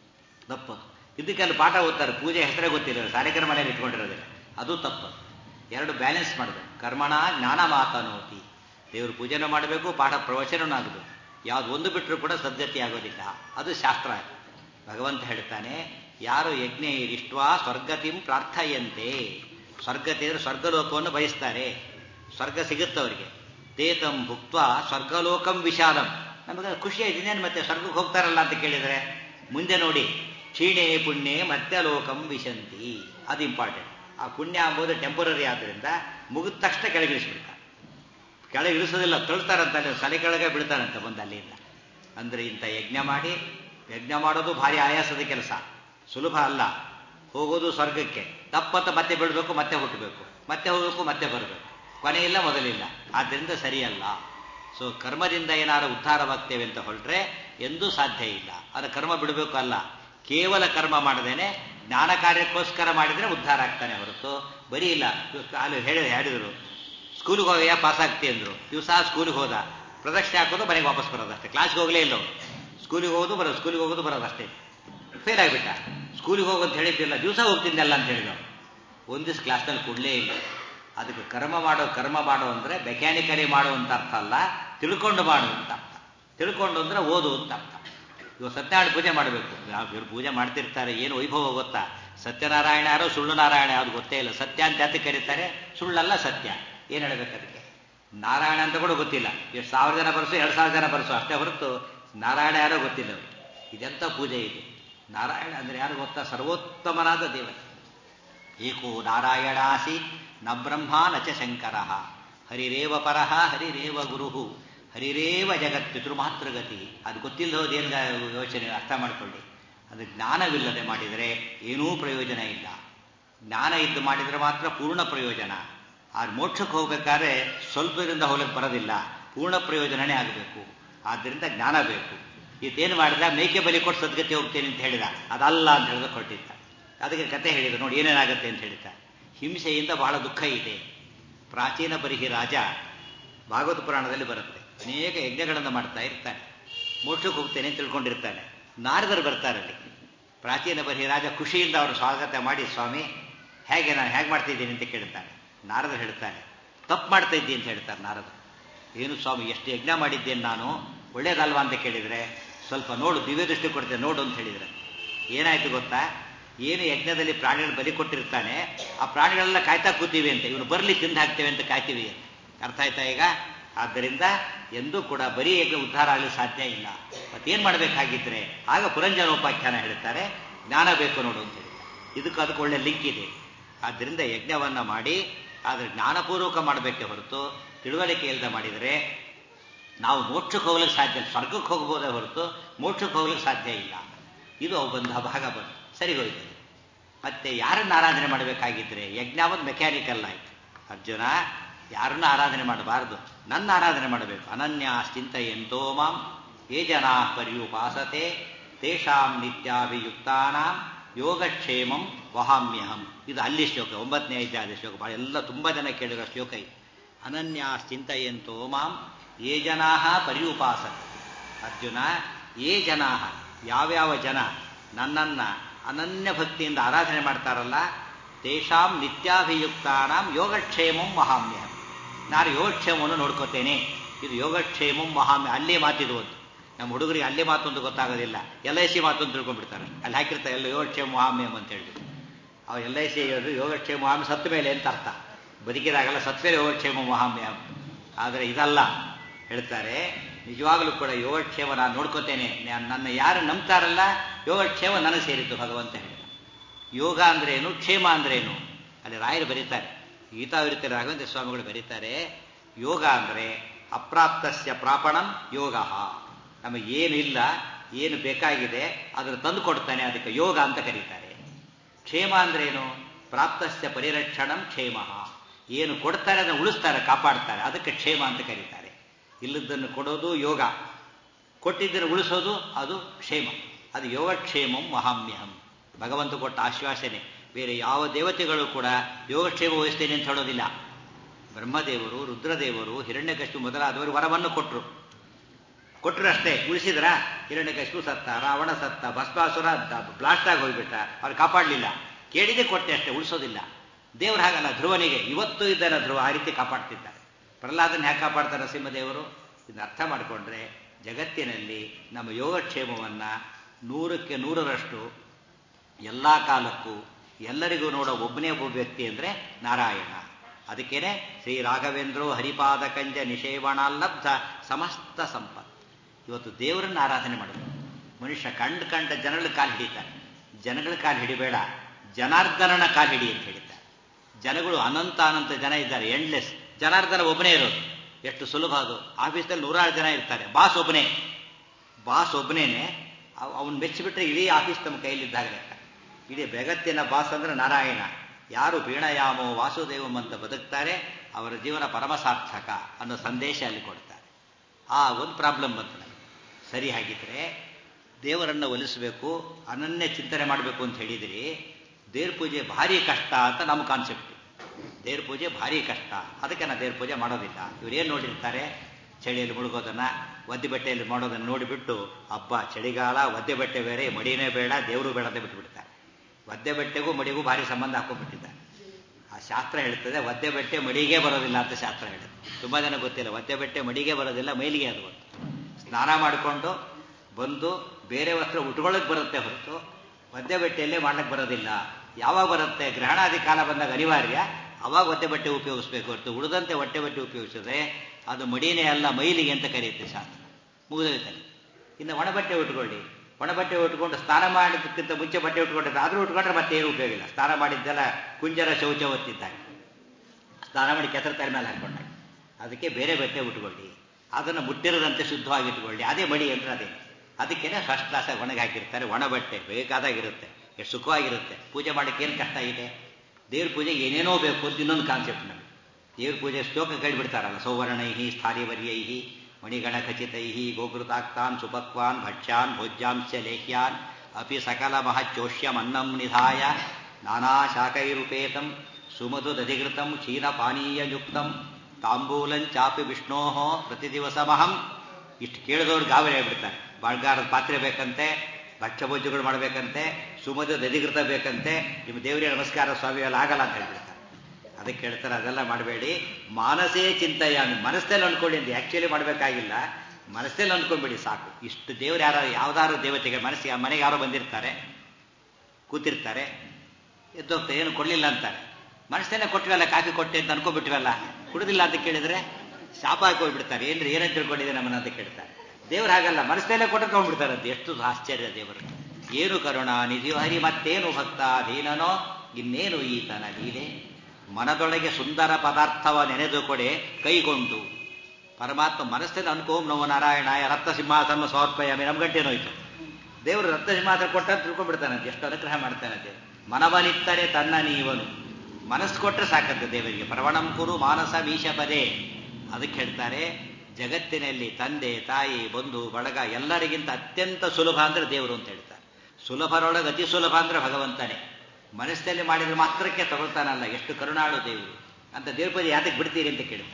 ತಪ್ಪು ಇದಕ್ಕೆಲ್ಲ ಪಾಠ ಓದ್ತಾರೆ ಪೂಜೆ ಹೆಸರೇ ಗೊತ್ತಿಲ್ಲ ಕಾರ್ಯಕ್ರಮ ಮನೆಯಲ್ಲಿ ಇಟ್ಕೊಂಡಿರೋದಿಲ್ಲ ಅದು ತಪ್ಪು ಎರಡು ಬ್ಯಾಲೆನ್ಸ್ ಮಾಡಬೇಕು ಕರ್ಮಣ ಜ್ಞಾನ ಮಾತನೋತಿ ದೇವರು ಪೂಜೆನೂ ಮಾಡಬೇಕು ಪಾಠ ಪ್ರವಚನನೂ ಆಗಬೇಕು ಯಾವ್ದು ಒಂದು ಬಿಟ್ಟರು ಕೂಡ ಸದ್ಗತಿ ಆಗೋದಿಲ್ಲ ಅದು ಶಾಸ್ತ್ರ ಭಗವಂತ ಹೇಳ್ತಾನೆ ಯಾರು ಯಜ್ಞ ಇಷ್ಟ ಸ್ವರ್ಗತಿಂ ಪ್ರಾರ್ಥಯಂತೆ ಸ್ವರ್ಗತಿ ಅಂದ್ರೆ ಸ್ವರ್ಗಲೋಕವನ್ನು ಬಯಸ್ತಾರೆ ಸ್ವರ್ಗ ಸಿಗುತ್ತವರಿಗೆ ತೇತಂ ಭುಕ್ತ ಸ್ವರ್ಗಲೋಕಂ ವಿಶಾಲಂ ನಮಗೆ ಖುಷಿ ಆಯ್ತು ಇನ್ನೇನು ಮತ್ತೆ ಸ್ವರ್ಗಕ್ಕೆ ಹೋಗ್ತಾರಲ್ಲ ಅಂತ ಕೇಳಿದರೆ ಮುಂದೆ ನೋಡಿ ಕ್ಷೀಣೆ ಪುಣ್ಯೆ ಮತ್ತೆ ಲೋಕಂ ವಿಶಂತಿ ಅದು ಇಂಪಾರ್ಟೆಂಟ್ ಆ ಪುಣ್ಯ ಅಂಬುದು ಟೆಂಪರರಿ ಆದ್ದರಿಂದ ಮುಗಿದ ತಕ್ಷಣ ಕೆಳಗಿಳಿಸ್ಬಿಡ್ತಾರೆ ಕೆಳಗೆ ಇಳಿಸೋದಿಲ್ಲ ತಳ್ತಾರಂತ ಸಲೆ ಕೆಳಗೆ ಬಿಡ್ತಾರಂತ ಬಂದು ಅಲ್ಲಿಂದ ಅಂದ್ರೆ ಇಂಥ ಯಜ್ಞ ಮಾಡಿ ಯಜ್ಞ ಮಾಡೋದು ಭಾರಿ ಆಯಾಸದ ಕೆಲಸ ಸುಲಭ ಅಲ್ಲ ಹೋಗೋದು ಸ್ವರ್ಗಕ್ಕೆ ತಪ್ಪಂತ ಮತ್ತೆ ಬಿಡಬೇಕು ಮತ್ತೆ ಹುಟ್ಟಬೇಕು ಮತ್ತೆ ಹೋಗಬೇಕು ಮತ್ತೆ ಬರಬೇಕು ಕೊನೆ ಇಲ್ಲ ಮೊದಲಿಲ್ಲ ಆದ್ದರಿಂದ ಸರಿಯಲ್ಲ ಸೊ ಕರ್ಮದಿಂದ ಏನಾದ್ರು ಉದ್ಧಾರವಾಗ್ತೇವೆ ಅಂತ ಹೊರಟ್ರೆ ಎಂದೂ ಸಾಧ್ಯ ಇಲ್ಲ ಅದು ಕರ್ಮ ಬಿಡಬೇಕು ಅಲ್ಲ ಕೇವಲ ಕರ್ಮ ಮಾಡದೇನೆ ಜ್ಞಾನ ಕಾರ್ಯಕ್ಕೋಸ್ಕರ ಮಾಡಿದ್ರೆ ಉದ್ಧಾರ ಆಗ್ತಾನೆ ಹೊರತು ಬರೀ ಇಲ್ಲ ಅಲ್ಲಿ ಹೇಳಿ ಹೇಳಿದರು ಸ್ಕೂಲಿಗೆ ಹೋಗಯ್ಯ ಪಾಸ್ ಆಗ್ತಿ ಅಂದ್ರು ದಿವಸ ಸ್ಕೂಲಿಗೆ ಹೋದ ಪ್ರದಕ್ಷಿಣೆ ಹಾಕೋದು ಮನೆಗೆ ವಾಪಸ್ ಬರೋದು ಅಷ್ಟೇ ಕ್ಲಾಸ್ಗೆ ಹೋಗಲೇ ಇಲ್ಲ ಸ್ಕೂಲಿಗೆ ಹೋಗೋದು ಬರೋದು ಸ್ಕೂಲಿಗೆ ಹೋಗೋದು ಬರೋದು ಅಷ್ಟೇ ಫೇಲ್ ಆಗಿಬಿಟ್ಟ ಸ್ಕೂಲಿಗೆ ಹೋಗೋದು ಹೇಳಿದ್ದಿಲ್ಲ ದಿವಸ ಹೋಗ್ತಿದ್ದಲ್ಲ ಅಂತ ಹೇಳಿದವು ಒಂದು ದಿವಸ ಕ್ಲಾಸ್ನಲ್ಲಿ ಕೊಡಲೇ ಇಲ್ಲ ಅದಕ್ಕೆ ಕರ್ಮ ಮಾಡೋ ಕರ್ಮ ಮಾಡೋ ಅಂದ್ರೆ ಮೆಕ್ಯಾನಿಕಲಿ ಮಾಡು ಅಂತ ಅರ್ಥ ಅಲ್ಲ ತಿಳ್ಕೊಂಡು ಮಾಡು ಅಂತ ಅರ್ಥ ತಿಳ್ಕೊಂಡು ಅಂದ್ರೆ ಓದು ಅಂತ ಅರ್ಥ ಇವಾಗ ಸತ್ಯನಾರಾಯಣ ಪೂಜೆ ಮಾಡಬೇಕು ಇವರು ಪೂಜೆ ಮಾಡ್ತಿರ್ತಾರೆ ಏನು ವೈಭವ ಗೊತ್ತಾ ಸತ್ಯನಾರಾಯಣ ಯಾರೋ ಸುಳ್ಳು ನಾರಾಯಣ ಯಾವುದು ಗೊತ್ತೇ ಇಲ್ಲ ಸತ್ಯ ಅಂತ ಯಾತಕ್ಕೆ ಕರೀತಾರೆ ಸುಳ್ಳಲ್ಲ ಸತ್ಯ ಏನು ಹೇಳ್ಬೇಕು ಅದಕ್ಕೆ ನಾರಾಯಣ ಅಂತ ಕೂಡ ಗೊತ್ತಿಲ್ಲ ಎಷ್ಟು ಸಾವಿರ ಜನ ಬರೆಸು ಎರಡು ಸಾವಿರ ಜನ ಬರೆಸು ಅಷ್ಟೇ ಹೊರತು ನಾರಾಯಣ ಯಾರೋ ಗೊತ್ತಿಲ್ಲ ಅವ್ರಿಗೆ ಇದೆಂಥ ಪೂಜೆ ಇದು ನಾರಾಯಣ ಅಂದ್ರೆ ಯಾರು ಗೊತ್ತಾ ಸರ್ವೋತ್ತಮನಾದ ದೇವತೆ ಏಕೋ ನಾರಾಯಣಾಸಿ ನ ಬ್ರಹ್ಮ ನ ಚ ಶಂಕರ ಹರಿರೇವ ಪರಹ ಹರಿರೇವ ಗುರು ಹರಿರೇವ ಜಗತ್ ಪಿತೃಮಾತೃಗತಿ ಅದು ಗೊತ್ತಿಲ್ಲದೋದೇನು ಯೋಚನೆ ಅರ್ಥ ಮಾಡ್ಕೊಳ್ಳಿ ಅದು ಜ್ಞಾನವಿಲ್ಲದೆ ಮಾಡಿದರೆ ಏನೂ ಪ್ರಯೋಜನ ಇಲ್ಲ ಜ್ಞಾನ ಇದ್ದು ಮಾಡಿದರೆ ಮಾತ್ರ ಪೂರ್ಣ ಪ್ರಯೋಜನ ಆ ಮೋಕ್ಷಕ್ಕೆ ಹೋಗ್ಬೇಕಾದ್ರೆ ಸ್ವಲ್ಪದಿಂದ ಹೋಗಲಿಕ್ಕೆ ಬರೋದಿಲ್ಲ ಪೂರ್ಣ ಪ್ರಯೋಜನನೇ ಆಗಬೇಕು ಆದ್ದರಿಂದ ಜ್ಞಾನ ಬೇಕು ಇದೇನು ಮಾಡಿದ ಮೇಕೆ ಬಲಿ ಕೊಟ್ಟು ಸದ್ಗತಿ ಹೋಗ್ತೇನೆ ಅಂತ ಹೇಳಿದ ಅದಲ್ಲ ಅಂತ ಹೇಳಿದ ಕೊಟ್ಟಿದ್ದ ಅದಕ್ಕೆ ಕತೆ ಹೇಳಿದ ನೋಡಿ ಏನೇನಾಗುತ್ತೆ ಅಂತ ಹೇಳಿದ್ದ ಹಿಂಸೆಯಿಂದ ಬಹಳ ದುಃಖ ಇದೆ ಪ್ರಾಚೀನ ಬರಿಹಿ ರಾಜ ಭಾಗವತ ಪುರಾಣದಲ್ಲಿ ಬರುತ್ತೆ ಅನೇಕ ಯಜ್ಞಗಳನ್ನು ಮಾಡ್ತಾ ಇರ್ತಾನೆ ಮೋಕ್ಷಕ್ಕೆ ಹೋಗ್ತೇನೆ ಅಂತ ತಿಳ್ಕೊಂಡಿರ್ತಾನೆ ನಾರದರು ಬರ್ತಾರೆ ಅಲ್ಲಿ ಪ್ರಾಚೀನ ಬರಿಹಿ ರಾಜ ಖುಷಿಯಿಂದ ಅವರು ಸ್ವಾಗತ ಮಾಡಿ ಸ್ವಾಮಿ ಹೇಗೆ ನಾನು ಹೇಗೆ ಮಾಡ್ತಿದ್ದೀನಿ ಅಂತ ಕೇಳ್ತಾನೆ ನಾರದರು ಹೇಳ್ತಾನೆ ತಪ್ಪು ಮಾಡ್ತಾ ಇದ್ದೀನಿ ಅಂತ ಹೇಳ್ತಾರೆ ನಾರದರು ಏನು ಸ್ವಾಮಿ ಎಷ್ಟು ಯಜ್ಞ ಮಾಡಿದ್ದೇನೆ ನಾನು ಒಳ್ಳೇದಲ್ವಾ ಅಂತ ಕೇಳಿದರೆ ಸ್ವಲ್ಪ ನೋಡು ದಿವ್ಯ ದೃಷ್ಟಿ ಕೊಡ್ತೇನೆ ನೋಡು ಅಂತ ಹೇಳಿದರೆ ಏನಾಯ್ತು ಗೊತ್ತಾ ಏನು ಯಜ್ಞದಲ್ಲಿ ಪ್ರಾಣಿಗಳು ಬಲಿ ಕೊಟ್ಟಿರ್ತಾನೆ ಆ ಪ್ರಾಣಿಗಳೆಲ್ಲ ಕಾಯ್ತಾ ಕೂತೀವಿ ಅಂತ ಇವನು ಬರಲಿ ತಿಂದು ಹಾಕ್ತೇವೆ ಅಂತ ಕಾಯ್ತೀವಿ ಅರ್ಥ ಆಯ್ತಾ ಈಗ ಆದ್ದರಿಂದ ಎಂದೂ ಕೂಡ ಬರೀ ಯಜ್ಞ ಉದ್ಧಾರ ಆಗಲು ಸಾಧ್ಯ ಇಲ್ಲ ಮತ್ತೇನು ಮಾಡಬೇಕಾಗಿದ್ರೆ ಆಗ ಪುರಂಜನೋಪಾಖ್ಯಾನ ಹೇಳ್ತಾರೆ ಜ್ಞಾನ ಬೇಕು ನೋಡು ಅಂತ ಹೇಳ್ತಾರೆ ಇದಕ್ಕೆ ಅದಕ್ಕೆ ಒಳ್ಳೆ ಲಿಂಕ್ ಇದೆ ಆದ್ದರಿಂದ ಯಜ್ಞವನ್ನ ಮಾಡಿ ಆದರೆ ಜ್ಞಾನಪೂರ್ವಕ ಮಾಡಬೇಕೆ ಹೊರತು ತಿಳುವಳಿಕೆ ಇಲ್ಲದೆ ಮಾಡಿದರೆ ನಾವು ಮೋಕ್ಷಕ್ಕೆ ಹೋಗ್ಲಿಕ್ಕೆ ಸಾಧ್ಯ ಇಲ್ಲ ಸ್ವರ್ಗಕ್ಕೆ ಹೋಗ್ಬೋದೇ ಹೊರತು ಮೋಕ್ಷಕ್ಕೆ ಹೋಗ್ಲಿಕ್ಕೆ ಸಾಧ್ಯ ಇಲ್ಲ ಇದು ಬಂದ ಭಾಗ ಬಂತು ಸರಿ ಹೋಯ್ತು ಮತ್ತೆ ಯಾರನ್ನ ಆರಾಧನೆ ಮಾಡಬೇಕಾಗಿದ್ರೆ ಯಜ್ಞ ಒಂದು ಮೆಕ್ಯಾನಿಕಲ್ ಆಯ್ತು ಅರ್ಜುನ ಯಾರನ್ನ ಆರಾಧನೆ ಮಾಡಬಾರದು ನನ್ನ ಆರಾಧನೆ ಮಾಡಬೇಕು ಅನನ್ಯ ಚಿಂತೆಯಂತೋ ಮಾಂ ಯೇ ಜನಾ ಪರ್ಯುಪಾಸತೆ ತೇಷಾಂ ನಿತ್ಯಾಭಿಯುಕ್ತಾನಾಂ ಯೋಗಕ್ಷೇಮಂ ವಹಾಮ್ಯಹಂ ಇದು ಅಲ್ಲಿ ಶ್ಲೋಕ ಒಂಬತ್ತನೇ ಅಧ್ಯಾಯದ ಶ್ಲೋಕ ಭಾಳ ಎಲ್ಲ ತುಂಬ ಜನ ಕೇಳಿರೋ ಶ್ಲೋಕ ಇದು ಅನನ್ಯ ಚಿಂತೆಯಂತೋ ಮಾಂ ಯೇ ಜನಾ ಪರ್ಯುಪಾಸತೆ ಅರ್ಜುನ ಯೇ ಜನಾ ಯಾವ್ಯಾವ ಜನ ನನ್ನನ್ನ ಅನನ್ಯ ಭಕ್ತಿಯಿಂದ ಆರಾಧನೆ ಮಾಡ್ತಾರಲ್ಲ ತೇಷಾಂ ನಿತ್ಯಾಭಿಯುಕ್ತಾನಾಂ ಯೋಗಕ್ಷೇಮಂ ಮಹಾಮ್ಯ ನಾನು ಯೋಗಕ್ಷೇಮವನ್ನು ನೋಡ್ಕೋತೇನೆ ಇದು ಯೋಗಕ್ಷೇಮಂ ಮಹಾಮ್ಯ ಅಲ್ಲೇ ಮಾತಿದು ಒಂದು ನಮ್ಮ ಹುಡುಗರಿಗೆ ಅಲ್ಲೇ ಮಾತೊಂದು ಗೊತ್ತಾಗೋದಿಲ್ಲ ಎಲ್ ಐ ಸಿ ಮಾತೊಂದು ತಿಳ್ಕೊಂಡ್ಬಿಡ್ತಾರೆ ಅಲ್ಲಿ ಹಾಕಿರ್ತಾರೆ ಎಲ್ಲ ಯೋಗಕ್ಷೇಮ ಮಹಾಮ್ಯಂ ಅಂತ ಹೇಳ್ಬಿಟ್ಟು ಅವ ಎಲ್ ಐ ಸಿ ಹೇಳೋದು ಯೋಗಕ್ಷೇಮ ಮಹಾಮ್ಯ ಸತ್ತ ಮೇಲೆ ಅಂತ ಅರ್ಥ ಬದುಕಿದಾಗಲ್ಲ ಸತ್ತ ಮೇಲೆ ಯೋಗಕ್ಷೇಮ ಮಹಾಮ್ಯ ಆದರೆ ಇದಲ್ಲ ಹೇಳ್ತಾರೆ ನಿಜವಾಗಲೂ ಕೂಡ ಯೋಗಕ್ಷೇಮ ನಾನು ನೋಡ್ಕೋತೇನೆ ನನ್ನ ಯಾರು ನಂಬ್ತಾರಲ್ಲ ಯೋಗಕ್ಷೇಮ ನನಗೆ ಸೇರಿದ್ದು ಭಗವಂತ ಹೇಳಿದ ಯೋಗ ಅಂದ್ರೇನು ಕ್ಷೇಮ ಅಂದ್ರೇನು ಅಲ್ಲಿ ರಾಯರು ಬರೀತಾರೆ ಗೀತಾವಿರುತ್ತಿ ರಾಘವೇಂದ್ರ ಸ್ವಾಮಿಗಳು ಬರೀತಾರೆ ಯೋಗ ಅಂದರೆ ಅಪ್ರಾಪ್ತಸ್ಯ ಪ್ರಾಪಣಂ ಯೋಗ ನಮಗೆ ಏನಿಲ್ಲ ಏನು ಬೇಕಾಗಿದೆ ಅದನ್ನು ತಂದು ಕೊಡ್ತಾನೆ ಅದಕ್ಕೆ ಯೋಗ ಅಂತ ಕರೀತಾರೆ ಕ್ಷೇಮ ಅಂದ್ರೇನು ಪ್ರಾಪ್ತಸ್ಯ ಪರಿರಕ್ಷಣಂ ಕ್ಷೇಮ ಏನು ಕೊಡ್ತಾರೆ ಅದನ್ನು ಉಳಿಸ್ತಾರೆ ಕಾಪಾಡ್ತಾರೆ ಅದಕ್ಕೆ ಕ್ಷೇಮ ಅಂತ ಕರೀತಾರೆ ಇಲ್ಲದನ್ನು ಕೊಡೋದು ಯೋಗ ಕೊಟ್ಟಿದ್ದನ್ನು ಉಳಿಸೋದು ಅದು ಕ್ಷೇಮ ಅದು ಯೋಗಕ್ಷೇಮಂ ಮಹಾಮ್ಯಹಂ ಭಗವಂತ ಕೊಟ್ಟ ಆಶ್ವಾಸನೆ ಬೇರೆ ಯಾವ ದೇವತೆಗಳು ಕೂಡ ಯೋಗಕ್ಷೇಮ ವಹಿಸ್ತೇನೆ ಅಂತ ಹೇಳೋದಿಲ್ಲ ಬ್ರಹ್ಮದೇವರು ರುದ್ರದೇವರು ಹಿರಣ್ಯಕಶಿಪು ಮೊದಲಾದವರು ವರವನ್ನು ಕೊಟ್ಟರು ಕೊಟ್ಟರು ಅಷ್ಟೇ ಉಳಿಸಿದ್ರ ಹಿರಣ್ಯಕಶಿಪು ಸತ್ತ ರಾವಣ ಸತ್ತ ಭಸ್ಮಾಸುರ ಬ್ಲಾಸ್ಟ್ ಆಗಿ ಹೋಗ್ಬಿಟ್ಟ ಅವ್ರು ಕಾಪಾಡಲಿಲ್ಲ ಕೇಳಿದೆ ಕೊಟ್ಟೆ ಅಷ್ಟೇ ಉಳಿಸೋದಿಲ್ಲ ದೇವ್ರು ಹಾಗಲ್ಲ ಧ್ರುವನಿಗೆ ಇವತ್ತು ಇದ್ದಾನೆ ಧ್ರುವ ಆ ರೀತಿ ಕಾಪಾಡ್ತಿದ್ದಾರೆ ಪ್ರಹ್ಲಾದನ ಹ್ಯಾಕೆ ಕಾಪಾಡ್ತಾರೆ ನರಸಿಂಹದೇವರು ಇದನ್ನ ಅರ್ಥ ಮಾಡಿಕೊಂಡ್ರೆ ಜಗತ್ತಿನಲ್ಲಿ ನಮ್ಮ ಯೋಗಕ್ಷೇಮವನ್ನು ನೂರಕ್ಕೆ ನೂರರಷ್ಟು ಎಲ್ಲ ಕಾಲಕ್ಕೂ ಎಲ್ಲರಿಗೂ ನೋಡೋ ಒಬ್ಬನೇ ಒಬ್ಬ ವ್ಯಕ್ತಿ ಅಂದರೆ ನಾರಾಯಣ ಅದಕ್ಕೇನೆ ಶ್ರೀ ರಾಘವೇಂದ್ರೋ ಹರಿಪಾದ ಕಂಜ ನಿಷೇವಣಾಲಬ್ಧ ಸಮಸ್ತ ಸಂಪತ್ ಇವತ್ತು ದೇವರನ್ನ ಆರಾಧನೆ ಮಾಡೋದು ಮನುಷ್ಯ ಕಂಡು ಕಂಡ ಜನಗಳ ಕಾಲು ಹಿಡಿತಾರೆ ಜನಗಳ ಕಾಲು ಹಿಡಿಬೇಡ ಜನಾರ್ದನನ ಕಾಲು ಹಿಡಿ ಅಂತ ಹೇಳಿದ್ದಾರೆ ಜನಗಳು ಅನಂತ ಅನಂತ ಜನ ಇದ್ದಾರೆ ಎಂಡ್ಲೆಸ್ ಜನಾರ್ದನ ಒಬ್ಬನೇ ಇರೋದು ಎಷ್ಟು ಸುಲಭ ಅದು ಆಫೀಸ್ನಲ್ಲಿ ನೂರಾರು ಜನ ಇರ್ತಾರೆ ಬಾಸ್ ಒಬ್ಬನೇ ಬಾಸ್ ಒಬ್ಬನೇನೆ ಅವನು ಮೆಚ್ಚಿಬಿಟ್ರೆ ಇಡೀ ಆಫೀಸ್ ತಮ್ಮ ಕೈಯಲ್ಲಿದ್ದಾಗ ಲೆಕ್ಕ ಇಡೀ ಜಗತ್ತಿನ ಬಾಸ್ ಅಂದ್ರೆ ನಾರಾಯಣ ಯಾರು ವೀಣಯಾಮೋ ವಾಸುದೇವಂ ಅಂತ ಬದುಕ್ತಾರೆ ಅವರ ಜೀವನ ಪರಮ ಸಾರ್ಥಕ ಅನ್ನೋ ಸಂದೇಶ ಅಲ್ಲಿ ಕೊಡ್ತಾರೆ ಆ ಒಂದು ಪ್ರಾಬ್ಲಮ್ ಬಂತು ನನಗೆ ಸರಿ ಹಾಗಿದ್ರೆ ದೇವರನ್ನು ಒಲಿಸಬೇಕು ಅನನ್ಯ ಚಿಂತನೆ ಮಾಡಬೇಕು ಅಂತ ಹೇಳಿದಿರಿ ದೇವ್ರ ಪೂಜೆ ಭಾರಿ ಕಷ್ಟ ಅಂತ ನಮ್ಮ ಕಾನ್ಸೆಪ್ಟ್ ದೇವ್ರ ಪೂಜೆ ಭಾರಿ ಕಷ್ಟ ಅದಕ್ಕೆ ನಾನು ದೇವ್ರ ಪೂಜೆ ಮಾಡೋದಿಲ್ಲ ಇವರೇನು ನೋಡಿರ್ತಾರೆ ಚಳಿಯಲ್ಲಿ ಮುಳುಗೋದನ್ನ ಒದ್ದೆ ಬಟ್ಟೆಯಲ್ಲಿ ಮಾಡೋದನ್ನು ನೋಡಿಬಿಟ್ಟು ಹಬ್ಬ ಚಳಿಗಾಲ ಒದ್ದೆ ಬಟ್ಟೆ ಬೇರೆ ಮಡಿನೇ ಬೇಡ ದೇವರು ಬೇಡ ಅಂತ ಬಿಟ್ಬಿಡ್ತಾರೆ ಒದ್ದೆ ಬಟ್ಟೆಗೂ ಮಡಿಗೂ ಭಾರಿ ಸಂಬಂಧ ಹಾಕೊಂಡ್ಬಿಟ್ಟಿದ್ದಾರೆ ಆ ಶಾಸ್ತ್ರ ಹೇಳ್ತದೆ ಒದ್ದೆ ಬಟ್ಟೆ ಮಡಿಗೆ ಬರೋದಿಲ್ಲ ಅಂತ ಶಾಸ್ತ್ರ ಹೇಳುತ್ತೆ ತುಂಬ ಜನ ಗೊತ್ತಿಲ್ಲ ಒದ್ದೆ ಬಟ್ಟೆ ಮಡಿಗೆ ಬರೋದಿಲ್ಲ ಮೈಲಿಗೆ ಅದು ಗೊತ್ತು ಸ್ನಾನ ಮಾಡಿಕೊಂಡು ಬಂದು ಬೇರೆ ವಸ್ತ್ರ ಉಟ್ಕೊಳ್ಳೋಕೆ ಬರುತ್ತೆ ಹೊರತು ಒದ್ದೆ ಬಟ್ಟೆಯಲ್ಲೇ ಮಾಡ್ಲಿಕ್ಕೆ ಬರೋದಿಲ್ಲ ಯಾವಾಗ ಬರುತ್ತೆ ಗ್ರಹಣಾದಿ ಕಾಲ ಬಂದಾಗ ಅನಿವಾರ್ಯ ಅವಾಗ ಒದ್ದೆ ಬಟ್ಟೆ ಉಪಯೋಗಿಸ್ಬೇಕು ಹೊರತು ಉಳಿದಂತೆ ಹೊಟ್ಟೆ ಬಟ್ಟೆ ಉಪಯೋಗಿಸಿದ್ರೆ ಅದು ಮಡಿನೇ ಅಲ್ಲ ಮೈಲಿಗೆ ಅಂತ ಕರೆಯುತ್ತೆ ಶಾಸ್ತ್ರ ಮುಗಿದೋಯ್ತಾರೆ ಇನ್ನು ಒಣ ಬಟ್ಟೆ ಉಟ್ಕೊಳ್ಳಿ ಒಣ ಬಟ್ಟೆ ಉಟ್ಕೊಂಡು ಸ್ನಾನ ಮಾಡಿದ್ದಕ್ಕಿಂತ ಮುಂಚೆ ಬಟ್ಟೆ ಉಟ್ಕೊಂಡಿದ್ರೆ ಆದರೂ ಉಟ್ಕೊಂಡ್ರೆ ಮತ್ತೆ ಏನು ಉಪಯೋಗ ಇಲ್ಲ ಸ್ನಾನ ಮಾಡಿದ್ದೆಲ್ಲ ಕುಂಜರ ಶೌಚ ಒತ್ತಿದ್ದಾಗ ಸ್ನಾನ ಮಾಡಿ ಕೆಸರು ತಲೆ ಮೇಲೆ ಹಾಕೊಂಡಾಗ ಅದಕ್ಕೆ ಬೇರೆ ಬಟ್ಟೆ ಉಟ್ಕೊಳ್ಳಿ ಅದನ್ನು ಮುಟ್ಟಿರದಂತೆ ಶುದ್ಧವಾಗಿಟ್ಕೊಳ್ಳಿ ಅದೇ ಮಡಿ ಅಂದ್ರೆ ಅದೇ ಅದಕ್ಕೇನೆ ಫಸ್ಟ್ ಕ್ಲಾಸಾಗಿ ಒಣಗಿ ಹಾಕಿರ್ತಾರೆ ಒಣ ಬಟ್ಟೆ ಬೇಕಾದಾಗಿರುತ್ತೆ ಎಷ್ಟು ಸುಖವಾಗಿರುತ್ತೆ ಪೂಜೆ ಮಾಡೋಕ್ಕೆ ಏನು ಕಷ್ಟ ಇದೆ ದೇವ್ರ ಪೂಜೆಗೆ ಏನೇನೋ ಬೇಕು ಅಂತ ಇನ್ನೊಂದು ಕಾನ್ಸೆಪ್ಟ್ ನಮಗೆ ದೇವ್ರ ಪೂಜೆ ಶ್ಲೋಕ ಕೇಳಿಬಿಡ್ತಾರಲ್ಲ ಸೌವರ್ಣೈಹಿ ಸ್ಥಾಲಿವರ್ಯೈಹಿ ಮಣಿಗಣ ಖಚಿತೈಹಿ ಗೋಕೃತಾಕ್ತಾನ್ ಸುಪಕ್ವಾನ್ ಭಕ್ಷ್ಯಾನ್ ಭೋಜ್ಯಾಂಶ ಲೇಹ್ಯಾನ್ ಅಪಿ ಸಕಲ ಮಹಚ್ಚೋಷ್ಯಂ ಅನ್ನಂ ನಿಧಾಯ ನಾನಾ ಶಾಕೈರುಪೇತಂ ಸುಮಧು ದಧಿಕೃತಂ ಕ್ಷೀರಪಾನೀಯಯುಕ್ತಂ ತಾಂಬೂಲಂಚಾಪಿ ವಿಷ್ಣೋ ಪ್ರತಿ ದಿವಸಮಹಂ ಇಷ್ಟು ಕೇಳಿದವ್ರು ಗಾಬರಿ ಆಗ್ಬಿಡ್ತಾರೆ ಬಾಳ್ಗಾರದ ಪಾತ್ರೆ ಬೇಕಂತೆ ಭಕ್ಷ್ಯ ಭೋಜ್ಯಗಳು ಮಾಡಬೇಕಂತೆ ಸುಮಧು ದಧಿಕೃತ ಬೇಕಂತೆ ನಿಮ್ಮ ದೇವರಿಗೆ ನಮಸ್ಕಾರ ಸ್ವಾಮಿ ಎಲ್ಲ ಆಗಲ್ಲ ಅಂತ ಹೇಳ್ಬಿಡ್ತಾರೆ ಅದಕ್ಕೆ ಹೇಳ್ತಾರೆ ಅದೆಲ್ಲ ಮಾಡಬೇಡಿ ಮಾನಸೇ ಚಿಂತೆಯಾಮಿ ಮನಸ್ಸಲ್ಲಿ ಅನ್ಕೊಳ್ಳಿ ಅಂತ ಆ್ಯಕ್ಚುಲಿ ಮಾಡಬೇಕಾಗಿಲ್ಲ ಮನಸ್ಸಲ್ಲಿ ಅಂದ್ಕೊಂಡ್ಬಿಡಿ ಸಾಕು ಇಷ್ಟು ದೇವ್ರು ಯಾರು ಯಾವ್ದಾದ್ರು ದೇವತೆಗೆ ಮನಸ್ಸಿಗೆ ಮನೆಗೆ ಯಾರೋ ಬಂದಿರ್ತಾರೆ ಕೂತಿರ್ತಾರೆ ಎದ್ದೋಗ್ತಾ ಏನು ಕೊಡಲಿಲ್ಲ ಅಂತಾರೆ ಮನಸ್ಸಲ್ಲೇ ಕೊಟ್ಟಿವಲ್ಲ ಕಾಫಿ ಕೊಟ್ಟೆ ಅಂತ ಅನ್ಕೊಂಡ್ಬಿಟ್ವಲ್ಲ ಕುಡುದಿಲ್ಲ ಅಂತ ಕೇಳಿದ್ರೆ ಶಾಪ ಹಾಕೋಗ್ಬಿಡ್ತಾರೆ ಏನ್ರಿ ಏನಂತ ತಿಳ್ಕೊಂಡಿದೆ ನಮ್ಮನ್ನ ಅಂತ ಕೇಳ್ತಾರೆ ದೇವ್ರು ಹಾಗಲ್ಲ ಮನಸ್ಸಲ್ಲೇ ಕೊಟ್ಟು ತಗೊಂಡ್ಬಿಡ್ತಾರೆ ಅಂತ ಎಷ್ಟು ಆಶ್ಚರ್ಯ ದೇವರು ಏನು ಕರುಣ ನಿಧಿಯೋ ಹರಿ ಮತ್ತೇನು ಭಕ್ತ ಅಧೀನನೋ ಇನ್ನೇನು ಈತನ ಲೀಲೆ ಮನದೊಳಗೆ ಸುಂದರ ಪದಾರ್ಥವ ನೆನೆದು ಕೊಡೆ ಕೈಗೊಂಡು ಪರಮಾತ್ಮ ಮನಸ್ಸಲ್ಲಿ ಅನ್ಕೋಮ್ ನವ ನಾರಾಯಣಾಯ ರಕ್ತ ಸಿಂಹಾಸನ ಸಮರ್ಪಯಾಮಿ ನಮ್ಗಂಟೇನೋಯ್ತು ದೇವರು ರಕ್ತ ಸಿಂಹಾಸನ ಕೊಟ್ಟ ತಿಳ್ಕೊಂಡ್ಬಿಡ್ತಾನಂತೆ ಎಷ್ಟು ಅನುಗ್ರಹ ಮಾಡ್ತಾನಂತೆ ಮನವನಿತ್ತರೆ ತನ್ನ ನೀವನು ಮನಸ್ಸು ಕೊಟ್ಟರೆ ಸಾಕಂತೆ ದೇವರಿಗೆ ಪ್ರವಣಂ ಕುರು ಮಾನಸ ಮೀಶ ಪದೇ ಅದಕ್ಕೆ ಹೇಳ್ತಾರೆ ಜಗತ್ತಿನಲ್ಲಿ ತಂದೆ ತಾಯಿ ಬಂಧು ಬಳಗ ಎಲ್ಲರಿಗಿಂತ ಅತ್ಯಂತ ಸುಲಭ ಅಂದ್ರೆ ದೇವರು ಅಂತ ಹೇಳ್ತಾರೆ ಸುಲಭರೊಳಗೆ ಅತಿ ಸುಲಭ ಅಂದ್ರೆ ಭಗವಂತನೇ ಮನಸ್ಸಲ್ಲಿ ಮಾಡಿದ್ರೆ ಮಾತ್ರಕ್ಕೆ ತಗೊಳ್ತಾನಲ್ಲ ಎಷ್ಟು ಕರುಣಾಳು ದೇವರು ಅಂತ ದೇವ್ರ ಪೂಜೆ ಯಾತಕ್ಕೆ ಬಿಡ್ತೀರಿ ಅಂತ ಕೇಳ್ತಾನೆ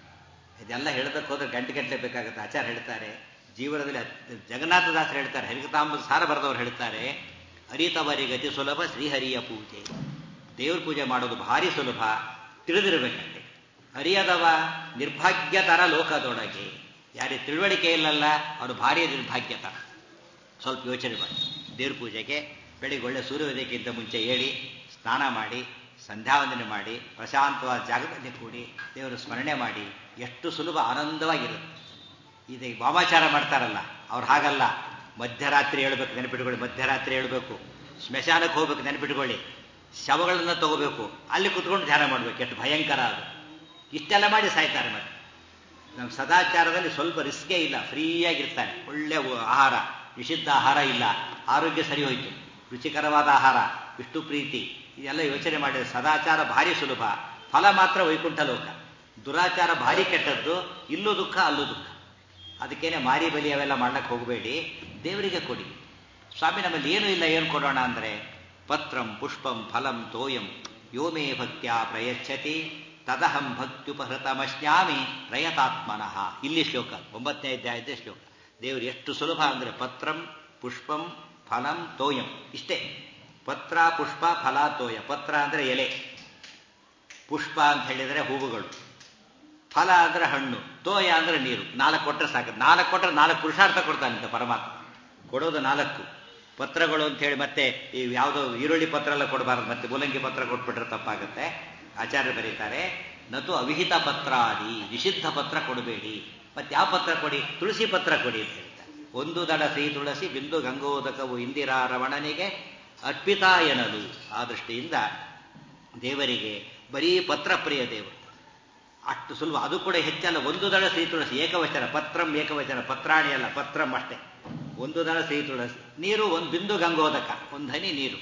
ಇದೆಲ್ಲ ಹೇಳಬೇಕು ಹೋದ್ರೆ ಗಂಟೆ ಗಂಟೆ ಬೇಕಾಗುತ್ತೆ ಆಚಾರ ಹೇಳ್ತಾರೆ ಜೀವನದಲ್ಲಿ ಜಗನ್ನಾಥದಾಸರು ಹೇಳ್ತಾರೆ ಹರಿಕತಾಂಬ ಸಾರ ಬರೆದವರು ಹೇಳ್ತಾರೆ ಅರಿತವರಿಗೆ ಅತಿ ಸುಲಭ ಶ್ರೀಹರಿಯ ಪೂಜೆ ದೇವ್ರ ಪೂಜೆ ಮಾಡೋದು ಭಾರಿ ಸುಲಭ ತಿಳಿದಿರಬೇಕಂತೆ ಅರಿಯದವ ನಿರ್ಭಾಗ್ಯತರ ಲೋಕದೊಳಗೆ ಯಾರಿಗೆ ತಿಳುವಳಿಕೆ ಇಲ್ಲಲ್ಲ ಅವನು ಭಾರಿ ನಿರ್ಭಾಗ್ಯತರ ಸ್ವಲ್ಪ ಯೋಚನೆ ಮಾಡಿ ದೇವ್ರ ಪೂಜೆಗೆ ಬೆಳಿಗ್ಗೆ ಒಳ್ಳೆ ಸೂರ್ಯೋದಯಕ್ಕಿಂತ ಮುಂಚೆ ಹೇಳಿ ಸ್ನಾನ ಮಾಡಿ ಸಂಧ್ಯಾವಂದನೆ ಮಾಡಿ ಪ್ರಶಾಂತವಾದ ಜಾಗದಲ್ಲಿ ಕೂಡಿ ದೇವರ ಸ್ಮರಣೆ ಮಾಡಿ ಎಷ್ಟು ಸುಲಭ ಆನಂದವಾಗಿರುತ್ತೆ ಇದು ವಾಮಾಚಾರ ಮಾಡ್ತಾರಲ್ಲ ಅವ್ರು ಹಾಗಲ್ಲ ಮಧ್ಯರಾತ್ರಿ ಹೇಳ್ಬೇಕು ನೆನಪಿಟ್ಕೊಳ್ಳಿ ಮಧ್ಯರಾತ್ರಿ ಹೇಳ್ಬೇಕು ಸ್ಮಶಾನಕ್ಕೆ ಹೋಗ್ಬೇಕು ನೆನಪಿಟ್ಕೊಳ್ಳಿ ಶವಗಳನ್ನ ತಗೋಬೇಕು ಅಲ್ಲಿ ಕುತ್ಕೊಂಡು ಧ್ಯಾನ ಮಾಡಬೇಕು ಎಷ್ಟು ಭಯಂಕರ ಅದು ಇಷ್ಟೆಲ್ಲ ಮಾಡಿ ಸಾಯ್ತಾರೆ ಮತ್ತೆ ನಮ್ಮ ಸದಾಚಾರದಲ್ಲಿ ಸ್ವಲ್ಪ ರಿಸ್ಕೇ ಇಲ್ಲ ಫ್ರೀಯಾಗಿರ್ತಾನೆ ಒಳ್ಳೆ ಆಹಾರ ನಿಷಿದ್ಧ ಆಹಾರ ಇಲ್ಲ ಆರೋಗ್ಯ ಸರಿ ಹೋಯ್ತು ರುಚಿಕರವಾದ ಆಹಾರ ವಿಷ್ಣು ಪ್ರೀತಿ ಇದೆಲ್ಲ ಯೋಚನೆ ಮಾಡಿದ್ರೆ ಸದಾಚಾರ ಭಾರಿ ಸುಲಭ ಫಲ ಮಾತ್ರ ವೈಕುಂಠ ಲೋಕ ದುರಾಚಾರ ಭಾರಿ ಕೆಟ್ಟದ್ದು ಇಲ್ಲೂ ದುಃಖ ಅಲ್ಲೂ ದುಃಖ ಅದಕ್ಕೇನೆ ಮಾರಿ ಬಲಿ ಅವೆಲ್ಲ ಮಾಡ್ಲಕ್ಕೆ ಹೋಗಬೇಡಿ ದೇವರಿಗೆ ಕೊಡಿ ಸ್ವಾಮಿ ನಮ್ಮಲ್ಲಿ ಏನೂ ಇಲ್ಲ ಏನು ಕೊಡೋಣ ಅಂದರೆ ಪತ್ರಂ ಪುಷ್ಪಂ ಫಲಂ ತೋಯಂ ಯೋಮೇ ಭಕ್ತ್ಯ ಪ್ರಯಚ್ಛತಿ ತದಹಂ ಭಕ್ತ್ಯುಪಹೃತಮಶ್ನಾಮಿ ಪ್ರಯತಾತ್ಮನಃ ಇಲ್ಲಿ ಶ್ಲೋಕ ಒಂಬತ್ತನೇ ಅಧ್ಯಾಯದ ಶ್ಲೋಕ ದೇವರು ಎಷ್ಟು ಸುಲಭ ಅಂದರೆ ಪತ್ರಂ ಪುಷ್ಪಂ ಫಲಂ ತೋಯಂ ಇಷ್ಟೇ ಪತ್ರ ಪುಷ್ಪ ಫಲ ತೋಯ ಪತ್ರ ಅಂದರೆ ಎಲೆ ಪುಷ್ಪ ಅಂತ ಹೇಳಿದರೆ ಹೂವುಗಳು ಫಲ ಅಂದ್ರೆ ಹಣ್ಣು ತೋಯ ಅಂದ್ರೆ ನೀರು ನಾಲ್ಕು ಕೊಟ್ಟರೆ ಸಾಕು ನಾಲ್ಕು ಕೊಟ್ಟರೆ ನಾಲ್ಕು ಪುರುಷಾರ್ಥ ಕೊಡ್ತಾನಂತೆ ಪರಮಾತ್ಮ ಕೊಡೋದು ನಾಲ್ಕು ಪತ್ರಗಳು ಅಂತ ಹೇಳಿ ಮತ್ತೆ ಈ ಯಾವುದೋ ಈರುಳ್ಳಿ ಪತ್ರ ಎಲ್ಲ ಕೊಡಬಾರ್ದು ಮತ್ತೆ ಮೂಲಂಗಿ ಪತ್ರ ಕೊಟ್ಬಿಟ್ರೆ ತಪ್ಪಾಗುತ್ತೆ ಆಚಾರ್ಯ ಬರೀತಾರೆ ನತು ಅವಿಹಿತ ಪತ್ರಾದಿ ನಿಷಿದ್ಧ ಪತ್ರ ಕೊಡಬೇಡಿ ಮತ್ತೆ ಯಾವ ಪತ್ರ ಕೊಡಿ ತುಳಸಿ ಪತ್ರ ಕೊಡಿ ಅಂತ ಹೇಳ್ತಾರೆ ಒಂದು ದಡ ಶ್ರೀ ತುಳಸಿ ಬಿಂದು ಗಂಗೋದಕವು ಇಂದಿರಾ ರಮಣನಿಗೆ ಅರ್ಪಿತಾ ಎನ್ನಲು ಆ ದೃಷ್ಟಿಯಿಂದ ದೇವರಿಗೆ ಬರೀ ಪತ್ರ ಪ್ರಿಯ ದೇವರು ಅಷ್ಟು ಸುಲಭ ಅದು ಕೂಡ ಹೆಚ್ಚಲ್ಲ ಒಂದು ದಳ ಶ್ರೀ ತುಳಸಿ ಏಕವಚನ ಪತ್ರಂ ಏಕವಚನ ಪತ್ರಾಣಿ ಅಲ್ಲ ಪತ್ರಂ ಅಷ್ಟೇ ಒಂದು ದಳ ಶ್ರೀ ತುಳಸಿ ನೀರು ಒಂದು ಬಿಂದು ಗಂಗೋದಕ ಒಂದು ಹನಿ ನೀರು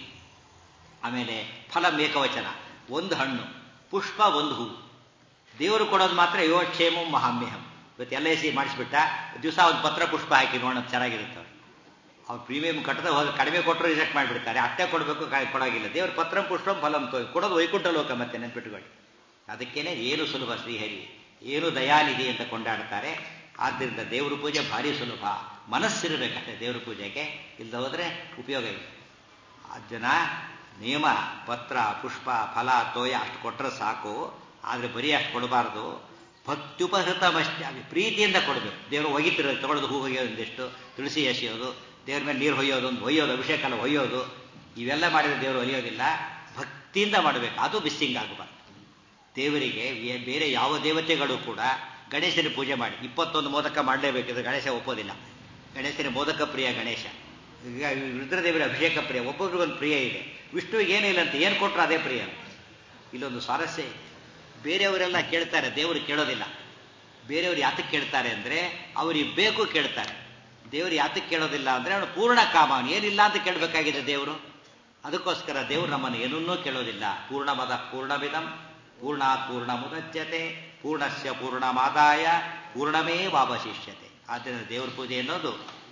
ಆಮೇಲೆ ಫಲಂ ಏಕವಚನ ಒಂದು ಹಣ್ಣು ಪುಷ್ಪ ಒಂದು ಹೂ ದೇವರು ಕೊಡೋದು ಮಾತ್ರ ಯೋಕ್ಷೇಮಂ ಮಹಾಮ್ಯಹಂ ಇವತ್ತು ಎಲ್ ಐ ಸಿ ಮಾಡಿಸ್ಬಿಟ್ಟ ದಿವಸ ಒಂದು ಪತ್ರ ಪುಷ್ಪ ಹಾಕಿ ನೋಡೋದು ಚೆನ್ನಾಗಿರುತ್ತೆ ಅವ್ರು ಪ್ರೀಮಿಯಂ ಕಟ್ಟದ ಹೋದ ಕಡಿಮೆ ಕೊಟ್ಟರು ರಿಜೆಕ್ಟ್ ಮಾಡಿಬಿಡ್ತಾರೆ ಅಷ್ಟೇ ಕೊಡಬೇಕು ಕೊಡೋಗಿಲ್ಲ ದೇವ್ರ ಪತ್ರ ಪುಷ್ಪಂ ಫಲಂ ತೋ ಕೊಡೋದು ವೈಕುಂಠ ಲೋಕ ಮತ್ತೆ ನೆನ್ಪಿಟ್ಕೊಳ್ಳಿ ಅದಕ್ಕೇನೆ ಏನು ಸುಲಭ ಶ್ರೀಹರಿ ಏನು ದಯಾನಿಧಿ ಅಂತ ಕೊಂಡಾಡ್ತಾರೆ ಆದ್ದರಿಂದ ದೇವ್ರ ಪೂಜೆ ಭಾರಿ ಸುಲಭ ಮನಸ್ಸಿರಬೇಕಷ್ಟೇ ದೇವ್ರ ಪೂಜೆಗೆ ಇಲ್ಲದ ಹೋದ್ರೆ ಉಪಯೋಗ ಇಲ್ಲ ಆ ಜನ ನಿಯಮ ಪತ್ರ ಪುಷ್ಪ ಫಲ ತೋಯ ಅಷ್ಟು ಕೊಟ್ಟರೆ ಸಾಕು ಆದರೆ ಬರೀ ಅಷ್ಟು ಕೊಡಬಾರ್ದು ಭಕ್ತ್ಯುಪಹೃತಮಷ್ಟೇ ಪ್ರೀತಿಯಿಂದ ಕೊಡಬೇಕು ದೇವರು ಒಗಿತಿರೋದು ತಗೊಳ್ಳೋದು ಹೂ ಹೊಯ್ಯೋದು ಒಂದಿಷ್ಟು ತುಳಸಿ ಎಸೆಯೋದು ದೇವ್ರ ಮೇಲೆ ನೀರು ಹೊಯ್ಯೋದು ಒಂದು ಹೊಯ್ಯೋದು ಅಭಿಷೇಕ ಎಲ್ಲ ಹೊಯ್ಯೋದು ಇವೆಲ್ಲ ಮಾಡಿದ್ರೆ ದೇವರು ಒಲಿಯೋದಿಲ್ಲ ಭಕ್ತಿಯಿಂದ ಮಾಡಬೇಕು ಅದು ಮಿಸ್ಸಿಂಗ್ ಆಗಬಾರ್ದು ದೇವರಿಗೆ ಬೇರೆ ಯಾವ ದೇವತೆಗಳು ಕೂಡ ಗಣೇಶನ ಪೂಜೆ ಮಾಡಿ ಇಪ್ಪತ್ತೊಂದು ಮೋದಕ ಮಾಡಲೇಬೇಕಿದ್ರೆ ಗಣೇಶ ಒಪ್ಪೋದಿಲ್ಲ ಗಣೇಶನ ಮೋದಕ ಪ್ರಿಯ ಗಣೇಶ ಈಗ ರುದ್ರದೇವರ ಅಭಿಷೇಕ ಪ್ರಿಯ ಒಬ್ಬೊಬ್ರಿಗೊಂದು ಪ್ರಿಯ ಇದೆ ವಿಷ್ಣುವಿಗೆ ಏನಿಲ್ಲ ಅಂತ ಏನು ಕೊಟ್ಟರು ಅದೇ ಪ್ರಿಯ ಇಲ್ಲೊಂದು ಸ್ವಾರಸ್ಯ ಇದೆ ಬೇರೆಯವರೆಲ್ಲ ಕೇಳ್ತಾರೆ ದೇವರು ಕೇಳೋದಿಲ್ಲ ಬೇರೆಯವರು ಯಾತಕ್ಕೆ ಕೇಳ್ತಾರೆ ಅಂದರೆ ಅವ್ರಿಗೆ ಬೇಕು ಕೇಳ್ತಾರೆ ದೇವರು ಯಾತಕ್ಕೆ ಕೇಳೋದಿಲ್ಲ ಅಂದರೆ ಅವನು ಪೂರ್ಣ ಕಾಮ ಅವನು ಏನಿಲ್ಲ ಅಂತ ಕೇಳಬೇಕಾಗಿದೆ ದೇವರು ಅದಕ್ಕೋಸ್ಕರ ದೇವರು ನಮ್ಮನ್ನು ಏನನ್ನೂ ಕೇಳೋದಿಲ್ಲ ಪೂರ್ಣಮದ ಪೂರ್ಣವಿದಂ ಪೂರ್ಣ ಪೂರ್ಣ ಮುದಚ್ಯತೆ ಪೂರ್ಣಸ್ಯ ಪೂರ್ಣಮಾದಾಯ ಪೂರ್ಣಮೇ ವಾವಶಿಷ್ಯತೆ ಆದ್ದರಿಂದ ದೇವ್ರ ಪೂಜೆ ಅನ್ನೋದು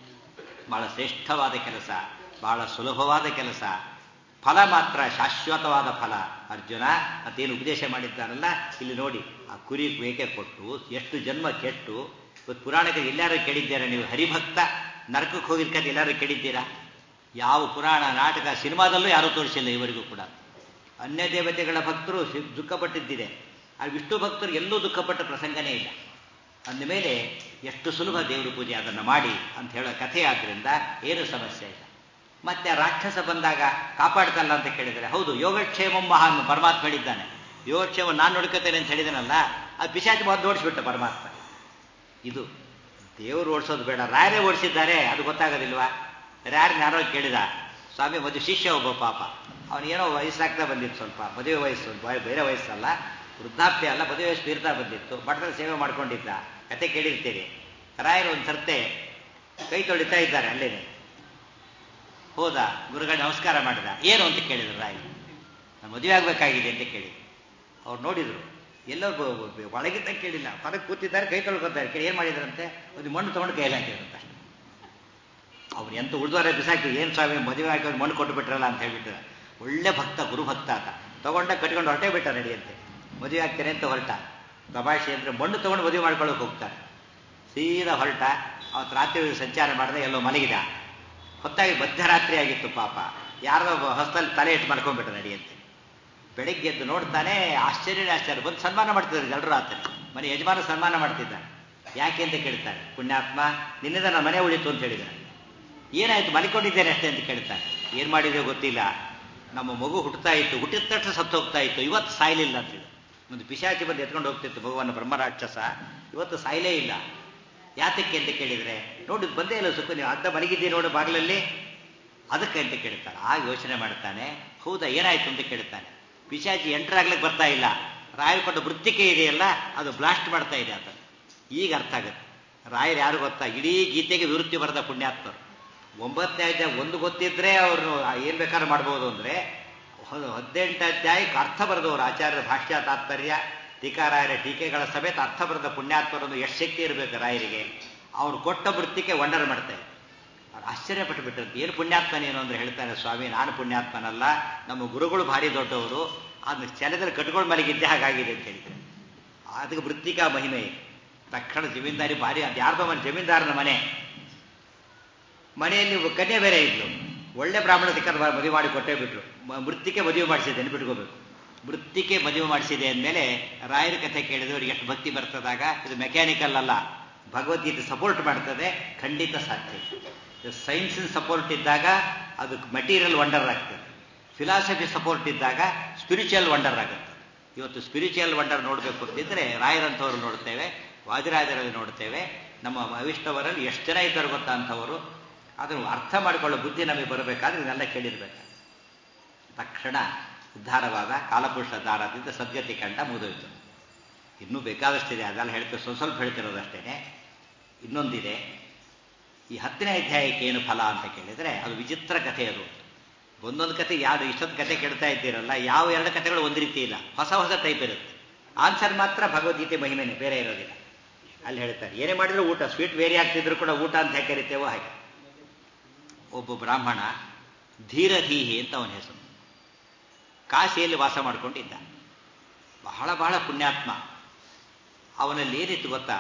ಬಹಳ ಶ್ರೇಷ್ಠವಾದ ಕೆಲಸ ಬಹಳ ಸುಲಭವಾದ ಕೆಲಸ ಫಲ ಮಾತ್ರ ಶಾಶ್ವತವಾದ ಫಲ ಅರ್ಜುನ ಅದೇನು ಉಪದೇಶ ಮಾಡಿದ್ದಾನಲ್ಲ ಇಲ್ಲಿ ನೋಡಿ ಆ ಕುರಿ ಬೇಕೆ ಕೊಟ್ಟು ಎಷ್ಟು ಜನ್ಮ ಕೆಟ್ಟು ಇವತ್ತು ಪುರಾಣಕ್ಕೆ ಎಲ್ಲಾರು ಕೇಳಿದ್ದೀರಾ ನೀವು ಹರಿಭಕ್ತ ನರಕಕ್ಕೆ ಹೋಗಿರ್ಕಂತ ಎಲ್ಲಾರು ಕೇಳಿದ್ದೀರಾ ಯಾವ ಪುರಾಣ ನಾಟಕ ಸಿನಿಮಾದಲ್ಲೂ ಯಾರೂ ತೋರಿಸಿಲ್ಲ ಇವರಿಗೂ ಕೂಡ ಅನ್ಯ ದೇವತೆಗಳ ಭಕ್ತರು ದುಃಖಪಟ್ಟಿದ್ದಿದೆ ಆ ವಿಷ್ಣು ಭಕ್ತರು ಎಲ್ಲೂ ದುಃಖಪಟ್ಟ ಪ್ರಸಂಗನೇ ಇಲ್ಲ ಅಂದಮೇಲೆ ಎಷ್ಟು ಸುಲಭ ದೇವರ ಪೂಜೆ ಅದನ್ನು ಮಾಡಿ ಅಂತ ಹೇಳೋ ಕಥೆ ಆದ್ರಿಂದ ಏನು ಸಮಸ್ಯೆ ಇಲ್ಲ ಮತ್ತೆ ರಾಕ್ಷಸ ಬಂದಾಗ ಕಾಪಾಡ್ತಲ್ಲ ಅಂತ ಕೇಳಿದರೆ ಹೌದು ಯೋಗಕ್ಷೇಮಂ ಮಹಾನ್ ಪರಮಾತ್ಮ ಹೇಳಿದ್ದಾನೆ ಯೋಗಕ್ಷೇಮ ನಾನು ನೋಡ್ಕೋತೇನೆ ಅಂತ ಹೇಳಿದನಲ್ಲ ಅದು ಪಿಶಾಚಿ ಬಂದು ಓಡಿಸ್ಬಿಟ್ಟ ಪರಮಾತ್ಮ ಇದು ದೇವರು ಓಡಿಸೋದು ಬೇಡ ರಾಯರೇ ಓಡಿಸಿದ್ದಾರೆ ಅದು ಗೊತ್ತಾಗೋದಿಲ್ವಾ ರಾಯರನ್ನ ಯಾರೋ ಕೇಳಿದ ಸ್ವಾಮಿ ಮದುವೆ ಶಿಷ್ಯ ಒಬ್ಬ ಪಾಪ ಅವನಿಗೇನೋ ವಯಸ್ಸಾಗ್ತಾ ಬಂದಿತ್ತು ಸ್ವಲ್ಪ ಮದುವೆ ವಯಸ್ಸು ಬೇರೆ ವಯಸ್ಸಲ್ಲ ವೃದ್ಧಾಪ್ಯ ಅಲ್ಲ ಮದುವೆ ವಯಸ್ಸು ತೀರ್ತಾ ಬಂದಿತ್ತು ಮಠದಲ್ಲಿ ಸೇವೆ ಮಾಡ್ಕೊಂಡಿದ್ದ ಕತೆ ಕೇಳಿರ್ತೀರಿ ರಾಯರು ಒಂದು ಸರ್ತೆ ಕೈ ತೊಳಿತಾ ಇದ್ದಾರೆ ಅಲ್ಲೇನೆ ಹೋದ ಗುರುಗಳು ನಮಸ್ಕಾರ ಮಾಡಿದ ಏನು ಅಂತ ಕೇಳಿದ್ರು ರಾಯರು ನಾನು ಮದುವೆ ಆಗಬೇಕಾಗಿದೆ ಅಂತ ಕೇಳಿದ್ರು ಅವ್ರು ನೋಡಿದ್ರು ಎಲ್ಲೋ ಒಳಗಿದ್ದ ಕೇಳಿಲ್ಲ ಹೊರಗೆ ಕೂತಿದ್ದಾರೆ ಕೈ ತೊಳ್ಕೊತಾರೆ ಕೇಳಿ ಏನು ಮಾಡಿದ್ರಂತೆ ಒಂದು ಮಣ್ಣು ತೊಗೊಂಡು ಕೈಯಲ್ಲಿ ಹಾಕಿದ್ರಂತೆ ಅಷ್ಟೇ ಅವ್ರು ಎಂತ ಉಳಿದವರೇ ಬಿಸಾಕಿ ಏನು ಸ್ವಾಮಿ ಮದುವೆ ಹಾಕಿ ಮಣ್ಣು ಕೊಟ್ಟು ಬಿಟ್ರಲ್ಲ ಅಂತ ಹೇಳ್ಬಿಟ್ರೆ ಒಳ್ಳೆ ಭಕ್ತ ಗುರು ಭಕ್ತ ಆತ ತಗೊಂಡ ಕಟ್ಕೊಂಡು ಹೊರಟೇ ಬಿಟ್ಟ ನಡಿಯಂತೆ ಮದುವೆ ಆಗ್ತೇನೆ ಅಂತ ಹೊರಟ ತಮಾಷೆ ಅಂದ್ರೆ ಮಣ್ಣು ತಗೊಂಡು ಮದುವೆ ಮಾಡ್ಕೊಳ್ಳೋಕೆ ಹೋಗ್ತಾರೆ ಸೀದಾ ಹೊರಟ ಅವತ್ತು ರಾತ್ರಿ ಸಂಚಾರ ಮಾಡಿದೆ ಎಲ್ಲೋ ಮಲಗಿದ ಹೊತ್ತಾಗಿ ಮಧ್ಯರಾತ್ರಿ ಆಗಿತ್ತು ಪಾಪ ಯಾರೋ ಹೊಸದಲ್ಲಿ ತಲೆ ಇಟ್ಟು ಮಾಡ್ಕೊಂಡ್ಬಿಟ್ಟ ನಡಿಯಂತೆ ಬೆಳಿಗ್ಗೆ ಎದ್ದು ನೋಡ್ತಾನೆ ಆಶ್ಚರ್ಯ ಆಶ್ಚರ್ಯ ಬಂದು ಸನ್ಮಾನ ಮಾಡ್ತಿದ್ದಾರೆ ಎಲ್ಲರೂ ಆತನ ಮನೆ ಯಜಮಾನ ಸನ್ಮಾನ ಮಾಡ್ತಿದ್ದಾರೆ ಯಾಕೆ ಅಂತ ಕೇಳ್ತಾರೆ ಪುಣ್ಯಾತ್ಮ ನಿನ್ನಿಂದ ನನ್ನ ಮನೆ ಉಳಿತು ಅಂತ ಹೇಳಿದ್ದಾರೆ ಏನಾಯ್ತು ಮಲಿಕೊಂಡಿದ್ದೇನೆ ಅಷ್ಟೇ ಅಂತ ಕೇಳ್ತಾರೆ ಏನ್ ಮಾಡಿದೆ ಗೊತ್ತಿಲ್ಲ ನಮ್ಮ ಮಗು ಹುಟ್ಟುತ್ತಾ ಇತ್ತು ಹುಟ್ಟಿದ ತಕ್ಷಣ ಸತ್ತು ಹೋಗ್ತಾ ಇತ್ತು ಇವತ್ತು ಸಾಯ್ಲಿಲ್ಲ ಅಂತೇಳಿ ಒಂದು ಪಿಶಾಚಿ ಬಂದು ಎತ್ಕೊಂಡು ಹೋಗ್ತಿತ್ತು ಭಗವಾನ್ ಬ್ರಹ್ಮರಾಕ್ಷಸ ಇವತ್ತು ಸಾಯ್ಲೇ ಇಲ್ಲ ಯಾತಕ್ಕೆ ಅಂತ ಕೇಳಿದ್ರೆ ನೋಡಿ ಬಂದೇ ಇಲ್ಲ ಸುಖ ನೀವು ಅರ್ಧ ಮಲಗಿದ್ದೀರಿ ನೋಡು ಬಾಗಿಲಲ್ಲಿ ಅದಕ್ಕೆ ಅಂತ ಕೇಳ್ತಾನೆ ಆ ಯೋಚನೆ ಮಾಡ್ತಾನೆ ಹೌದಾ ಏನಾಯ್ತು ಅಂತ ಕೇಳ್ತಾನೆ ಪಿಶಾಚಿ ಎಂಟರಾಗ್ಲಿಕ್ಕೆ ಬರ್ತಾ ಇಲ್ಲ ರಾಯರು ಕೊಟ್ಟ ವೃತ್ತಿಕೆ ಇದೆಯಲ್ಲ ಅದು ಬ್ಲಾಸ್ಟ್ ಮಾಡ್ತಾ ಇದೆ ಅಂತ ಈಗ ಅರ್ಥ ಆಗುತ್ತೆ ರಾಯರು ಯಾರು ಗೊತ್ತಾ ಇಡೀ ಗೀತೆಗೆ ವಿವೃತ್ತಿ ಬರೆದ ಪುಣ್ಯಾತ್ಮರು ಒಂಬತ್ತನೇ ಅಧ್ಯಾಯ ಒಂದು ಗೊತ್ತಿದ್ರೆ ಅವರು ಏನ್ ಬೇಕಾದ್ರೂ ಮಾಡ್ಬೋದು ಅಂದ್ರೆ ಹದಿನೆಂಟು ಅಧ್ಯಾಯಕ್ಕೆ ಅರ್ಥ ಬರೆದವರು ಆಚಾರ್ಯರ ಭಾಷ್ಯ ತಾತ್ಪರ್ಯ ಟೀಕಾರಾಯರ ಟೀಕೆಗಳ ಸಮೇತ ಅರ್ಥ ಬರೆದ ಪುಣ್ಯಾತ್ಮರನ್ನು ಎಷ್ಟು ಶಕ್ತಿ ಇರಬೇಕು ರಾಯರಿಗೆ ಅವ್ರು ಕೊಟ್ಟ ವೃತ್ತಿಗೆ ವಂಡರ್ ಮಾಡ್ತಾರೆ ಅವ್ರು ಆಶ್ಚರ್ಯಪಟ್ಟು ಬಿಟ್ಟಿರ್ತಾರೆ ಏನು ಪುಣ್ಯಾತ್ಮನೇನು ಅಂದ್ರೆ ಹೇಳ್ತಾನೆ ಸ್ವಾಮಿ ನಾನು ಪುಣ್ಯಾತ್ಮನಲ್ಲ ನಮ್ಮ ಗುರುಗಳು ಭಾರಿ ದೊಡ್ಡವರು ಅದನ್ನ ಛಲದಲ್ಲಿ ಕಟ್ಕೊಂಡು ಮಲಗಿದ್ದೆ ಹಾಗಾಗಿದೆ ಅಂತ ಹೇಳಿದ್ರೆ ಅದಕ್ಕೆ ವೃತ್ತಿಕಾ ಮಹಿಮೆ ಇದೆ ತಕ್ಷಣ ಜಮೀನ್ದಾರಿ ಭಾರಿ ಅದು ಯಾರ್ದೋ ಮನೆ ಜಮೀನ್ದಾರನ ಮನೆ ಮನೆಯಲ್ಲಿ ಕನ್ಯೆ ಬೇರೆ ಇದ್ಲು ಒಳ್ಳೆ ಬ್ರಾಹ್ಮಣ ಸಿಕ್ಕದ ಮದುವೆ ಮಾಡಿ ಕೊಟ್ಟೇ ಬಿಟ್ರು ಮೃತ್ತಿಕೆ ಮದುವೆ ಮಾಡಿಸಿದೆ ನೆನ್ಪಿಟ್ಕೋಬೇಕು ವೃತ್ತಿಗೆ ಮದುವೆ ಮಾಡಿಸಿದೆ ಅಂದಮೇಲೆ ರಾಯರ ಕಥೆ ಕೇಳಿದ್ರೆ ಅವರಿಗೆ ಎಷ್ಟು ಭಕ್ತಿ ಬರ್ತದಾಗ ಇದು ಮೆಕ್ಯಾನಿಕಲ್ ಅಲ್ಲ ಭಗವದ್ಗೀತೆ ಸಪೋರ್ಟ್ ಮಾಡ್ತದೆ ಖಂಡಿತ ಸಾಧ್ಯ ಸೈನ್ಸಿನ ಸಪೋರ್ಟ್ ಇದ್ದಾಗ ಅದು ಮೆಟೀರಿಯಲ್ ವಂಡರ್ ಆಗ್ತದೆ ಫಿಲಾಸಫಿ ಸಪೋರ್ಟ್ ಇದ್ದಾಗ ಸ್ಪಿರಿಚುವಲ್ ವಂಡರ್ ಆಗುತ್ತೆ ಇವತ್ತು ಸ್ಪಿರಿಚುವಲ್ ವಂಡರ್ ನೋಡಬೇಕು ಅಂತಿದ್ರೆ ರಾಯರಂಥವ್ರು ನೋಡ್ತೇವೆ ವಾದಿರಾಜರಲ್ಲಿ ನೋಡ್ತೇವೆ ನಮ್ಮ ಅವಿಷ್ಟವರಲ್ಲಿ ಎಷ್ಟು ಜನ ಇದ್ದಾರೆ ಗೊತ್ತಾ ಅಂಥವರು ಅದನ್ನು ಅರ್ಥ ಮಾಡಿಕೊಳ್ಳೋ ಬುದ್ಧಿ ನಮಗೆ ಬರಬೇಕಾದ್ರೆ ಇದನ್ನೆಲ್ಲ ಕೇಳಿರ್ಬೇಕು ತಕ್ಷಣ ಉದ್ಧಾರವಾದ ಕಾಲಪುರುಷ ದಾರದಿಂದ ಸದ್ಗತಿ ಕಂಡ ಮುಗಿದೋಯ್ತು ಇನ್ನೂ ಬೇಕಾದಷ್ಟಿದೆ ಅದೆಲ್ಲ ಹೇಳ್ತೇವೆ ಸ್ವಲ್ಪ ಸ್ವಲ್ಪ ಹೇಳ್ತಿರೋದಷ್ಟೇನೆ ಇನ್ನೊಂದಿದೆ ಈ ಹತ್ತನೇ ಅಧ್ಯಾಯಕ್ಕೆ ಏನು ಫಲ ಅಂತ ಕೇಳಿದರೆ ಅದು ವಿಚಿತ್ರ ಕಥೆ ಅದು ಒಂದೊಂದು ಕತೆ ಯಾವುದು ಇಷ್ಟೊಂದು ಕತೆ ಕೇಳ್ತಾ ಇದ್ದೀರಲ್ಲ ಯಾವ ಎರಡು ಕಥೆಗಳು ಒಂದು ರೀತಿ ಇಲ್ಲ ಹೊಸ ಹೊಸ ಟೈಪ್ ಇರುತ್ತೆ ಆನ್ಸರ್ ಮಾತ್ರ ಭಗವದ್ಗೀತೆ ಮಹಿಮೆನೆ ಬೇರೆ ಇರೋದಿಲ್ಲ ಅಲ್ಲಿ ಹೇಳ್ತಾರೆ ಏನೇ ಮಾಡಿದ್ರು ಊಟ ಸ್ವೀಟ್ ವೇರಿ ಆಗ್ತಿದ್ರು ಕೂಡ ಊಟ ಅಂತ ಹೇಗೆ ಕರಿತೇವೋ ಹಾಗೆ ಒಬ್ಬ ಬ್ರಾಹ್ಮಣ ಧೀರಧೀಹಿ ಅಂತ ಅವನ ಹೆಸರು ಕಾಶಿಯಲ್ಲಿ ವಾಸ ಮಾಡಿಕೊಂಡಿದ್ದ ಬಹಳ ಬಹಳ ಪುಣ್ಯಾತ್ಮ ಅವನಲ್ಲಿ ಏನಿತ್ತು ಗೊತ್ತಾ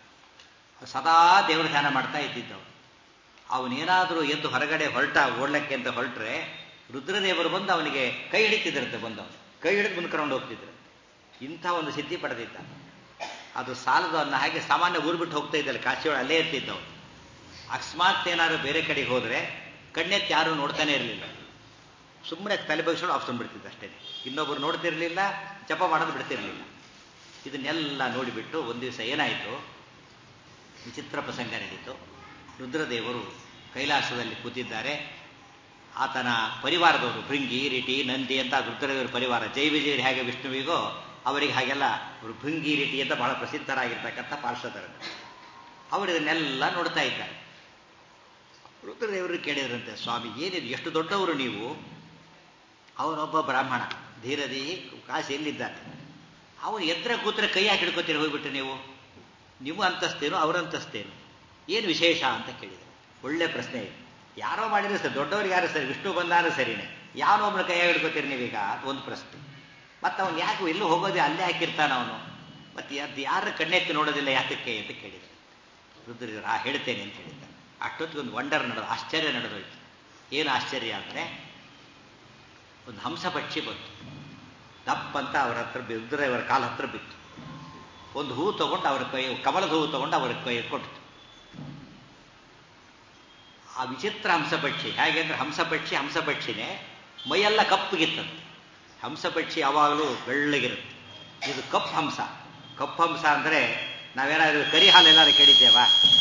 ಸದಾ ದೇವರ ಧ್ಯಾನ ಮಾಡ್ತಾ ಇದ್ದಿದ್ದವನು ಅವನೇನಾದರೂ ಎದ್ದು ಹೊರಗಡೆ ಹೊರಟ ಓಡ್ಲಕ್ಕೆ ಅಂತ ಹೊರಟ್ರೆ ರುದ್ರದೇವರು ಬಂದು ಅವನಿಗೆ ಕೈ ಹಿಡಿತಿದ್ರಂತೆ ಬಂದವನು ಕೈ ಹಿಡಿದು ಮುಂದ್ಕೊಂಡು ಹೋಗ್ತಿದ್ರು ಇಂಥ ಒಂದು ಸಿದ್ಧಿ ಪಡೆದಿದ್ದ ಅದು ಸಾಲದು ಅನ್ನೋ ಹಾಗೆ ಸಾಮಾನ್ಯ ಊರು ಬಿಟ್ಟು ಹೋಗ್ತಾ ಇದ್ದಲ್ಲ ಕಾಶಿಯೊಳಗೆ ಅಲ್ಲೇ ಇರ್ತಿದ್ದವನು ಅಕಸ್ಮಾತ್ ಏನಾದ್ರು ಬೇರೆ ಕಡೆಗೆ ಹೋದರೆ ಕಣ್ಣೆತ್ತಿ ಯಾರು ನೋಡ್ತಾನೆ ಇರಲಿಲ್ಲ ಸುಮ್ಮನೆ ತಲೆ ಬಗ್ಸ್ಕೊಂಡು ಆಫ್ಸನ್ ಬಿಡ್ತಿದ್ದ ಅಷ್ಟೇ ಇನ್ನೊಬ್ಬರು ನೋಡ್ತಿರ್ಲಿಲ್ಲ ಜಪ ಮಾಡೋದು ಬಿಡ್ತಿರ್ಲಿಲ್ಲ ಇದನ್ನೆಲ್ಲ ನೋಡಿಬಿಟ್ಟು ಒಂದು ದಿವಸ ಏನಾಯಿತು ವಿಚಿತ್ರ ಪ್ರಸಂಗ ನಡೀತು ರುದ್ರದೇವರು ಕೈಲಾಸದಲ್ಲಿ ಕೂತಿದ್ದಾರೆ ಆತನ ಪರಿವಾರದವರು ಭೃಂಗಿ ರಿಟಿ ನಂದಿ ಅಂತ ರುದ್ರದೇವರ ಪರಿವಾರ ಜೈ ವಿಜಯರು ಹೇಗೆ ವಿಷ್ಣುವಿಗೋ ಅವರಿಗೆ ಹಾಗೆಲ್ಲ ಅವರು ಭೃಂಗಿ ರಿಟಿ ಅಂತ ಬಹಳ ಪ್ರಸಿದ್ಧರಾಗಿರ್ತಕ್ಕಂಥ ಪಾರ್ಶ್ವದರು ಅವರು ಇದನ್ನೆಲ್ಲ ನೋಡ್ತಾ ಇದ್ದಾರೆ ರುದ್ರದೇವರು ಕೇಳಿದ್ರಂತೆ ಸ್ವಾಮಿ ಏನಿದು ಎಷ್ಟು ದೊಡ್ಡವರು ನೀವು ಅವನೊಬ್ಬ ಬ್ರಾಹ್ಮಣ ಧೀರದಿ ಕಾಶಿ ಎಲ್ಲಿದ್ದಾನೆ ಅವನು ಎತ್ತರ ಕೂತ್ರೆ ಕೈ ಹಾಕಿ ಹಿಡ್ಕೋತೀರಿ ಹೋಗ್ಬಿಟ್ಟು ನೀವು ನೀವು ಅಂತಸ್ತೇನು ಅವರಂತಸ್ತೇನು ಏನು ವಿಶೇಷ ಅಂತ ಕೇಳಿದರು ಒಳ್ಳೆ ಪ್ರಶ್ನೆ ಇದೆ ಯಾರೋ ಮಾಡಿದ್ರೆ ಸರಿ ದೊಡ್ಡವ್ರಿಗೆ ಯಾರು ಸರಿ ವಿಷ್ಣು ಬಂದಾರು ಸರಿನೇ ಯಾವನೊಬ್ಬನ ಕೈ ಹಿಡ್ಕೋತೀರಿ ನೀವೀಗ ಒಂದು ಪ್ರಶ್ನೆ ಮತ್ತೆ ಅವನು ಯಾಕೆ ಎಲ್ಲೂ ಹೋಗೋದೇ ಅಲ್ಲೇ ಹಾಕಿರ್ತಾನ ಅವನು ಮತ್ತೆ ಅದು ಯಾರ ಕಣ್ಣೆತ್ತಿ ನೋಡೋದಿಲ್ಲ ಯಾತಕ್ಕೆ ಅಂತ ಕೇಳಿದರು ರುದ್ರದೇವರು ಆ ಹೇಳ್ತೇನೆ ಅಂತ ಹೇಳಿದ್ದ ಅಷ್ಟೊತ್ತಿಗೆ ಒಂದು ವಂಡರ್ ನಡೆದು ಆಶ್ಚರ್ಯ ನಡೆದೋಯ್ತು ಏನು ಆಶ್ಚರ್ಯ ಅಂದರೆ ಒಂದು ಹಂಸ ಪಕ್ಷಿ ಬಂತು ದಪ್ಪಂತ ಅವರ ಹತ್ರ ರುದ್ರದೇವರ ಕಾಲ ಹತ್ರ ಬಿತ್ತು ಒಂದು ಹೂ ತಗೊಂಡು ಅವರ ಕೈ ಕಮಲದ ಹೂ ತಗೊಂಡು ಅವರ ಕೈ ಕೊಟ್ಟು ಆ ವಿಚಿತ್ರ ಹಂಸಪಕ್ಷಿ ಹೇಗೆ ಅಂದ್ರೆ ಹಂಸಪಕ್ಷಿ ಹಂಸಪಕ್ಷಿನೇ ಮೈಯೆಲ್ಲ ಕಪ್ಪಗಿತ್ತಂತೆ ಹಂಸಪಕ್ಷಿ ಯಾವಾಗಲೂ ಬೆಳ್ಳಗಿರುತ್ತೆ ಇದು ಕಪ್ಪು ಹಂಸ ಕಪ್ಪು ಹಂಸ ಅಂದರೆ ನಾವೇನಾದ್ರೂ ಕರಿ ಹಾಲು ಎಲ್ಲಾರು ಕೇಳಿದ್ದೇವಾ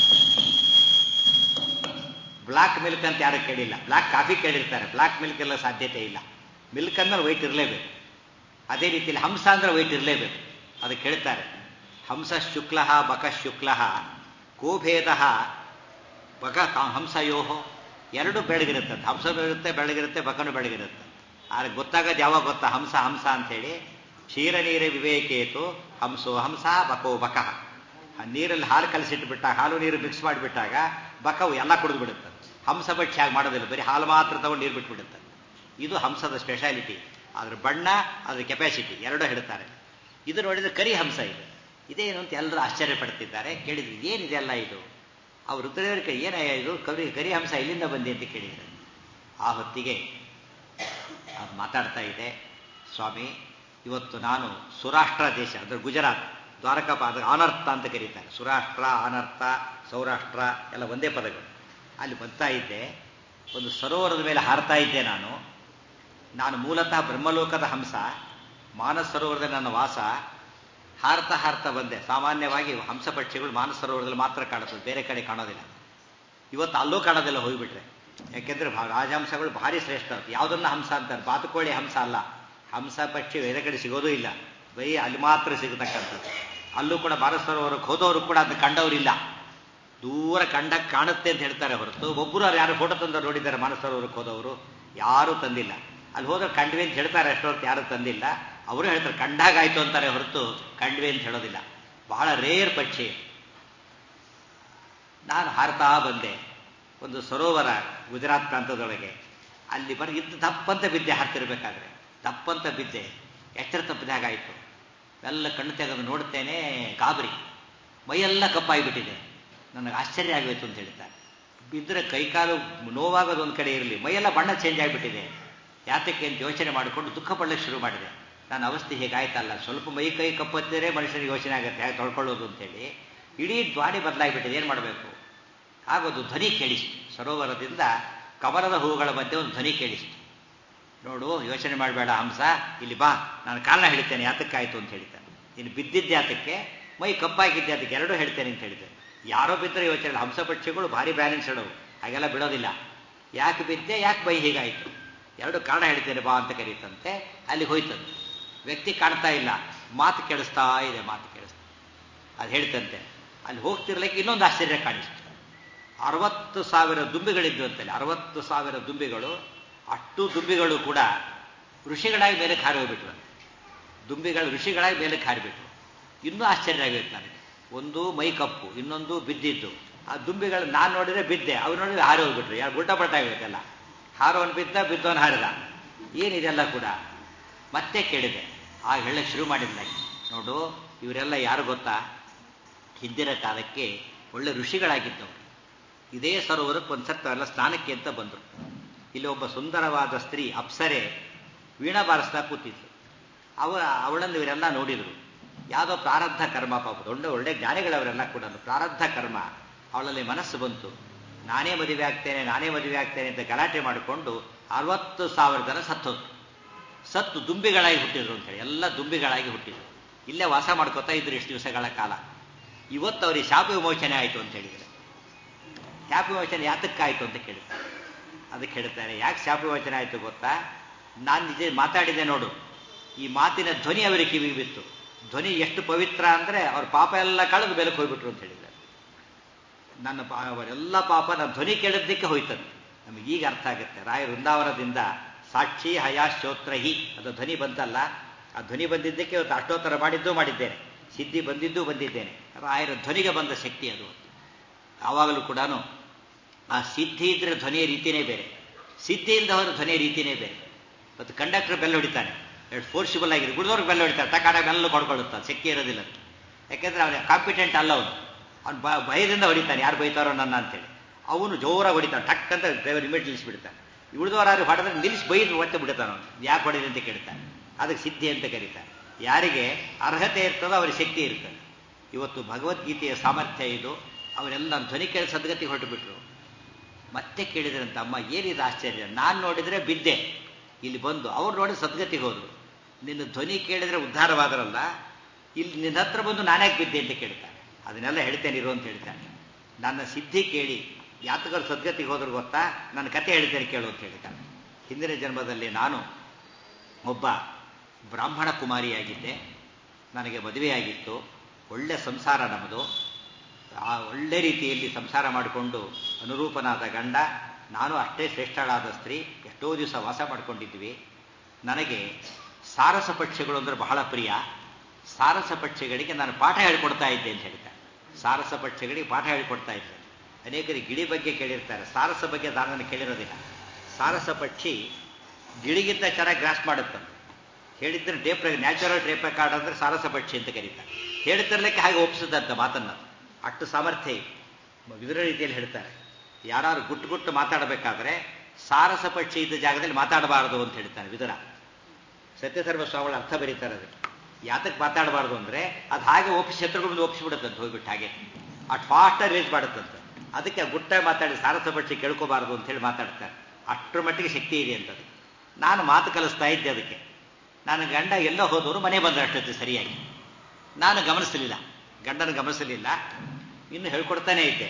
ಬ್ಲಾಕ್ ಮಿಲ್ಕ್ ಅಂತ ಯಾರು ಕೇಳಿಲ್ಲ ಬ್ಲಾಕ್ ಕಾಫಿ ಕೇಳಿರ್ತಾರೆ ಬ್ಲಾಕ್ ಮಿಲ್ಕ್ ಎಲ್ಲ ಸಾಧ್ಯತೆ ಇಲ್ಲ ಮಿಲ್ಕ್ ಅಂದ್ರೆ ವೈಟ್ ಇರಲೇಬೇಕು ಅದೇ ರೀತಿಯಲ್ಲಿ ಹಂಸ ಅಂದ್ರೆ ವೈಟ್ ಇರಲೇಬೇಕು ಅದು ಕೇಳ್ತಾರೆ ಹಂಸ ಶುಕ್ಲ ಬಕ ಶುಕ್ಲ ಕೋಭೇದ ಬಕ ಹಂಸಯೋಹೋ ಎರಡು ಬೆಳಗಿರುತ್ತೆ ಹಂಸ ಇರುತ್ತೆ ಬೆಳಗಿರುತ್ತೆ ಬಕನು ಬೆಳಗಿರುತ್ತೆ ಆದ್ರೆ ಗೊತ್ತಾಗೋದು ಯಾವಾಗ ಗೊತ್ತಾ ಹಂಸ ಹಂಸ ಅಂತೇಳಿ ಕ್ಷೀರ ನೀರ ವಿವೇಕೇತು ಹಂಸೋ ಹಂಸ ಬಕೋ ಬಕ ನೀರಲ್ಲಿ ಹಾಲು ಕಲಸಿಟ್ಬಿಟ್ಟಾಗ ಹಾಲು ನೀರು ಮಿಕ್ಸ್ ಮಾಡಿಬಿಟ್ಟಾಗ ಬಕವು ಎಲ್ಲ ಕುಡಿದು ಬಿಡುತ್ತೆ ಹಂಸ ಭಕ್ಷ್ಯ ಆಗಿ ಮಾಡೋದಿಲ್ಲ ಬರೀ ಹಾಲು ಮಾತ್ರ ತಗೊಂಡು ನೀರು ಬಿಟ್ಬಿಡುತ್ತೆ ಇದು ಹಂಸದ ಸ್ಪೆಷಾಲಿಟಿ ಅದ್ರ ಬಣ್ಣ ಅದ್ರ ಕೆಪಾಸಿಟಿ ಎರಡೂ ಹೇಳ್ತಾರೆ ಇದು ನೋಡಿದ್ರೆ ಕರಿ ಹಂಸ ಇದು ಇದೇನು ಅಂತ ಎಲ್ಲರೂ ಆಶ್ಚರ್ಯ ಪಡ್ತಿದ್ದಾರೆ ಕೇಳಿದ್ರು ಏನಿದೆ ಅಲ್ಲ ಇದು ಅವ್ರು ರುದ್ರದೇವರ ಕೈ ಏನಯ್ಯ ಇದು ಕರಿ ಕರಿ ಹಂಸ ಇಲ್ಲಿಂದ ಬಂದಿ ಅಂತ ಕೇಳಿದ್ರು ಆ ಹೊತ್ತಿಗೆ ಅದು ಮಾತಾಡ್ತಾ ಇದೆ ಸ್ವಾಮಿ ಇವತ್ತು ನಾನು ಸುರಾಷ್ಟ್ರ ದೇಶ ಅಂದ್ರೆ ಗುಜರಾತ್ ದ್ವಾರಕಾ ಅದ್ರ ಅನರ್ಥ ಅಂತ ಕರೀತಾರೆ ಸುರಾಷ್ಟ್ರ ಅನರ್ಥ ಸೌರಾಷ್ಟ್ರ ಎಲ್ಲ ಒಂದೇ ಪದಗಳು ಅಲ್ಲಿ ಬರ್ತಾ ಇದ್ದೆ ಒಂದು ಸರೋವರದ ಮೇಲೆ ಹಾರ್ತಾ ಇದ್ದೆ ನಾನು ನಾನು ಮೂಲತಃ ಬ್ರಹ್ಮಲೋಕದ ಹಂಸ ಮಾನಸ ಸರೋವರದಲ್ಲಿ ನನ್ನ ವಾಸ ಹಾರ್ತಾ ಹಾರ್ತಾ ಬಂದೆ ಸಾಮಾನ್ಯವಾಗಿ ಹಂಸ ಪಕ್ಷಿಗಳು ಮಾನಸ ಸರೋವರದಲ್ಲಿ ಮಾತ್ರ ಕಾಣುತ್ತದೆ ಬೇರೆ ಕಡೆ ಕಾಣೋದಿಲ್ಲ ಇವತ್ತು ಅಲ್ಲೂ ಕಾಣೋದಿಲ್ಲ ಹೋಗಿಬಿಟ್ರೆ ಯಾಕೆಂದ್ರೆ ರಾಜಹಂಸಗಳು ಭಾರಿ ಶ್ರೇಷ್ಠ ಯಾವುದನ್ನ ಹಂಸ ಅಂತಾರೆ ಬಾತುಕೋಳಿ ಹಂಸ ಅಲ್ಲ ಹಂಸ ಪಕ್ಷಿ ಬೇರೆ ಕಡೆ ಸಿಗೋದೂ ಇಲ್ಲ ಬರೀ ಅಲ್ಲಿ ಮಾತ್ರ ಸಿಗತಕ್ಕಂಥದ್ದು ಅಲ್ಲೂ ಕೂಡ ಮಾನಸ ಸರೋವರಕ್ಕೆ ಹೋದವರು ಕೂಡ ಅದು ಕಂಡವರಿಲ್ಲ ದೂರ ಕಂಡಕ್ಕೆ ಕಾಣುತ್ತೆ ಅಂತ ಹೇಳ್ತಾರೆ ಹೊರತು ಒಬ್ಬರು ಅವ್ರು ಯಾರು ಫೋಟೋ ತಂದು ನೋಡಿದ್ದಾರೆ ಮಾನಸ ಸರೋವರಕ್ಕೆ ಹೋದವರು ಯಾರೂ ತಂದಿಲ್ಲ ಅಲ್ಲಿ ಹೋದ್ರೆ ಕಂಡ್ವಿ ಅಂತ ಹೇಳ್ತಾರೆ ಅಷ್ಟೊತ್ತು ಯಾರು ತಂದಿಲ್ಲ ಅವರು ಹೇಳ್ತಾರೆ ಕಂಡಾಗಾಯ್ತು ಅಂತಾರೆ ಹೊರತು ಕಂಡ್ವಿ ಅಂತ ಹೇಳೋದಿಲ್ಲ ಬಹಳ ರೇರ್ ಪಕ್ಷಿ ನಾನು ಹಾರ್ತಾ ಬಂದೆ ಒಂದು ಸರೋವರ ಗುಜರಾತ್ ಪ್ರಾಂತದೊಳಗೆ ಅಲ್ಲಿ ಬರೀ ಇದ್ದು ದಪ್ಪಂತ ಬಿದ್ದೆ ಹಾರ್ತಿರ್ಬೇಕಾದ್ರೆ ದಪ್ಪಂತ ಬಿದ್ದೆ ಎಚ್ಚರ ತಪ್ಪಿದಾಗಾಯಿತು ಎಲ್ಲ ಕಣ್ಣು ತೆಗೆದು ನೋಡ್ತೇನೆ ಗಾಬರಿ ಮೈಯೆಲ್ಲ ಕಪ್ಪಾಗಿಬಿಟ್ಟಿದೆ ನನಗೆ ಆಶ್ಚರ್ಯ ಆಗೋಯ್ತು ಅಂತ ಹೇಳ್ತಾರೆ ಬಿದ್ದರೆ ಕೈಕಾಲು ನೋವಾಗೋದು ಒಂದು ಕಡೆ ಇರಲಿ ಮೈಯೆಲ್ಲ ಬಣ್ಣ ಚೇಂಜ್ ಆಗಿಬಿಟ್ಟಿದೆ ಯಾತಕ್ಕೆ ಅಂತ ಯೋಚನೆ ಮಾಡಿಕೊಂಡು ದುಃಖ ಪಡಲಿಕ್ಕೆ ಶುರು ಮಾಡಿದೆ ನನ್ನ ಅವಸ್ಥೆ ಹೇಗಾಯ್ತಲ್ಲ ಸ್ವಲ್ಪ ಮೈ ಕೈ ಕಪ್ಪತ್ತಿದ್ರೆ ಮನುಷ್ಯನಿಗೆ ಯೋಚನೆ ಆಗುತ್ತೆ ಹೇಗೆ ತೊಳ್ಕೊಳ್ಳೋದು ಅಂತೇಳಿ ಇಡೀ ಬಾಡಿ ಬದಲಾಗಿಬಿಟ್ಟಿದೆ ಏನು ಮಾಡಬೇಕು ಆಗೋದು ಧ್ವನಿ ಕೇಳಿಸ್ತು ಸರೋವರದಿಂದ ಕಮಲದ ಹೂವುಗಳ ಮಧ್ಯೆ ಒಂದು ಧ್ವನಿ ಕೇಳಿಸ್ತು ನೋಡು ಯೋಚನೆ ಮಾಡಬೇಡ ಹಂಸ ಇಲ್ಲಿ ಬಾ ನಾನು ಕಾರಣ ಹೇಳ್ತೇನೆ ಯಾತಕ್ಕಾಯ್ತು ಅಂತ ಹೇಳ್ತಾನೆ ನೀನು ಬಿದ್ದಿದ್ದೆ ಯಾತಕ್ಕೆ ಮೈ ಕಪ್ಪಾಗಿದ್ದೆ ಅದಕ್ಕೆ ಎರಡೂ ಹೇಳ್ತೇನೆ ಅಂತ ಹೇಳಿದೆ ಯಾರೋ ಬಿದ್ದರೆ ಯೋಚನೆ ಹಂಸ ಪಕ್ಷಿಗಳು ಭಾರಿ ಬ್ಯಾಲೆನ್ಸ್ ಇಡವು ಹಾಗೆಲ್ಲ ಬಿಡೋದಿಲ್ಲ ಯಾಕೆ ಬಿದ್ದೆ ಯಾಕೆ ಮೈ ಹೀಗಾಯಿತು ಎರಡು ಕಾರಣ ಹೇಳ್ತೇನೆ ಬಾ ಅಂತ ಕರೀತಂತೆ ಅಲ್ಲಿ ಹೋಯ್ತಂತೆ ವ್ಯಕ್ತಿ ಕಾಣ್ತಾ ಇಲ್ಲ ಮಾತು ಕೇಳಿಸ್ತಾ ಇದೆ ಮಾತು ಕೇಳಿಸ್ತಾ ಅದು ಹೇಳ್ತಂತೆ ಅಲ್ಲಿ ಹೋಗ್ತಿರ್ಲಿಕ್ಕೆ ಇನ್ನೊಂದು ಆಶ್ಚರ್ಯ ಕಾಣಿಸ್ತು ಅರವತ್ತು ಸಾವಿರ ದುಂಬಿಗಳಿದ್ದು ಅಂತಲ್ಲಿ ಅರವತ್ತು ಸಾವಿರ ದುಂಬಿಗಳು ಅಷ್ಟು ದುಂಬಿಗಳು ಕೂಡ ಋಷಿಗಳಾಗಿ ಮೇಲೆ ಹಾರಿ ಹೋಗ್ಬಿಟ್ರು ದುಂಬಿಗಳು ಋಷಿಗಳಾಗಿ ಮೇಲೆ ಹಾರಿಬಿಟ್ರು ಇನ್ನೂ ಆಶ್ಚರ್ಯ ಆಗುತ್ತೆ ನನಗೆ ಒಂದು ಮೈ ಕಪ್ಪು ಇನ್ನೊಂದು ಬಿದ್ದಿದ್ದು ಆ ದುಂಬಿಗಳು ನಾನು ನೋಡಿದ್ರೆ ಬಿದ್ದೆ ಅವ್ರು ನೋಡಿದ್ರೆ ಹಾರಿ ಹೋಗ್ಬಿಟ್ರು ಯಾರು ಉಲ್ಟಾ ಪಲ್ಟ ಆಗೋಯ್ತಲ್ಲ ಹಾರೋನ್ ಬಿದ್ದ ಬಿದ್ದವನು ಹಾರಿದ ಏನಿದೆಲ್ಲ ಕೂಡ ಮತ್ತೆ ಕೇಳಿದೆ ಆಗ ಹೇಳಕ್ಕೆ ಶುರು ಮಾಡಿದ್ಲ ನೋಡು ಇವರೆಲ್ಲ ಯಾರು ಗೊತ್ತಾ ಹಿಂದಿನ ಕಾಲಕ್ಕೆ ಒಳ್ಳೆ ಋಷಿಗಳಾಗಿದ್ದವರು ಇದೇ ಸರೋವರಕ್ಕೆ ಒಂದ್ಸತ್ತ ಎಲ್ಲ ಸ್ನಾನಕ್ಕೆ ಅಂತ ಬಂದರು ಇಲ್ಲಿ ಒಬ್ಬ ಸುಂದರವಾದ ಸ್ತ್ರೀ ಅಪ್ಸರೆ ವೀಣಾ ಬಾರಿಸ್ತಾ ಕೂತಿದ್ಲು ಅವ ಅವಳನ್ನು ಇವರೆಲ್ಲ ನೋಡಿದರು ಯಾವುದೋ ಪ್ರಾರಬ್ಧ ಕರ್ಮ ಪಾಪ ದೊಡ್ಡ ಒಳ್ಳೆ ಜ್ಞಾನಿಗಳವರೆಲ್ಲ ಕೂಡ ಪ್ರಾರಬ್ಧ ಕರ್ಮ ಅವಳಲ್ಲಿ ಮನಸ್ಸು ಬಂತು ನಾನೇ ಮದುವೆ ಆಗ್ತೇನೆ ನಾನೇ ಮದುವೆ ಆಗ್ತೇನೆ ಅಂತ ಗಲಾಟೆ ಮಾಡಿಕೊಂಡು ಅರವತ್ತು ಸಾವಿರ ಜನ ಸತ್ತೋದ್ರು ಸತ್ತು ದುಂಬಿಗಳಾಗಿ ಹುಟ್ಟಿದ್ರು ಅಂತೇಳಿ ಎಲ್ಲ ದುಂಬಿಗಳಾಗಿ ಹುಟ್ಟಿದ್ರು ಇಲ್ಲೇ ವಾಸ ಮಾಡ್ಕೋತಾ ಇದ್ರು ಎಷ್ಟು ದಿವಸಗಳ ಕಾಲ ಇವತ್ತು ಅವರಿಗೆ ಶಾಪ ವಿಮೋಚನೆ ಆಯಿತು ಅಂತ ಹೇಳಿದರೆ ಶಾಪ ವಿಮೋಚನೆ ಯಾತಕ್ಕಾಯಿತು ಅಂತ ಕೇಳ್ತಾರೆ ಅದಕ್ಕೆ ಹೇಳ್ತಾರೆ ಯಾಕೆ ಶಾಪ ವಿಮೋಚನೆ ಆಯಿತು ಗೊತ್ತಾ ನಾನು ನಿಜ ಮಾತಾಡಿದೆ ನೋಡು ಈ ಮಾತಿನ ಧ್ವನಿ ಅವರಿಗೆ ಕಿವಿಗೆ ಬಿತ್ತು ಧ್ವನಿ ಎಷ್ಟು ಪವಿತ್ರ ಅಂದರೆ ಅವ್ರ ಪಾಪ ಎಲ್ಲ ಕಳೆದು ಬೆಲಕ್ಕೆ ಹೋಗ್ಬಿಟ್ರು ಅಂತ ಹೇಳಿದ್ದಾರೆ ನನ್ನ ಪಾ ಅವರೆಲ್ಲ ಪಾಪ ನನ್ನ ಧ್ವನಿ ಕೇಳಿದ್ದಕ್ಕೆ ಹೋಯ್ತದೆ ನಮಗೆ ಈಗ ಅರ್ಥ ಆಗುತ್ತೆ ರಾಯ ವೃಂದಾವನದಿಂದ ಸಾಕ್ಷಿ ಹಯಾಶ್ಚೋತ್ರಹಿ ಅದು ಧ್ವನಿ ಬಂತಲ್ಲ ಆ ಧ್ವನಿ ಬಂದಿದ್ದಕ್ಕೆ ಇವತ್ತು ಅಷ್ಟೋತ್ತರ ಮಾಡಿದ್ದು ಮಾಡಿದ್ದೇನೆ ಸಿದ್ಧಿ ಬಂದಿದ್ದು ಬಂದಿದ್ದೇನೆ ರಾಯರ ಧ್ವನಿಗೆ ಬಂದ ಶಕ್ತಿ ಅದು ಯಾವಾಗಲೂ ಕೂಡ ಆ ಸಿದ್ಧಿ ಇದ್ರೆ ಧ್ವನಿಯ ರೀತಿಯೇ ಬೇರೆ ಸಿದ್ಧಿ ಇಲ್ಲದವರ ಧ್ವನಿಯ ರೀತಿಯೇ ಬೇರೆ ಮತ್ತು ಕಂಡಕ್ಟರ್ ಬೆಲ್ಲ ಹೊಡಿತಾನೆ ಎಷ್ಟು ಫೋರ್ಸಿಬಲ್ ಆಗಿದೆ ಗುಡಿದವ್ರಿಗೆ ಬೆಲ್ಲ ಹೊಡಿತಾರೆ ತಕಾಡ ಬೆಲ್ಲ ಕೊಡ್ಕೊಳ್ಳುತ್ತಾರೆ ಶಕ್ತಿ ಇರೋದಿಲ್ಲ ಯಾಕೆಂದ್ರೆ ಅವನಿಗೆ ಕಾಂಪಿಟೆಂಟ್ ಅಲ್ಲ ಅವನು ಅವ್ನು ಬ ಭಯದಿಂದ ಹೊಡಿತಾನೆ ಯಾರು ಬೈತಾರೋ ನನ್ನ ಅಂತೇಳಿ ಅವನು ಜೋರಾಗಿ ಹೊಡಿತಾನೆ ಟಕ್ ಅಂತ ಡ್ರೈವರ್ ಇಮೇಟ್ ನಿಲ್ಲಿಸ್ಬಿಡ್ತಾನೆ ಉಳಿದವರು ಯಾರು ಹೊಡೆದ್ರೆ ನಿಲ್ಲಿಸಿ ಬೈದು ಒತ್ತೆ ಬಿಡ್ತಾನೆ ಅವನು ಯಾಕೆ ಹೊಡೆದಿ ಅಂತ ಕೇಳ್ತಾನೆ ಅದಕ್ಕೆ ಸಿದ್ಧಿ ಅಂತ ಕರೀತಾರೆ ಯಾರಿಗೆ ಅರ್ಹತೆ ಇರ್ತದೋ ಅವ್ರಿಗೆ ಶಕ್ತಿ ಇರ್ತದೆ ಇವತ್ತು ಭಗವದ್ಗೀತೆಯ ಸಾಮರ್ಥ್ಯ ಇದು ಅವರೆಲ್ಲ ಧ್ವನಿ ಕೇಳಿ ಸದ್ಗತಿ ಹೊರಟು ಬಿಟ್ರು ಮತ್ತೆ ಕೇಳಿದ್ರಂತ ಅಮ್ಮ ಏನಿದೆ ಆಶ್ಚರ್ಯ ನಾನು ನೋಡಿದ್ರೆ ಬಿದ್ದೆ ಇಲ್ಲಿ ಬಂದು ಅವ್ರು ನೋಡಿ ಸದ್ಗತಿಗೆ ಹೋದ್ರು ನಿನ್ನ ಧ್ವನಿ ಕೇಳಿದ್ರೆ ಉದ್ಧಾರವಾದ್ರಲ್ಲ ಇಲ್ಲಿ ನಿನ್ನ ಹತ್ರ ಬಂದು ನಾನ್ಯಾಕೆ ಬಿದ್ದೆ ಅಂತ ಕೇಳ್ತಾನೆ ಅದನ್ನೆಲ್ಲ ಹೇಳ್ತೇನೆ ಇರು ಅಂತ ಹೇಳ್ತಾನೆ ನನ್ನ ಸಿದ್ಧಿ ಕೇಳಿ ಯಾತಕರು ಸದ್ಗತಿಗೆ ಹೋದ್ರು ಗೊತ್ತಾ ನನ್ನ ಕತೆ ಹೇಳ್ತೇನೆ ಕೇಳು ಅಂತ ಹೇಳ್ತಾನೆ ಹಿಂದಿನ ಜನ್ಮದಲ್ಲಿ ನಾನು ಒಬ್ಬ ಬ್ರಾಹ್ಮಣ ಕುಮಾರಿಯಾಗಿದ್ದೆ ನನಗೆ ಮದುವೆಯಾಗಿತ್ತು ಒಳ್ಳೆ ಸಂಸಾರ ನಮ್ಮದು ಆ ಒಳ್ಳೆ ರೀತಿಯಲ್ಲಿ ಸಂಸಾರ ಮಾಡಿಕೊಂಡು ಅನುರೂಪನಾದ ಗಂಡ ನಾನು ಅಷ್ಟೇ ಶ್ರೇಷ್ಠಳಾದ ಸ್ತ್ರೀ ಎಷ್ಟೋ ದಿವಸ ವಾಸ ಮಾಡ್ಕೊಂಡಿದ್ವಿ ನನಗೆ ಸಾರಸ ಪಕ್ಷಿಗಳು ಅಂದರೆ ಬಹಳ ಪ್ರಿಯ ಸಾರಸ ಪಕ್ಷಿಗಳಿಗೆ ನಾನು ಪಾಠ ಹೇಳಿಕೊಡ್ತಾ ಇದ್ದೆ ಅಂತ ಹೇಳ್ತಾರೆ ಸಾರಸ ಪಕ್ಷಿಗಳಿಗೆ ಪಾಠ ಹೇಳಿಕೊಡ್ತಾ ಇದ್ದೆ ಅನೇಕರಿಗೆ ಗಿಳಿ ಬಗ್ಗೆ ಕೇಳಿರ್ತಾರೆ ಸಾರಸ ಬಗ್ಗೆ ನಾನು ಕೇಳಿರೋದಿಲ್ಲ ಸಾರಸ ಪಕ್ಷಿ ಗಿಳಿಗಿಂತ ಚೆನ್ನಾಗಿ ಗ್ರಾಸ್ ಮಾಡುತ್ತೆ ಹೇಳಿದ್ರೆ ಟೇಪ್ ನ್ಯಾಚುರಲ್ ಟೇಪ್ ಕಾರ್ಡ್ ಅಂದ್ರೆ ಸಾರಸ ಪಕ್ಷಿ ಅಂತ ಕರೀತಾರೆ ಹೇಳ್ತಿರ್ಲಿಕ್ಕೆ ಹಾಗೆ ಒಪ್ಪಿಸಿದಂತ ಮಾತನ್ನ ಅಷ್ಟು ಸಾಮರ್ಥ್ಯ ವಿವಿಧ ರೀತಿಯಲ್ಲಿ ಹೇಳ್ತಾರೆ ಯಾರು ಗುಟ್ಟು ಗುಟ್ಟು ಮಾತಾಡಬೇಕಾದ್ರೆ ಸಾರಸ ಪಕ್ಷಿ ಇದ್ದ ಜಾಗದಲ್ಲಿ ಮಾತಾಡಬಾರದು ಅಂತ ಹೇಳ್ತಾರೆ ವಿದುರ ಸತ್ಯಧರ್ಮ ಸ್ವಾಮಿಗಳ ಅರ್ಥ ಬರೀತಾರೆ ಅದಕ್ಕೆ ಯಾತಕ್ಕೆ ಮಾತಾಡಬಾರ್ದು ಅಂದ್ರೆ ಅದು ಹಾಗೆ ಒಪ್ಪಿಸಿ ಶತ್ರುಗಳ ಮುಂದೆ ಒಪ್ಪಿಸ್ಬಿಡುತ್ತಂತೆ ಹೋಗ್ಬಿಟ್ಟು ಹಾಗೆ ಅಷ್ಟು ಫಾಸ್ಟಾಗಿ ರೇಸ್ ಮಾಡುತ್ತಂತೆ ಅದಕ್ಕೆ ಗುಟ್ಟ ಮಾತಾಡಿ ಸಾರಸ ಪಕ್ಷಿ ಕೇಳ್ಕೋಬಾರ್ದು ಅಂತ ಹೇಳಿ ಮಾತಾಡ್ತಾರೆ ಅಷ್ಟರ ಮಟ್ಟಿಗೆ ಶಕ್ತಿ ಇದೆ ಅಂತದ್ದು ನಾನು ಮಾತು ಕಲಿಸ್ತಾ ಇದ್ದೆ ಅದಕ್ಕೆ ನಾನು ಗಂಡ ಎಲ್ಲ ಹೋದವರು ಮನೆ ಬಂದ ಅಷ್ಟೊತ್ತು ಸರಿಯಾಗಿ ನಾನು ಗಮನಿಸಲಿಲ್ಲ ಗಂಡನ ಗಮನಿಸಲಿಲ್ಲ ಇನ್ನು ಹೇಳ್ಕೊಡ್ತಾನೆ ಇದ್ದೆ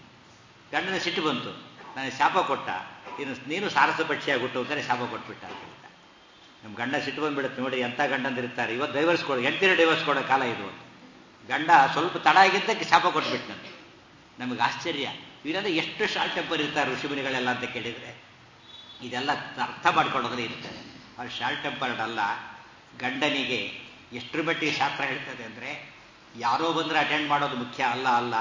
ಗಂಡನ ಸಿಟ್ಟು ಬಂತು ನನಗೆ ಶಾಪ ಕೊಟ್ಟ ಇನ್ನು ನೀನು ಸಾರಸ ಪಕ್ಷಿಯಾಗಿ ಹುಟ್ಟು ಅಂತಾನೆ ಶಾಪ ಕೊಟ್ಬಿಟ್ಟ ಅಂತ ಹೇಳ್ತಾ ನಮ್ಮ ಗಂಡ ಸಿಟ್ಟು ಬಂದ್ಬಿಡುತ್ತೆ ನೋಡಿ ಎಂಥ ಗಂಡಂದಿರ್ತಾರೆ ಇವತ್ತು ಡೈವರ್ಸ್ ಕೊಡು ಹೆಂಡತಿನ ಡೈವರ್ಸ್ ಕೊಡೋ ಕಾಲ ಇದು ಅಂತ ಗಂಡ ಸ್ವಲ್ಪ ತಡ ಆಗಿದ್ದಕ್ಕೆ ಶಾಪ ಕೊಟ್ಬಿಟ್ಟು ನನಗೆ ನಮಗೆ ಆಶ್ಚರ್ಯ ಇವರೆಲ್ಲ ಎಷ್ಟು ಶಾರ್ಟ್ ಟೆಂಪರ್ ಇರ್ತಾರೆ ಋಷಿಮುನಿಗಳೆಲ್ಲ ಅಂತ ಕೇಳಿದರೆ ಇದೆಲ್ಲ ಅರ್ಥ ಮಾಡ್ಕೊಳ್ಳೋದ್ರೆ ಇರ್ತಾರೆ ಅವ್ರು ಶಾರ್ಟ್ ಟೆಂಪರ್ಡ್ ಅಲ್ಲ ಗಂಡನಿಗೆ ಎಷ್ಟರ ಮಟ್ಟಿಗೆ ಶಾಸ್ತ್ರ ಹೇಳ್ತದೆ ಅಂದರೆ ಯಾರೋ ಬಂದರೆ ಅಟೆಂಡ್ ಮಾಡೋದು ಮುಖ್ಯ ಅಲ್ಲ ಅಲ್ಲ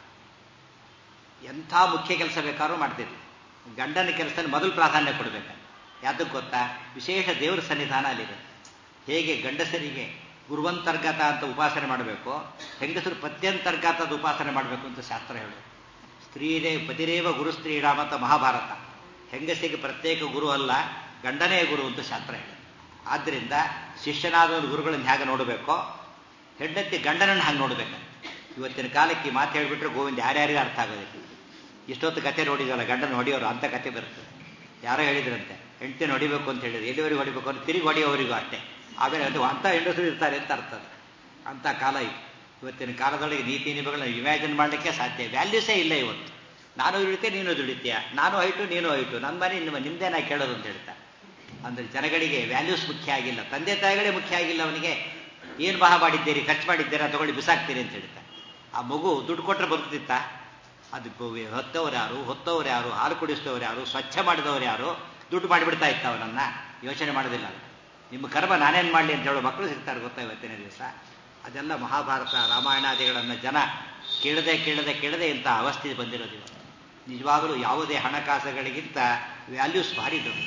ಎಂಥ ಮುಖ್ಯ ಕೆಲಸ ಬೇಕಾದ್ರೂ ಮಾಡ್ತಿದ್ವಿ ಗಂಡನ ಕೆಲಸ ಮೊದಲು ಪ್ರಾಧಾನ್ಯ ಕೊಡಬೇಕು ಯಾತಕ್ಕೆ ಗೊತ್ತಾ ವಿಶೇಷ ದೇವರ ಸನ್ನಿಧಾನ ಅಲ್ಲಿದೆ ಹೇಗೆ ಗಂಡಸರಿಗೆ ಗುರುವಂತರ್ಗತ ಅಂತ ಉಪಾಸನೆ ಮಾಡಬೇಕು ಹೆಂಗಸರು ಪತ್ಯಂತರ್ಗತದ ಉಪಾಸನೆ ಮಾಡಬೇಕು ಅಂತ ಶಾಸ್ತ್ರ ಹೇಳು ಸ್ತ್ರೀರೇ ಪತಿರೇವ ಗುರು ಸ್ತ್ರೀರಾಮ ಅಂತ ಮಹಾಭಾರತ ಹೆಂಗಸಿಗೆ ಪ್ರತ್ಯೇಕ ಗುರು ಅಲ್ಲ ಗಂಡನೇ ಗುರು ಅಂತ ಶಾಸ್ತ್ರ ಹೇಳಿ ಆದ್ದರಿಂದ ಶಿಷ್ಯನಾದವನು ಗುರುಗಳನ್ನು ಹೇಗೆ ನೋಡಬೇಕೋ ಹೆಂಡತಿ ಗಂಡನನ್ನು ಹಾಗೆ ನೋಡಬೇಕು ಇವತ್ತಿನ ಕಾಲಕ್ಕೆ ಈ ಮಾತು ಹೇಳಿಬಿಟ್ರೆ ಗೋವಿಂದ ಯಾರ್ಯಾರಿಗೂ ಅರ್ಥ ಆಗೋದಿಲ್ಲ ಇಷ್ಟೊತ್ತು ಕತೆ ನೋಡಿದ್ವಲ್ಲ ಗಂಡನ ಹೊಡೆಯೋರು ಅಂತ ಕತೆ ಬರ್ತದೆ ಯಾರೋ ಹೇಳಿದ್ರಂತೆ ಹೆಂಡತಿನ ಹೊಡಿಬೇಕು ಅಂತ ಹೇಳಿದ್ರು ಎಲ್ಲಿವರೆಗೂ ಹೊಡಿಬೇಕು ಅಂತ ತಿರುಗಿ ಹೊಡೆಯೋವರಿಗೂ ಅಷ್ಟೇ ಆಮೇಲೆ ಅದು ಅಂಥ ಹೆಂಡಸರು ಇರ್ತಾರೆ ಅಂತ ಅರ್ಥ ಅದು ಅಂಥ ಕಾಲ ಇದು ಇವತ್ತಿನ ಕಾಲದೊಳಗೆ ನೀತಿ ನಿಯಮಗಳನ್ನ ಇಮ್ಯಾಜಿನ್ ಮಾಡಲಿಕ್ಕೆ ಸಾಧ್ಯ ವ್ಯಾಲ್ಯೂಸೇ ಇಲ್ಲ ಇವತ್ತು ನಾನು ದುಡಿತೆ ನೀನು ದುಡಿತೀಯ ನಾನು ಹೈಟು ನೀನು ಹೈಟು ನನ್ನ ಮನೆ ನಿಮ್ಮ ನಿಮ್ದೇ ನಾ ಕೇಳೋದು ಅಂತ ಹೇಳ್ತಾರೆ ಅಂದ್ರೆ ಜನಗಳಿಗೆ ವ್ಯಾಲ್ಯೂಸ್ ಮುಖ್ಯ ಆಗಿಲ್ಲ ತಂದೆ ತಾಯಿಗಳೇ ಮುಖ್ಯ ಆಗಿಲ್ಲ ಅವನಿಗೆ ಏನು ಮಹಾ ಮಾಡಿದ್ದೀರಿ ಖರ್ಚು ಮಾಡಿದ್ದೀರಾ ತಗೊಳ್ಳಿ ಬಿಸಾಕ್ತೀರಿ ಅಂತ ಹೇಳ್ತಾರೆ ಆ ಮಗು ದುಡ್ಡು ಕೊಟ್ಟರೆ ಬದುಕ್ತಿತ್ತ ಅದು ಹೊತ್ತವ್ರು ಯಾರು ಹೊತ್ತವ್ರು ಯಾರು ಹಾಲು ಕುಡಿಸಿದವ್ರು ಯಾರು ಸ್ವಚ್ಛ ಮಾಡಿದವ್ರು ಯಾರು ದುಡ್ಡು ಮಾಡಿಬಿಡ್ತಾ ಇತ್ತ ಅವನನ್ನ ಯೋಚನೆ ಮಾಡೋದಿಲ್ಲ ನಿಮ್ಮ ಕರ್ಮ ನಾನೇನು ಮಾಡಲಿ ಅಂತ ಹೇಳೋ ಮಕ್ಕಳು ಸಿಗ್ತಾರೆ ಗೊತ್ತಾ ಇವತ್ತಿನ ದಿವಸ ಅದೆಲ್ಲ ಮಹಾಭಾರತ ರಾಮಾಯಣಾದಿಗಳನ್ನು ಜನ ಕೇಳದೆ ಕೇಳದೆ ಕೇಳದೆ ಇಂಥ ಅವಸ್ಥೆ ಬಂದಿರೋದು ಇವತ್ತು ನಿಜವಾಗಲೂ ಯಾವುದೇ ಹಣಕಾಸುಗಳಿಗಿಂತ ವ್ಯಾಲ್ಯೂಸ್ ಭಾರಿ ದೊಡ್ಡ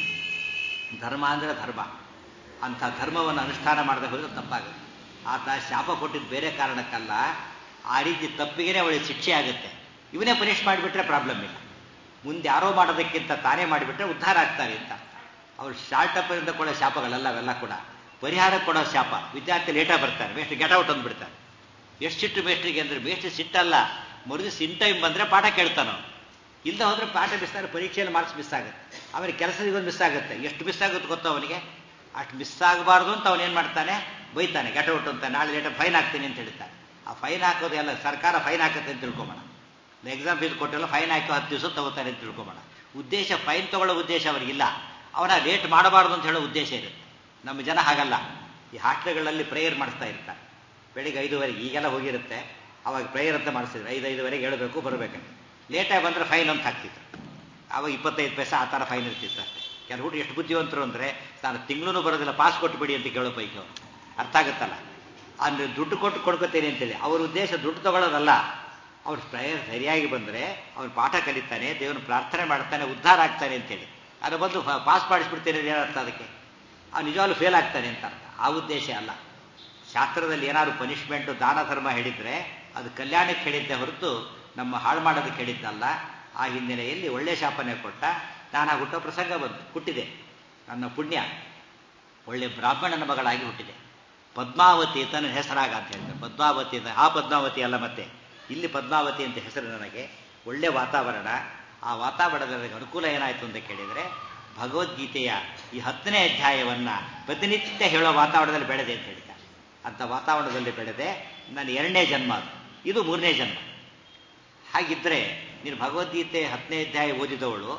ಧರ್ಮ ಅಂದರೆ ಧರ್ಮ ಅಂಥ ಧರ್ಮವನ್ನು ಅನುಷ್ಠಾನ ಮಾಡದೆ ಹೋದರೆ ತಪ್ಪಾಗುತ್ತೆ ಆತ ಶಾಪ ಕೊಟ್ಟಿದ್ದು ಬೇರೆ ಕಾರಣಕ್ಕಲ್ಲ ಆ ರೀತಿ ತಪ್ಪಿಗೆ ಅವಳಿಗೆ ಶಿಕ್ಷೆ ಆಗುತ್ತೆ ಇವನೇ ಪನಿಷ್ ಮಾಡಿಬಿಟ್ರೆ ಪ್ರಾಬ್ಲಮ್ ಇಲ್ಲ ಮುಂದೆ ಯಾರೋ ಮಾಡೋದಕ್ಕಿಂತ ತಾನೇ ಮಾಡಿಬಿಟ್ರೆ ಉದ್ಧಾರ ಆಗ್ತಾರೆ ಅಂತ ಅವ್ರು ಶಾರ್ಟಪ್ಪಿಂದ ಕೊಡೋ ಶಾಪಗಳಲ್ಲ ಅವೆಲ್ಲ ಕೂಡ ಪರಿಹಾರ ಕೊಡೋ ಶಾಪ ವಿದ್ಯಾರ್ಥಿ ಲೇಟಾಗಿ ಬರ್ತಾರೆ ಮೇಷ್ಟ್ರು ಗೆಟ್ ಔಟ್ ಅಂದ್ಬಿಡ್ತಾರೆ ಎಷ್ಟು ಸಿಟ್ಟು ಮೇಷ್ಟ್ರಿಗೆ ಅಂದರೆ ಮೇಷ್ಟ್ರು ಸಿಟ್ಟಲ್ಲ ಮರುದಿವ್ಸ ಇನ್ ಟೈಮ್ ಬಂದರೆ ಪಾಠ ಕೇಳ್ತಾನೋ ಇಲ್ಲದೆ ಹೋದ್ರೆ ಪಾಠ ಮಿಸ್ ಆದ್ರೆ ಪರೀಕ್ಷೆಯಲ್ಲಿ ಮಾರ್ಕ್ಸ್ ಮಿಸ್ ಆಗುತ್ತೆ ಅವನಿಗೆ ಕೆಲಸದಿಂದ ಮಿಸ್ ಆಗುತ್ತೆ ಎಷ್ಟು ಮಿಸ್ ಆಗುತ್ತೆ ಗೊತ್ತೋ ಅವನಿಗೆ ಅಷ್ಟು ಮಿಸ್ ಆಗಬಾರ್ದು ಅಂತ ಅವನೇನು ಮಾಡ್ತಾನೆ ಬೈತಾನೆ ಗೆಟ್ ಔಟ್ ಅಂತ ನಾಳೆ ಲೇಟಾಗಿ ಫೈನ್ ಹಾಕ್ತೀನಿ ಅಂತ ಹೇಳ್ತಾನೆ ಆ ಫೈನ್ ಹಾಕೋದು ಎಲ್ಲ ಸರ್ಕಾರ ಫೈನ್ ಹಾಕುತ್ತೆ ಅಂತ ತಿಳ್ಕೊಬೋಣ ಎಕ್ಸಾಮ್ ಫೀಸ್ ಕೊಟ್ಟೆಲ್ಲ ಫೈನ್ ಹಾಕಿ ಹತ್ತು ದಿವಸ ತಗೋತಾರೆ ಅಂತ ತಿಳ್ಕೊಬೋಣ ಉದ್ದೇಶ ಫೈನ್ ತಗೊಳ್ಳೋ ಉದ್ದೇಶ ಅವರಿಗಿಲ್ಲ ಅವನ ಲೇಟ್ ಮಾಡಬಾರ್ದು ಅಂತ ಹೇಳೋ ಉದ್ದೇಶ ಇರುತ್ತೆ ನಮ್ಮ ಜನ ಹಾಗಲ್ಲ ಈ ಹಾಸ್ಟೆಲ್ಗಳಲ್ಲಿ ಪ್ರೇಯರ್ ಮಾಡಿಸ್ತಾ ಇರ್ತಾರೆ ಬೆಳಿಗ್ಗೆ ಐದುವರೆಗೆ ಈಗೆಲ್ಲ ಹೋಗಿರುತ್ತೆ ಅವಾಗ ಪ್ರೇಯರ್ ಅಂತ ಮಾಡಿಸಿದ್ರು ಐದು ಐದುವರೆಗೆ ಹೇಳಬೇಕು ಬರಬೇಕಂತ ಲೇಟಾಗಿ ಬಂದರೆ ಫೈನ್ ಅಂತ ಹಾಕ್ತಿದ್ರು ಆವಾಗ ಇಪ್ಪತ್ತೈದು ಪೈಸೆ ಆ ಥರ ಫೈನ್ ಇರ್ತಿತ್ತು ಅಷ್ಟೇ ಕೆಲವು ಹುಡುಗ ಎಷ್ಟು ಬುದ್ಧಿವಂತರು ಅಂದರೆ ನಾನು ತಿಂಗಳೂ ಬರೋದಿಲ್ಲ ಪಾಸ್ ಕೊಟ್ಟುಬಿಡಿ ಅಂತ ಕೇಳೋ ಪೈಕಿ ಅವರು ಅರ್ಥ ಆಗುತ್ತಲ್ಲ ಅಂದರೆ ದುಡ್ಡು ಕೊಟ್ಟು ಕೊಡ್ಕೋತೇನೆ ಅಂತೇಳಿ ಅವ್ರ ಉದ್ದೇಶ ದುಡ್ಡು ತಗೊಳ್ಳೋದಲ್ಲ ಅವ್ರ ಪ್ರಯರ್ ಸರಿಯಾಗಿ ಬಂದರೆ ಅವ್ನು ಪಾಠ ಕಲಿತಾನೆ ದೇವನ ಪ್ರಾರ್ಥನೆ ಮಾಡ್ತಾನೆ ಉದ್ಧಾರ ಆಗ್ತಾನೆ ಅಂತೇಳಿ ಅದು ಬಂದು ಪಾಸ್ ಮಾಡಿಸ್ಬಿಡ್ತೇನೆ ಏನರ್ಥ ಅದಕ್ಕೆ ಆ ನಿಜವಾಗ್ಲೂ ಫೇಲ್ ಆಗ್ತಾನೆ ಅಂತ ಅರ್ಥ ಆ ಉದ್ದೇಶ ಅಲ್ಲ ಶಾಸ್ತ್ರದಲ್ಲಿ ಏನಾದ್ರು ಪನಿಷ್ಮೆಂಟು ದಾನ ಧರ್ಮ ಹೇಳಿದ್ರೆ ಅದು ಕಲ್ಯಾಣಕ್ಕೆ ಹೇಳಿದ್ದೆ ಹೊರತು ನಮ್ಮ ಹಾಳು ಮಾಡೋದಕ್ಕೆ ಹೇಳಿದ್ದಲ್ಲ ಆ ಹಿನ್ನೆಲೆಯಲ್ಲಿ ಒಳ್ಳೆ ಶಾಪನೆ ಕೊಟ್ಟ ನಾನು ಹುಟ್ಟೋ ಪ್ರಸಂಗ ಬಂತು ಹುಟ್ಟಿದೆ ನನ್ನ ಪುಣ್ಯ ಒಳ್ಳೆ ಬ್ರಾಹ್ಮಣನ ಮಗಳಾಗಿ ಹುಟ್ಟಿದೆ ಪದ್ಮಾವತಿ ತನ್ನ ಹೆಸರಾಗ ಅಂತ ಹೇಳ್ತಾರೆ ಪದ್ಮಾವತಿ ಅಂತ ಆ ಪದ್ಮಾವತಿ ಅಲ್ಲ ಮತ್ತೆ ಇಲ್ಲಿ ಪದ್ಮಾವತಿ ಅಂತ ಹೆಸರು ನನಗೆ ಒಳ್ಳೆ ವಾತಾವರಣ ಆ ವಾತಾವರಣದಲ್ಲಿ ಅನುಕೂಲ ಏನಾಯಿತು ಅಂತ ಕೇಳಿದರೆ ಭಗವದ್ಗೀತೆಯ ಈ ಹತ್ತನೇ ಅಧ್ಯಾಯವನ್ನ ಪ್ರತಿನಿತ್ಯ ಹೇಳೋ ವಾತಾವರಣದಲ್ಲಿ ಬೆಳೆದೆ ಅಂತ ಹೇಳ್ತಾರೆ ಅಂಥ ವಾತಾವರಣದಲ್ಲಿ ಬೆಳೆದೆ ನನ್ನ ಎರಡನೇ ಜನ್ಮ ಅದು ಇದು ಮೂರನೇ ಜನ್ಮ ಹಾಗಿದ್ರೆ ನೀನು ಭಗವದ್ಗೀತೆ ಹತ್ತನೇ ಅಧ್ಯಾಯ ಓದಿದವಳು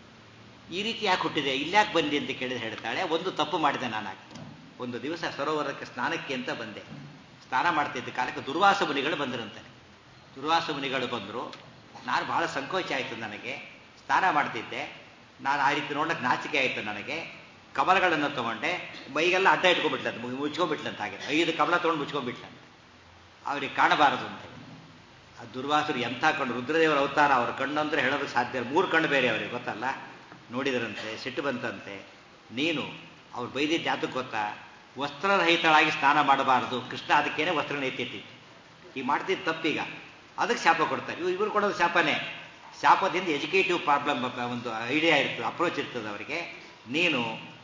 ಈ ರೀತಿ ಯಾಕೆ ಹುಟ್ಟಿದೆ ಇಲ್ಯಾಕೆ ಬಂದಿ ಅಂತ ಕೇಳಿದ್ರೆ ಹೇಳ್ತಾಳೆ ಒಂದು ತಪ್ಪು ಮಾಡಿದೆ ನಾನು ಒಂದು ದಿವಸ ಸರೋವರಕ್ಕೆ ಸ್ನಾನಕ್ಕೆ ಅಂತ ಬಂದೆ ಸ್ನಾನ ಮಾಡ್ತಿದ್ದ ಕಾಲಕ್ಕೆ ದುರ್ವಾಸ ಮುನಿಗಳು ಬಂದರಂತೆ ದುರ್ವಾಸ ಮುನಿಗಳು ಬಂದರು ನಾನು ಬಹಳ ಸಂಕೋಚ ಆಯಿತು ನನಗೆ ಸ್ನಾನ ಮಾಡ್ತಿದ್ದೆ ನಾನು ಆ ರೀತಿ ನೋಡಕ್ಕೆ ನಾಚಿಕೆ ಆಯಿತು ನನಗೆ ಕಮಲಗಳನ್ನು ತಗೊಂಡೆ ಮೈಗೆಲ್ಲ ಅಡ್ಡ ಇಟ್ಕೊಂಡ್ಬಿಟ್ಲಂತ ಮುಚ್ಕೊಂಡ್ಬಿಟ್ಲಂತ ಹಾಗೆ ಐದು ಕಮಲ ತೊಗೊಂಡು ಮುಚ್ಕೊಂಡ್ಬಿಟ್ಲಂತ ಅವ್ರಿಗೆ ಕಾಣಬಾರದು ಅಂತ ಆ ದುರ್ವಾಸರು ಎಂಥ ಕಣ್ಣು ರುದ್ರದೇವರ ಅವತಾರ ಅವ್ರ ಕಣ್ಣು ಅಂದ್ರೆ ಹೇಳೋದಕ್ಕೆ ಸಾಧ್ಯ ಮೂರು ಕಣ್ಣು ಬೇರೆ ಅವರಿಗೆ ಗೊತ್ತಲ್ಲ ನೋಡಿದರಂತೆ ಸಿಟ್ಟು ಬಂತಂತೆ ನೀನು ಅವ್ರು ಬೈದಿದ್ದು ಯಾತಕ್ಕೆ ಗೊತ್ತಾ ವಸ್ತ್ರರಹಿತಳಾಗಿ ಸ್ನಾನ ಮಾಡಬಾರದು ಕೃಷ್ಣ ಅದಕ್ಕೇನೆ ವಸ್ತ್ರ ಎತ್ತಿಟ್ಟಿತ್ತು ಈ ಮಾಡ್ತಿದ್ದು ತಪ್ಪೀಗ ಅದಕ್ಕೆ ಶಾಪ ಕೊಡ್ತಾರೆ ಇವ್ರು ಇವ್ರು ಕೊಡೋದು ಶಾಪನೇ ಶಾಪದಿಂದ ಎಜುಕೇಟಿವ್ ಪ್ರಾಬ್ಲಮ್ ಒಂದು ಐಡಿಯಾ ಇರ್ತದೆ ಅಪ್ರೋಚ್ ಇರ್ತದೆ ಅವರಿಗೆ ನೀನು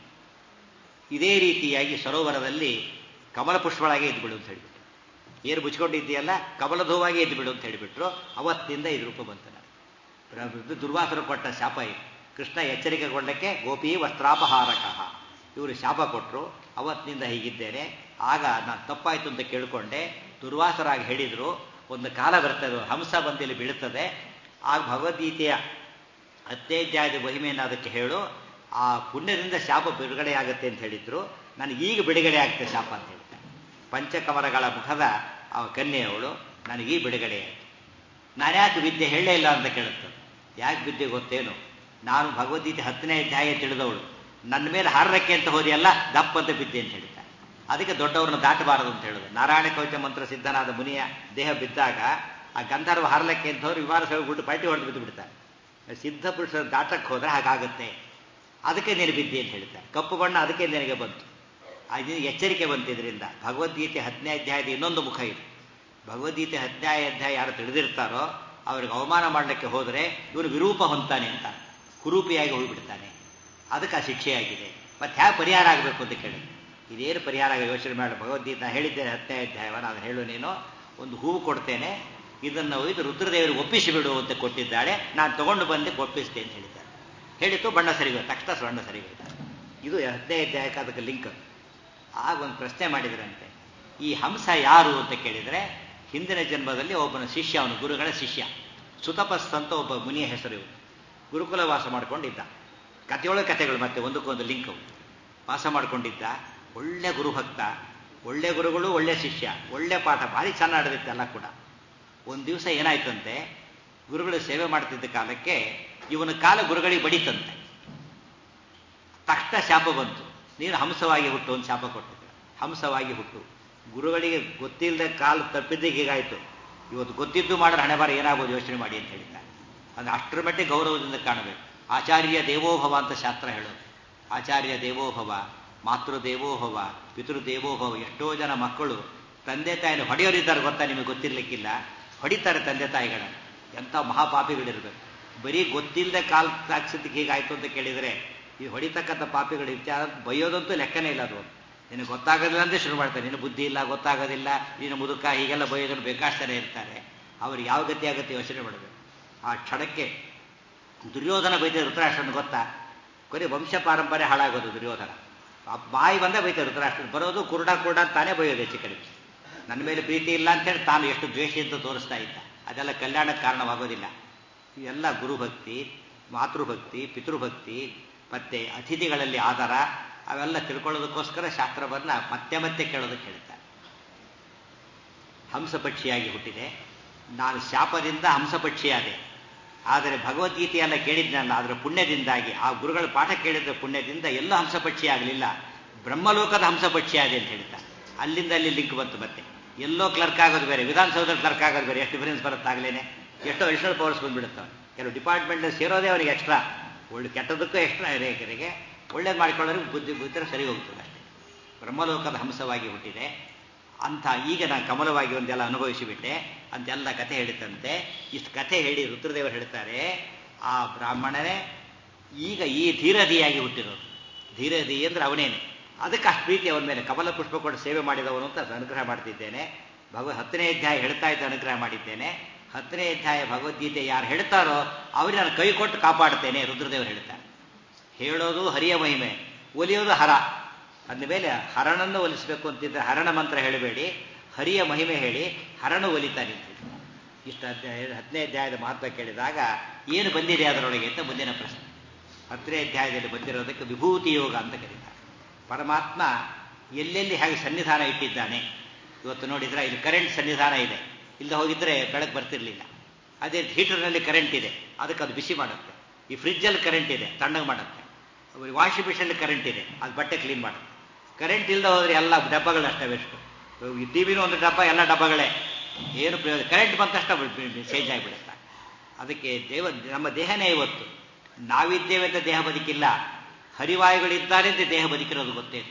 ಇದೇ ರೀತಿಯಾಗಿ ಸರೋವರದಲ್ಲಿ ಕಮಲ ಪುಷ್ಪಳಾಗಿ ಇದ್ಬಿಡು ಅಂತ ಹೇಳಿಬಿಟ್ಟು ಏನು ಮುಚ್ಕೊಂಡಿದ್ದೀಯಲ್ಲ ಕಮಲಧೂವಾಗಿ ಎದ್ದುಬಿಡು ಅಂತ ಹೇಳಿಬಿಟ್ರು ಅವತ್ತಿಂದ ಇದು ರೂಪ ಬಂತು ನಾನು ದುರ್ವಾಸರು ಕೊಟ್ಟ ಶಾಪ ಇದು ಕೃಷ್ಣ ಎಚ್ಚರಿಕೆಗೊಂಡಕ್ಕೆ ಗೋಪಿ ವಸ್ತ್ರಾಪಹಾರಕ ಇವರು ಶಾಪ ಕೊಟ್ಟರು ಅವತ್ತಿನಿಂದ ಹೀಗಿದ್ದೇನೆ ಆಗ ನಾನು ತಪ್ಪಾಯ್ತು ಅಂತ ಕೇಳಿಕೊಂಡೆ ದುರ್ವಾಸರಾಗಿ ಹೇಳಿದ್ರು ಒಂದು ಕಾಲ ಬರ್ತದೆ ಹಂಸ ಬಂದಿಲ್ಲಿ ಬೀಳುತ್ತದೆ ಆಗ ಭಗವದ್ಗೀತೆಯ ಅತ್ಯಧ್ಯಾಯದ ಮಹಿಮೆಯನ್ನು ಅದಕ್ಕೆ ಹೇಳು ಆ ಪುಣ್ಯದಿಂದ ಶಾಪ ಬಿಡುಗಡೆ ಆಗುತ್ತೆ ಅಂತ ಹೇಳಿದ್ರು ನನಗೆ ಈಗ ಬಿಡುಗಡೆ ಆಗುತ್ತೆ ಶಾಪ ಅಂತ ಹೇಳ್ತಾರೆ ಪಂಚಕಮರಗಳ ಮುಖದ ಆ ಕನ್ಯೆಯವಳು ನನಗೀ ಬಿಡುಗಡೆ ಆಯಿತು ನಾನು ಯಾಕೆ ವಿದ್ಯೆ ಹೇಳೇ ಇಲ್ಲ ಅಂತ ಕೇಳುತ್ತದೆ ಯಾಕೆ ವಿದ್ಯೆ ಗೊತ್ತೇನು ನಾನು ಭಗವದ್ಗೀತೆ ಹತ್ತನೇ ಅಧ್ಯಾಯ ತಿಳಿದವಳು ನನ್ನ ಮೇಲೆ ಹಾರಕ್ಕೆ ಅಂತ ಹೋದಿಯಲ್ಲ ದಪ್ಪ ಅಂತ ಬಿದ್ದೆ ಅಂತ ಹೇಳ್ತಾರೆ ಅದಕ್ಕೆ ದೊಡ್ಡವ್ರನ್ನ ದಾಟಬಾರದು ಅಂತ ಹೇಳೋದು ನಾರಾಯಣ ಕವಚ ಮಂತ್ರ ಸಿದ್ಧನಾದ ಮುನಿಯ ದೇಹ ಬಿದ್ದಾಗ ಆ ಗಂಧರ್ವ ಹಾರಲಕ್ಕೆ ಅಂತ ಹೋದ್ರೆ ವಿಮಾನ ಸೇವೆ ಬಿಟ್ಟು ಪಲ್ಟಿ ಹೊಡೆದು ಬಿದ್ದು ಬಿಡ್ತಾರೆ ಸಿದ್ಧ ಪುರುಷರ ದಾಟಕ್ಕೆ ಹೋದ್ರೆ ಹಾಗಾಗುತ್ತೆ ಅದಕ್ಕೆ ನೀನು ಬಿದ್ದಿ ಅಂತ ಹೇಳ್ತಾರೆ ಕಪ್ಪು ಬಣ್ಣ ಅದಕ್ಕೆ ನಿನಗೆ ಬಂತು ಅದು ಎಚ್ಚರಿಕೆ ಬಂತಿದ್ರಿಂದ ಭಗವದ್ಗೀತೆ ಹತ್ತನೇ ಅಧ್ಯಾಯದ ಇನ್ನೊಂದು ಮುಖ ಇದೆ ಭಗವದ್ಗೀತೆ ಹತ್ತನೇ ಅಧ್ಯಾಯ ಯಾರು ತಿಳಿದಿರ್ತಾರೋ ಅವ್ರಿಗೆ ಅವಮಾನ ಮಾಡಲಿಕ್ಕೆ ಹೋದರೆ ಇವನು ವಿರೂಪ ಹೊಂತಾನೆ ಅಂತ ಕುರೂಪಿಯಾಗಿ ಹೋಗಿಬಿಡ್ತಾನೆ ಅದಕ್ಕೆ ಆ ಶಿಕ್ಷೆಯಾಗಿದೆ ಮತ್ತೆ ಹ್ಯಾ ಪರಿಹಾರ ಆಗಬೇಕು ಅಂತ ಕೇಳಿ ಇದೇನು ಪರಿಹಾರ ಆಗ ಯೋಚನೆ ಮಾಡಿ ಭಗವದ್ಗೀತೆ ನಾನು ಹೇಳಿದ್ದೇನೆ ಹತ್ತನೇ ಅಧ್ಯಾಯವನ್ನು ನಾನು ಹೇಳು ನೀನು ಒಂದು ಹೂವು ಕೊಡ್ತೇನೆ ಇದನ್ನು ಒಯ್ದು ರುದ್ರದೇವರಿಗೆ ಒಪ್ಪಿಸಿಬಿಡು ಅಂತ ಕೊಟ್ಟಿದ್ದಾಳೆ ನಾನು ತಗೊಂಡು ಬಂದು ಒಪ್ಪಿಸ್ತೇನೆ ಅಂತ ಹೇಳಿದ್ದಾರೆ ಹೇಳಿತ್ತು ಬಣ್ಣ ಸರಿಗೋಯ್ತು ತಕ್ಷಣ ಬಣ್ಣ ಸರಿಗೋಯ್ತು ಇದು ಹತ್ತನೇ ಅಧ್ಯಾಯಕ್ಕೆ ಅದಕ್ಕೆ ಲಿಂಕ್ ಆಗ ಒಂದು ಪ್ರಶ್ನೆ ಮಾಡಿದ್ರಂತೆ ಈ ಹಂಸ ಯಾರು ಅಂತ ಕೇಳಿದರೆ ಹಿಂದಿನ ಜನ್ಮದಲ್ಲಿ ಒಬ್ಬನ ಶಿಷ್ಯ ಅವನು ಗುರುಗಳ ಶಿಷ್ಯ ಸುತಪಸ್ ಅಂತ ಒಬ್ಬ ಮುನಿಯ ಹೆಸರು ಇವು ಗುರುಕುಲ ವಾಸ ಮಾಡ್ಕೊಂಡಿದ್ದ ಕಥೆಯೊಳಗೆ ಕಥೆಗಳು ಮತ್ತೆ ಒಂದಕ್ಕೊಂದು ಲಿಂಕ್ ಅವು ವಾಸ ಮಾಡ್ಕೊಂಡಿದ್ದ ಒಳ್ಳೆ ಗುರುಭಕ್ತ ಒಳ್ಳೆ ಗುರುಗಳು ಒಳ್ಳೆ ಶಿಷ್ಯ ಒಳ್ಳೆ ಪಾಠ ಭಾರಿ ಚೆನ್ನಾಗಿ ನಡೆದಿತ್ತೆಲ್ಲ ಕೂಡ ಒಂದು ದಿವಸ ಏನಾಯ್ತಂತೆ ಗುರುಗಳು ಸೇವೆ ಮಾಡ್ತಿದ್ದ ಕಾಲಕ್ಕೆ ಇವನ ಕಾಲ ಗುರುಗಳಿಗೆ ಬಡಿತಂತೆ ತಕ್ಷಣ ಶಾಪ ಬಂತು ನೀನು ಹಂಸವಾಗಿ ಹುಟ್ಟು ಒಂದು ಶಾಪ ಕೊಟ್ಟಿದ್ದ ಹಂಸವಾಗಿ ಹುಟ್ಟು ಗುರುಗಳಿಗೆ ಗೊತ್ತಿಲ್ಲದೆ ಕಾಲು ತಪ್ಪಿದ್ದಕ್ಕೆ ಹೀಗಾಯ್ತು ಇವತ್ತು ಗೊತ್ತಿದ್ದು ಮಾಡಿದ್ರೆ ಹಣೆ ಬಾರ ಏನಾಗ್ಬೋದು ಯೋಚನೆ ಮಾಡಿ ಅಂತ ಹೇಳಿದ್ದಾರೆ ಅಂದ್ರೆ ಅಷ್ಟರ ಮಟ್ಟಿಗೆ ಗೌರವದಿಂದ ಕಾಣಬೇಕು ಆಚಾರ್ಯ ದೇವೋಭವ ಅಂತ ಶಾಸ್ತ್ರ ಹೇಳೋದು ಆಚಾರ್ಯ ದೇವೋಭವ ಮಾತೃ ದೇವೋಭವ ಪಿತೃ ದೇವೋಭವ ಎಷ್ಟೋ ಜನ ಮಕ್ಕಳು ತಂದೆ ತಾಯಿನ ಹೊಡೆಯೋರಿದ್ದಾರೆ ಗೊತ್ತಾ ನಿಮಗೆ ಗೊತ್ತಿರ್ಲಿಕ್ಕಿಲ್ಲ ಹೊಡಿತಾರೆ ತಂದೆ ತಾಯಿಗಳನ್ನ ಎಂಥ ಮಹಾಪಾಪಿಗಳಿರ್ಬೇಕು ಬರೀ ಗೊತ್ತಿಲ್ಲದೆ ಕಾಲ್ ತಾಕ್ಸಿದ್ದಕ್ಕೆ ಹೀಗಾಯ್ತು ಅಂತ ಕೇಳಿದರೆ ಈ ಹೊಡಿತಕ್ಕಂಥ ಪಾಪಿಗಳು ವಿಚಾರ ಬೈಯೋದಂತೂ ಲೆಕ್ಕನೇ ಇಲ್ಲ ಅದು ನಿನಗೆ ಗೊತ್ತಾಗೋದಿಲ್ಲ ಅಂದ್ರೆ ಶುರು ಮಾಡ್ತಾರೆ ನಿನ್ನ ಬುದ್ಧಿ ಇಲ್ಲ ಗೊತ್ತಾಗೋದಿಲ್ಲ ನೀನು ಮುದುಕ ಹೀಗೆಲ್ಲ ಬೈಯೋದನ್ನು ಬೇಕಾಷ್ಟೇ ಇರ್ತಾರೆ ಅವ್ರಿಗೆ ಯಾವ ಗತಿ ಆಗುತ್ತೆ ಯೋಚನೆ ಮಾಡಬೇಕು ಆ ಕ್ಷಣಕ್ಕೆ ದುರ್ಯೋಧನ ಬೈದ ಋತರಾಷ್ಟ್ರನ ಗೊತ್ತಾ ಕೊನೆ ವಂಶ ಪಾರಂಪರ್ಯ ಹಾಳಾಗೋದು ದುರ್ಯೋಧನ ಆ ಬಾಯಿ ಬಂದೇ ಬೈತಾರೆ ಋತರಾಷ್ಟ್ರನ ಬರೋದು ಕುರುಡ ಕುರುಡ ತಾನೇ ಬೈಯೋದು ಹೆಚ್ಚು ಕಡಿಮೆ ನನ್ನ ಮೇಲೆ ಪ್ರೀತಿ ಇಲ್ಲ ಅಂತೇಳಿ ತಾನು ಎಷ್ಟು ದ್ವೇಷ ಅಂತ ತೋರಿಸ್ತಾ ಇದ್ದ ಅದೆಲ್ಲ ಕಲ್ಯಾಣಕ್ಕೆ ಕಾರಣವಾಗೋದಿಲ್ಲ ಇವೆಲ್ಲ ಗುರುಭಕ್ತಿ ಮಾತೃಭಕ್ತಿ ಪಿತೃಭಕ್ತಿ ಮತ್ತೆ ಅತಿಥಿಗಳಲ್ಲಿ ಆಧಾರ ಅವೆಲ್ಲ ತಿಳ್ಕೊಳ್ಳೋದಕ್ಕೋಸ್ಕರ ಶಾಸ್ತ್ರವನ್ನ ಮತ್ತೆ ಮತ್ತೆ ಕೇಳೋದಕ್ಕೆ ಹೇಳ್ತಾರೆ ಹಂಸಪಕ್ಷಿಯಾಗಿ ಹುಟ್ಟಿದೆ ನಾನು ಶಾಪದಿಂದ ಹಂಸಪಕ್ಷಿಯಾದೆ ಆದರೆ ಭಗವದ್ಗೀತೆಯೆಲ್ಲ ಕೇಳಿದ್ನಲ್ಲ ಅದರ ಪುಣ್ಯದಿಂದಾಗಿ ಆ ಗುರುಗಳ ಪಾಠ ಕೇಳಿದ ಪುಣ್ಯದಿಂದ ಎಲ್ಲೂ ಹಂಸಪಕ್ಷಿ ಆಗಲಿಲ್ಲ ಬ್ರಹ್ಮಲೋಕದ ಹಂಸಪಕ್ಷಿ ಆದೆ ಅಂತ ಹೇಳ್ತಾರೆ ಅಲ್ಲಿಂದ ಅಲ್ಲಿ ಲಿಂಕ್ ಬಂತು ಮತ್ತೆ ಎಲ್ಲೋ ಕ್ಲರ್ಕ್ ಆಗೋದು ಬೇರೆ ವಿಧಾನಸೌಧ ಕ್ಲರ್ಕ್ ಆಗೋದು ಬೇರೆ ಎಷ್ಟು ಡಿಫರೆನ್ಸ್ ಬರುತ್ತಾಗಲೇನೆ ಎಷ್ಟೋ ಅಡಿಷನಲ್ ಪವರ್ಸ್ ಬಂದ್ಬಿಡುತ್ತವೆ ಕೆಲವು ಡಿಪಾರ್ಟ್ಮೆಂಟ್ ಸೇರೋದೇ ಅವನಿಗೆ ಎಕ್ಸ್ಟ್ರಾ ಒಳ್ಳೆ ಕೆಟ್ಟದಕ್ಕೂ ಎಕ್ಸ್ಟ್ರಾ ರೇಖರಿಗೆ ಒಳ್ಳೇದು ಮಾಡಿಕೊಳ್ಳೋರಿಗೆ ಬುದ್ಧಿ ಬುದ್ಧಿ ಸರಿ ಹೋಗ್ತದೆ ಅಷ್ಟೇ ಬ್ರಹ್ಮಲೋಕದ ಹಂಸವಾಗಿ ಹುಟ್ಟಿದೆ ಅಂಥ ಈಗ ನಾನು ಕಮಲವಾಗಿ ಒಂದೆಲ್ಲ ಅನುಭವಿಸಿಬಿಟ್ಟೆ ಅಂತೆಲ್ಲ ಕಥೆ ಹೇಳಿತಂತೆ ಇಷ್ಟು ಕಥೆ ಹೇಳಿ ರುದ್ರದೇವರು ಹೇಳ್ತಾರೆ ಆ ಬ್ರಾಹ್ಮಣನೇ ಈಗ ಈ ಧೀರಧಿಯಾಗಿ ಹುಟ್ಟಿರೋದು ಧೀರಧಿ ಅಂದ್ರೆ ಅವನೇನೆ ಅದಕ್ಕೆ ಅಷ್ಟು ಪ್ರೀತಿ ಅವನ ಮೇಲೆ ಕಮಲ ಪುಷ್ಪ ಕೊಟ್ಟು ಸೇವೆ ಮಾಡಿದವನು ಅಂತ ಅನುಗ್ರಹ ಮಾಡ್ತಿದ್ದೇನೆ ಭಗವ ಹತ್ತನೇ ಅಧ್ಯಾಯ ಹೇಳ್ತಾ ಇದ್ದ ಅನುಗ್ರಹ ಮಾಡಿದ್ದೇನೆ ಹತ್ತನೇ ಅಧ್ಯಾಯ ಭಗವದ್ಗೀತೆ ಯಾರು ಹೇಳ್ತಾರೋ ಅವ್ರಿಗೆ ನಾನು ಕೈ ಕೊಟ್ಟು ಕಾಪಾಡ್ತೇನೆ ರುದ್ರದೇವರು ಹೇಳ್ತಾರೆ ಹೇಳೋದು ಹರಿಯ ಮಹಿಮೆ ಒಲಿಯೋದು ಹರ ಅಂದ ಮೇಲೆ ಹರಣನ್ನು ಒಲಿಸಬೇಕು ಅಂತಿದ್ರೆ ಹರಣ ಮಂತ್ರ ಹೇಳಬೇಡಿ ಹರಿಯ ಮಹಿಮೆ ಹೇಳಿ ಹರಣ ಒಲಿತಾನೆ ಇಷ್ಟು ಅಧ್ಯಾಯ ಹತ್ತನೇ ಅಧ್ಯಾಯದ ಮಹತ್ವ ಕೇಳಿದಾಗ ಏನು ಬಂದಿದೆ ಅದರೊಳಗೆ ಅಂತ ಮುಂದಿನ ಪ್ರಶ್ನೆ ಹತ್ತನೇ ಅಧ್ಯಾಯದಲ್ಲಿ ಬಂದಿರೋದಕ್ಕೆ ವಿಭೂತಿ ಯೋಗ ಅಂತ ಕರೀತಾರೆ ಪರಮಾತ್ಮ ಎಲ್ಲೆಲ್ಲಿ ಹೇಗೆ ಸನ್ನಿಧಾನ ಇಟ್ಟಿದ್ದಾನೆ ಇವತ್ತು ನೋಡಿದ್ರೆ ಇಲ್ಲಿ ಕರೆಂಟ್ ಸನ್ನಿಧಾನ ಇದೆ ಇಲ್ಲದೆ ಹೋಗಿದ್ರೆ ಬೆಳಕು ಬರ್ತಿರ್ಲಿಲ್ಲ ಅದೇ ಹೀಟರ್ನಲ್ಲಿ ಕರೆಂಟ್ ಇದೆ ಅದಕ್ಕೆ ಅದು ಬಿಸಿ ಮಾಡುತ್ತೆ ಈ ಫ್ರಿಜ್ಜಲ್ಲಿ ಕರೆಂಟ್ ಇದೆ ತಣ್ಣಗೆ ಮಾಡುತ್ತೆ ವಾಷಿಂಗ್ ಮಿಷಿನಲ್ಲಿ ಕರೆಂಟ್ ಇದೆ ಅದು ಬಟ್ಟೆ ಕ್ಲೀನ್ ಮಾಡುತ್ತೆ ಕರೆಂಟ್ ಇಲ್ಲದೆ ಹೋದ್ರೆ ಎಲ್ಲ ಡಬ್ಬಗಳು ಅಷ್ಟೇ ಬೆಸ್ಟ್ ಈ ಟಿ ವಿನೂ ಒಂದು ಡಬ್ಬ ಎಲ್ಲ ಡಬ್ಬಗಳೇ ಏನು ಪ್ರಯೋಜನ ಕರೆಂಟ್ ಬಂದ ತಕ್ಷಣ ಚೇಂಜ್ ಆಗಿಬಿಡುತ್ತೆ ಅದಕ್ಕೆ ದೇವ ನಮ್ಮ ದೇಹನೇ ಇವತ್ತು ನಾವಿದ್ದೇವೆ ಅಂತ ದೇಹ ಬದುಕಿಲ್ಲ ಹರಿವಾಯುಗಳಿದ್ದಾರೆ ಅಂತ ದೇಹ ಬದುಕಿರೋದು ಗೊತ್ತೇ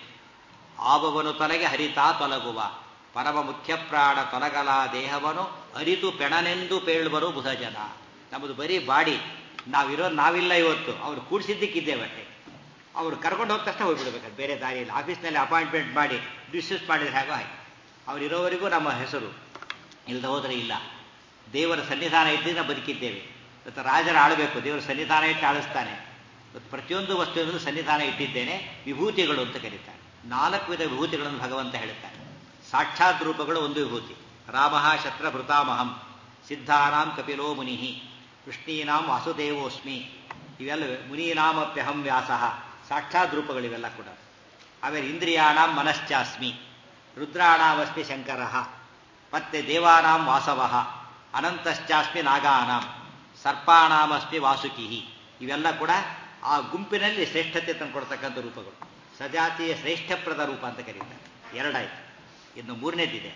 ಆಬವನು ತೊಲಗೆ ಹರಿತಾ ತೊಲಗುವ ಪರಮ ಮುಖ್ಯ ಪ್ರಾಣ ತೊಲಗಲ ದೇಹವನು ಅರಿತು ಪೆಣನೆಂದು ಪೇಳುವರು ಬುಧ ಜನ ನಮ್ಮದು ಬರೀ ಬಾಡಿ ನಾವಿರೋ ನಾವಿಲ್ಲ ಇವತ್ತು ಅವ್ರು ಕೂಡಿಸಿದ್ದಕ್ಕಿದ್ದೇವೆ ಅಷ್ಟೇ ಅವ್ರು ಕರ್ಕೊಂಡು ಹೋದ ತಕ್ಷಣ ಹೋಗ್ಬಿಡ್ಬೇಕು ಬೇರೆ ದಾರಿಯಲ್ಲಿ ಆಫೀಸ್ನಲ್ಲಿ ಅಪಾಯಿಂಟ್ಮೆಂಟ್ ಮಾಡಿ ಡಿಸ್ಮಿಸ್ ಮಾಡಿದ್ರೆ ಹೇಗೋ ಹಾಗೆ ಅವ್ರು ಇರೋವರೆಗೂ ನಮ್ಮ ಹೆಸರು ಇಲ್ಲದೆ ಹೋದರೆ ಇಲ್ಲ ದೇವರ ಸನ್ನಿಧಾನ ಇದ್ದಿಂದ ಬದುಕಿದ್ದೇವೆ ಇವತ್ತು ರಾಜರ ಆಳಬೇಕು ದೇವರ ಸನ್ನಿಧಾನ ಇಟ್ಟು ಆಳಿಸ್ತಾನೆ ಇವತ್ತು ಪ್ರತಿಯೊಂದು ವಸ್ತುವಿನಲ್ಲೂ ಸನ್ನಿಧಾನ ಇಟ್ಟಿದ್ದೇನೆ ವಿಭೂತಿಗಳು ಅಂತ ಕರೀತಾರೆ ನಾಲ್ಕು ವಿಧ ವಿಭೂತಿಗಳನ್ನು ಭಗವಂತ ಹೇಳುತ್ತಾನೆ ಸಾಕ್ಷಾತ್ ರೂಪಗಳು ಒಂದು ವಿಭೂತಿ ರಾಮ ಶತ್ರಭೃತಾಮಹಂ ಸಿದ್ಧಾನಾಂ ಕಪಿಲೋ ಮುನಿ ಕೃಷ್ಣೀನಾಂ ವಾಸುದೇವೋಸ್ಮಿ ಇವೆಲ್ಲ ಮುನೀನಾಮಪ್ಯಹಂ ವ್ಯಾಸ ಸಾಕ್ಷಾತ್ ರೂಪಗಳಿವೆಲ್ಲ ಕೂಡ ಆಮೇಲೆ ಇಂದ್ರಿಯಾಣಾಂ ಮನಶ್ಚಾಸ್ಮಿ ರುದ್ರಾಣಾಮಸ್ಮಿ ಶಂಕರ ಮತ್ತೆ ದೇವಾನಾಂ ವಾಸವ ಅನಂತಶ್ಚಾಸ್ಮಿ ನಾಗಾನಾಂ ಸರ್ಪಾಣಾಮಸ್ಮಿ ವಾಸುಕಿ ಇವೆಲ್ಲ ಕೂಡ ಆ ಗುಂಪಿನಲ್ಲಿ ಶ್ರೇಷ್ಠತೆ ತಂದುಕೊಡ್ತಕ್ಕಂಥ ರೂಪಗಳು ಸಜಾತಿಯ ಶ್ರೇಷ್ಠಪ್ರದ ರೂಪ ಅಂತ ಕರೀತಾರೆ ಎರಡಾಯ್ತು ಇನ್ನು ಮೂರನೇದಿದೆ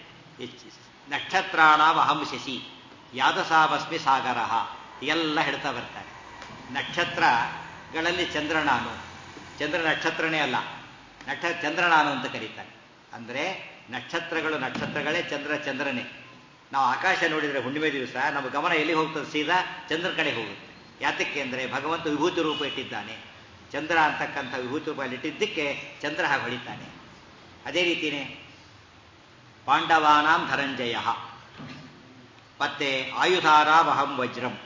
ನಕ್ಷತ್ರಾಣಾಂ ಅಹಂ ಶಶಿ ಯಾದಸಾಮಸ್ಮಿ ಸಾಗರ ಎಲ್ಲ ಹೇಳ್ತಾ ಬರ್ತಾರೆ ನಕ್ಷತ್ರಗಳಲ್ಲಿ ಚಂದ್ರ ನಾನು ಚಂದ್ರ ನಕ್ಷತ್ರನೇ ಅಲ್ಲ ನಕ್ಷ ಚಂದ್ರ ನಾನು ಅಂತ ಕರೀತಾನೆ ಅಂದರೆ ನಕ್ಷತ್ರಗಳು ನಕ್ಷತ್ರಗಳೇ ಚಂದ್ರ ಚಂದ್ರನೇ ನಾವು ಆಕಾಶ ನೋಡಿದರೆ ಹುಣ್ಣಿಮೆ ದಿವಸ ನಮ್ಮ ಗಮನ ಎಲ್ಲಿ ಹೋಗ್ತದೆ ಸೀದಾ ಚಂದ್ರ ಕಡೆ ಹೋಗುತ್ತೆ ಯಾತಕ್ಕೆ ಅಂದರೆ ಭಗವಂತ ವಿಭೂತಿ ರೂಪ ಇಟ್ಟಿದ್ದಾನೆ ಚಂದ್ರ ಅಂತಕ್ಕಂಥ ವಿಭೂತಿ ರೂಪದಲ್ಲಿ ಇಟ್ಟಿದ್ದಕ್ಕೆ ಚಂದ್ರ ಹಾಗೆ ಹೊಳಿತಾನೆ ಅದೇ ರೀತಿಯೇ ಪಾಂಡವಾನಾಂ ಧರಂಜಯ ಮತ್ತೆ ಆಯುಧಾರಾಮ್ ಅಹಂ ವಜ್ರಂ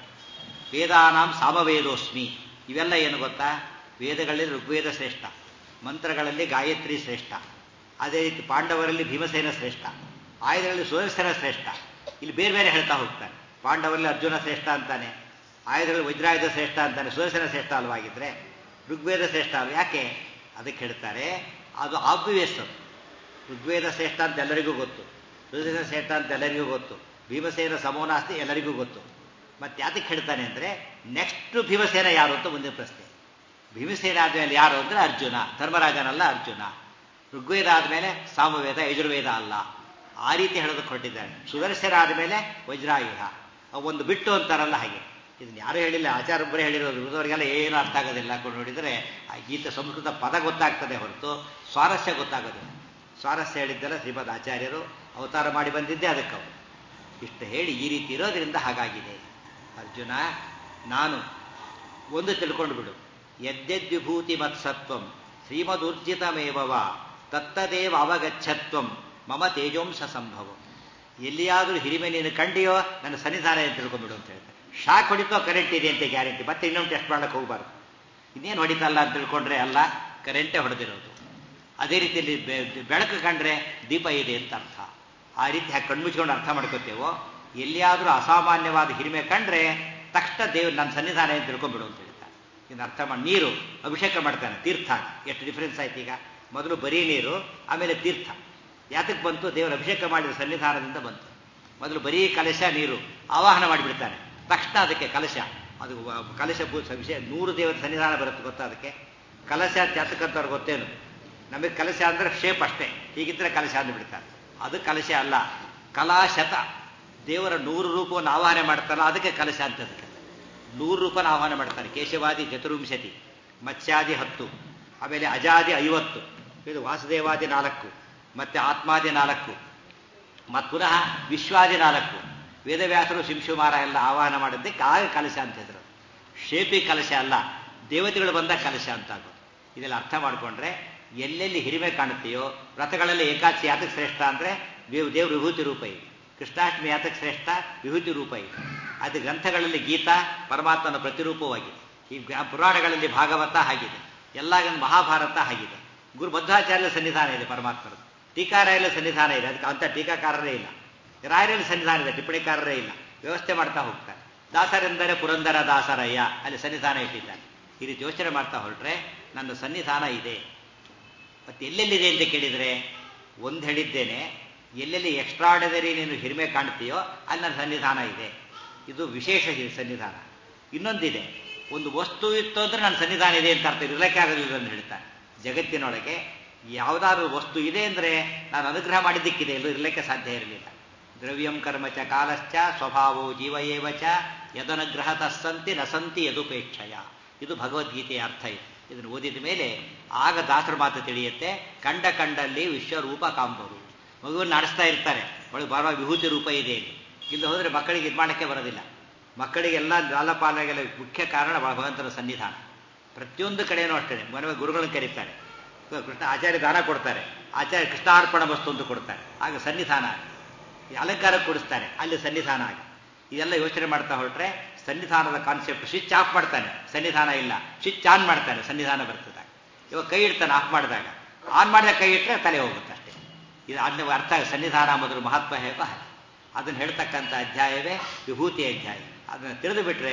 ವೇದಾನಾಂ ಸಾಮವೇದೋಸ್ಮಿ ಇವೆಲ್ಲ ಏನು ಗೊತ್ತಾ ವೇದಗಳಲ್ಲಿ ಋಗ್ವೇದ ಶ್ರೇಷ್ಠ ಮಂತ್ರಗಳಲ್ಲಿ ಗಾಯತ್ರಿ ಶ್ರೇಷ್ಠ ಅದೇ ರೀತಿ ಪಾಂಡವರಲ್ಲಿ ಭೀಮಸೇನ ಶ್ರೇಷ್ಠ ಆಯುಧಗಳಲ್ಲಿ ಸುದರ್ಶನ ಶ್ರೇಷ್ಠ ಇಲ್ಲಿ ಬೇರೆ ಬೇರೆ ಹೇಳ್ತಾ ಹೋಗ್ತಾನೆ ಪಾಂಡವರಲ್ಲಿ ಅರ್ಜುನ ಶ್ರೇಷ್ಠ ಅಂತಾನೆ ಆಯುಧಗಳಲ್ಲಿ ವಜ್ರಾಯುಧ ಶ್ರೇಷ್ಠ ಅಂತಾನೆ ಸುದರ್ಶನ ಶ್ರೇಷ್ಠ ಅಲ್ವಾಗಿದ್ರೆ ಋಗ್ವೇದ ಶ್ರೇಷ್ಠ ಅಲ್ವ ಯಾಕೆ ಅದಕ್ಕೆ ಹೇಳ್ತಾರೆ ಅದು ಆಬ್ವಿಯಸ್ ಋಗ್ವೇದ ಶ್ರೇಷ್ಠ ಅಂತ ಎಲ್ಲರಿಗೂ ಗೊತ್ತು ಸುದರ್ಶನ ಶ್ರೇಷ್ಠ ಅಂತ ಎಲ್ಲರಿಗೂ ಗೊತ್ತು ಭೀಮಸೇನ ಸಮೋನಾಸ್ತಿ ಎಲ್ಲರಿಗೂ ಗೊತ್ತು ಮತ್ತೆ ಯಾತಕ್ಕೆ ಹೇಳ್ತಾನೆ ಅಂದರೆ ನೆಕ್ಸ್ಟ್ ಭೀಮಸೇನ ಯಾರು ಅಂತ ಮುಂದಿನ ಪ್ರಶ್ನೆ ಭೀಮಸೇನ ಆದ್ಮೇಲೆ ಯಾರು ಅಂದ್ರೆ ಅರ್ಜುನ ಧರ್ಮರಾಜನಲ್ಲ ಅರ್ಜುನ ಋಗ್ವೇದ ಆದಮೇಲೆ ಸಾಮವೇದ ಯಜುರ್ವೇದ ಅಲ್ಲ ಆ ರೀತಿ ಹೇಳೋದಕ್ಕೆ ಹೊರಟಿದ್ದಾನೆ ಸುದರ್ಶನ ಆದಮೇಲೆ ವಜ್ರಾಯುಧ ಒಂದು ಬಿಟ್ಟು ಅಂತಾರಲ್ಲ ಹಾಗೆ ಇದನ್ನ ಯಾರು ಹೇಳಿಲ್ಲ ಆಚಾರೊಬ್ಬರೇ ಹೇಳಿರೋದು ಉಳಿದವರಿಗೆಲ್ಲ ಏನು ಅರ್ಥ ಆಗೋದಿಲ್ಲ ನೋಡಿದರೆ ಆ ಗೀತೆ ಸಂಸ್ಕೃತ ಪದ ಗೊತ್ತಾಗ್ತದೆ ಹೊರತು ಸ್ವಾರಸ್ಯ ಗೊತ್ತಾಗೋದಿಲ್ಲ ಸ್ವಾರಸ್ಯ ಹೇಳಿದ್ದೆಲ್ಲ ಶ್ರೀಮದ್ ಆಚಾರ್ಯರು ಅವತಾರ ಮಾಡಿ ಬಂದಿದ್ದೇ ಅದಕ್ಕೆ ಅವರು ಇಷ್ಟು ಹೇಳಿ ಈ ರೀತಿ ಇರೋದ್ರಿಂದ ಹಾಗಾಗಿದೆ ಅರ್ಜುನ ನಾನು ಒಂದು ತಿಳ್ಕೊಂಡು ಬಿಡು ಯದ್ಯದ್ವಿಭೂತಿ ಮತ್ಸತ್ವಂ ಶ್ರೀಮದೂರ್ಜಿತಮೇವವ ತತ್ತದೇವ ಅವಗಚ್ಚತ್ವಂ ಮಮ ತೇಜೋಂಶ ಸಂಭವ ಎಲ್ಲಿಯಾದರೂ ಹಿರಿಮೆ ನೀನು ಕಂಡಿಯೋ ನನ್ನ ಸನ್ನಿಧಾನ ಅಂತ ತಿಳ್ಕೊಂಡ್ಬಿಡು ಅಂತ ಹೇಳ್ತಾರೆ ಶಾಕ್ ಹೊಡಿತೋ ಕರೆಂಟ್ ಇದೆ ಅಂತ ಗ್ಯಾರಂಟಿ ಮತ್ತೆ ಇನ್ನೊಂದು ಟೆಸ್ಟ್ ಮಾಡಕ್ಕೆ ಹೋಗಬಾರ್ದು ಇನ್ನೇನು ಹೊಡಿತಲ್ಲ ಅಂತ ತಿಳ್ಕೊಂಡ್ರೆ ಅಲ್ಲ ಕರೆಂಟೇ ಹೊಡೆದಿರೋದು ಅದೇ ರೀತಿಯಲ್ಲಿ ಬೆಳಕು ಕಂಡ್ರೆ ದೀಪ ಇದೆ ಅಂತ ಅರ್ಥ ಆ ರೀತಿ ಹಾಗೆ ಕಣ್ಮುಚ್ಕೊಂಡು ಅರ್ಥ ಮಾಡ್ಕೋತೇವೋ ಎಲ್ಲಿಯಾದರೂ ಅಸಾಮಾನ್ಯವಾದ ಹಿರಿಮೆ ಕಂಡ್ರೆ ತಕ್ಷಣ ದೇವ್ರು ನನ್ನ ಸನ್ನಿಧಾನ ಅಂತ ತಿಳ್ಕೊಂಡ್ಬಿಡು ಅಂತ ಹೇಳ್ತಾರೆ ಇನ್ನು ಅರ್ಥ ಮಾಡಿ ನೀರು ಅಭಿಷೇಕ ಮಾಡ್ತಾನೆ ತೀರ್ಥ ಎಷ್ಟು ಡಿಫ್ರೆನ್ಸ್ ಆಯ್ತು ಈಗ ಮೊದಲು ಬರೀ ನೀರು ಆಮೇಲೆ ತೀರ್ಥ ಯಾತಕ್ಕೆ ಬಂತು ದೇವರ ಅಭಿಷೇಕ ಮಾಡಿದ ಸನ್ನಿಧಾನದಿಂದ ಬಂತು ಮೊದಲು ಬರೀ ಕಲಶ ನೀರು ಆವಾಹನ ಮಾಡಿಬಿಡ್ತಾನೆ ತಕ್ಷಣ ಅದಕ್ಕೆ ಕಲಶ ಅದು ಕಲಶ ಪೂಜೆ ವಿಷಯ ನೂರು ದೇವರ ಸನ್ನಿಧಾನ ಬರುತ್ತೆ ಗೊತ್ತಾ ಅದಕ್ಕೆ ಕಲಶ ಜಾತಕಂತವ್ರು ಗೊತ್ತೇನು ನಮಗೆ ಕಲಶ ಅಂದ್ರೆ ಶೇಪ್ ಅಷ್ಟೇ ಹೀಗಿದ್ರೆ ಕಲಶ ಅಂದ್ಬಿಡ್ತಾರೆ ಅದು ಕಲಶ ಅಲ್ಲ ಕಲಾಶತ ದೇವರ ನೂರು ರೂಪವನ್ನು ಆವಾಹನೆ ಮಾಡ್ತಾರಲ್ಲ ಅದಕ್ಕೆ ಕಲಶ ಅಂತ ಅದಕ್ಕೆ ನೂರು ರೂಪನ ಆಹ್ವಾನ ಮಾಡ್ತಾರೆ ಕೇಶವಾದಿ ಚತುರ್ವಿಂಶತಿ ಮತ್ಸ್ಯಾದಿ ಹತ್ತು ಆಮೇಲೆ ಅಜಾದಿ ಐವತ್ತು ಇದು ವಾಸುದೇವಾದಿ ನಾಲ್ಕು ಮತ್ತೆ ಆತ್ಮಾದಿ ನಾಲ್ಕು ಮತ್ತು ಪುನಃ ವಿಶ್ವಾದಿ ನಾಲ್ಕು ವೇದವ್ಯಾಸರು ಶಿಂಶುಮಾರ ಎಲ್ಲ ಆಹ್ವಾನ ಮಾಡಿದ್ದಕ್ಕೆ ಆಗ ಕಲಶ ಅಂತ ಹೇಳಿದ್ರು ಶೇಪಿ ಕಲಶ ಅಲ್ಲ ದೇವತೆಗಳು ಬಂದ ಕಲಶ ಅಂತ ಆಗೋದು ಇದೆಲ್ಲ ಅರ್ಥ ಮಾಡಿಕೊಂಡ್ರೆ ಎಲ್ಲೆಲ್ಲಿ ಹಿರಿಮೆ ಕಾಣುತ್ತೆಯೋ ವ್ರತಗಳಲ್ಲಿ ಏಕಾದಶಿ ಯಾತಕ್ಕೆ ಶ್ರೇಷ್ಠ ಅಂದರೆ ದೇವ್ ದೇವ್ರ ವಿಭೂತಿ ರೂಪ ಇದೆ ಕೃಷ್ಣಾಷ್ಟಮಿ ಯಾತಕ್ಕೆ ಶ್ರೇಷ್ಠ ವಿಭೂತಿ ರೂಪ ಇದೆ ಅದು ಗ್ರಂಥಗಳಲ್ಲಿ ಗೀತಾ ಪರಮಾತ್ಮನ ಪ್ರತಿರೂಪವಾಗಿದೆ ಈ ಪುರಾಣಗಳಲ್ಲಿ ಭಾಗವತ ಆಗಿದೆ ಎಲ್ಲ ಮಹಾಭಾರತ ಆಗಿದೆ ಗುರು ಮಧ್ವಾಚಾರ್ಯ ಸನ್ನಿಧಾನ ಇದೆ ಪರಮಾತ್ಮರದ್ದು ಟೀಕಾರಾಯಲ ಸನ್ನಿಧಾನ ಇದೆ ಅದಕ್ಕೆ ಅಂಥ ಟೀಕಾಕಾರರೇ ಇಲ್ಲ ರಾಯರಲ್ಲಿ ಸನ್ನಿಧಾನ ಇದೆ ಟಿಪ್ಪಣಿಕಾರರೇ ಇಲ್ಲ ವ್ಯವಸ್ಥೆ ಮಾಡ್ತಾ ಹೋಗ್ತಾರೆ ದಾಸರೆಂದರೆ ಪುರಂದರ ದಾಸರಯ್ಯ ಅಲ್ಲಿ ಸನ್ನಿಧಾನ ಇಟ್ಟಿದ್ದಾರೆ ಈ ರೀತಿ ಯೋಚನೆ ಮಾಡ್ತಾ ಹೊರಟ್ರೆ ನನ್ನ ಸನ್ನಿಧಾನ ಇದೆ ಮತ್ತೆ ಎಲ್ಲೆಲ್ಲಿದೆ ಅಂತ ಕೇಳಿದರೆ ಒಂದು ಹೇಳಿದ್ದೇನೆ ಎಲ್ಲೆಲ್ಲಿ ಎಕ್ಸ್ಟ್ರಾಡನರಿ ನೀನು ಹಿರಿಮೆ ಕಾಣ್ತೀಯೋ ಅಲ್ಲಿ ನನ್ನ ಸನ್ನಿಧಾನ ಇದೆ ಇದು ವಿಶೇಷ ಸನ್ನಿಧಾನ ಇನ್ನೊಂದಿದೆ ಒಂದು ವಸ್ತು ಇತ್ತು ಅಂದ್ರೆ ನನ್ನ ಸನ್ನಿಧಾನ ಇದೆ ಅಂತ ಅರ್ಥ ಇರಲಿಕ್ಕೆ ಆಗೋದಿಲ್ಲ ಅಂತ ಹೇಳ್ತಾರೆ ಜಗತ್ತಿನೊಳಗೆ ಯಾವುದಾದ್ರೂ ವಸ್ತು ಇದೆ ಅಂದರೆ ನಾನು ಅನುಗ್ರಹ ಮಾಡಿದ್ದಕ್ಕಿದೆ ಎಲ್ಲೂ ಇರಲಿಕ್ಕೆ ಸಾಧ್ಯ ಇರಲಿಲ್ಲ ದ್ರವ್ಯಂ ಕರ್ಮಚ ಕಾಲಶ್ಚ ಸ್ವಭಾವೋ ಜೀವ ಏವ ಚ ಯದನುಗ್ರಹ ತಸ್ಸಂತಿ ನಸಂತಿ ಯದುಪೇಕ್ಷಯ ಇದು ಭಗವದ್ಗೀತೆಯ ಅರ್ಥ ಇದೆ ಇದನ್ನು ಓದಿದ ಮೇಲೆ ಆಗ ದಾಸರ ಮಾತು ತಿಳಿಯುತ್ತೆ ಕಂಡ ಕಂಡಲ್ಲಿ ವಿಶ್ವರೂಪ ಕಾಂಬರು ಮಗುವನ್ನು ನಡೆಸ್ತಾ ಇರ್ತಾರೆ ಒಳಗೆ ಬರುವ ವಿಭೂತಿ ರೂಪ ಇದೆ ಇಲ್ಲಿ ಇಲ್ಲಿ ಹೋದರೆ ಮಕ್ಕಳಿಗೆ ಇದು ಮಾಡೋಕ್ಕೆ ಬರೋದಿಲ್ಲ ಮಕ್ಕಳಿಗೆಲ್ಲ ಲಾಲಪಾಲಗೆಲ್ಲ ಮುಖ್ಯ ಕಾರಣ ಭಗವಂತನ ಸನ್ನಿಧಾನ ಪ್ರತಿಯೊಂದು ಕಡೆಯೂ ಅಷ್ಟೇ ಮನವಿ ಗುರುಗಳನ್ನು ಕರೀತಾರೆ ಕೃಷ್ಣ ಆಚಾರ್ಯ ದಾನ ಕೊಡ್ತಾರೆ ಆಚಾರ್ಯ ಕೃಷ್ಣಾರ್ಪಣ ವಸ್ತು ಅಂತ ಕೊಡ್ತಾರೆ ಆಗ ಸನ್ನಿಧಾನ ಅಲಂಕಾರ ಕೊಡಿಸ್ತಾರೆ ಅಲ್ಲಿ ಸನ್ನಿಧಾನ ಆಗಿ ಇದೆಲ್ಲ ಯೋಚನೆ ಮಾಡ್ತಾ ಹೊರಟ್ರೆ ಸನ್ನಿಧಾನದ ಕಾನ್ಸೆಪ್ಟ್ ಸ್ವಿಚ್ ಆಫ್ ಮಾಡ್ತಾನೆ ಸನ್ನಿಧಾನ ಇಲ್ಲ ಸ್ವಿಚ್ ಆನ್ ಮಾಡ್ತಾನೆ ಸನ್ನಿಧಾನ ಬರ್ತದಾಗ ಇವಾಗ ಕೈ ಇಡ್ತಾನೆ ಆಫ್ ಮಾಡಿದಾಗ ಆನ್ ಮಾಡಿದಾಗ ಕೈ ಇಟ್ಟರೆ ತಲೆ ಹೋಗುತ್ತೆ ಅಷ್ಟೇ ಇದು ಅದನ್ನ ಅರ್ಥ ಸನ್ನಿಧಾನ ಮೊದಲು ಮಹತ್ವ ಹೇಗೋ ಹಾಗೆ ಅದನ್ನು ಹೇಳ್ತಕ್ಕಂಥ ಅಧ್ಯಾಯವೇ ವಿಭೂತಿ ಅಧ್ಯಾಯ ಅದನ್ನು ತಿಳಿದು ಬಿಟ್ರೆ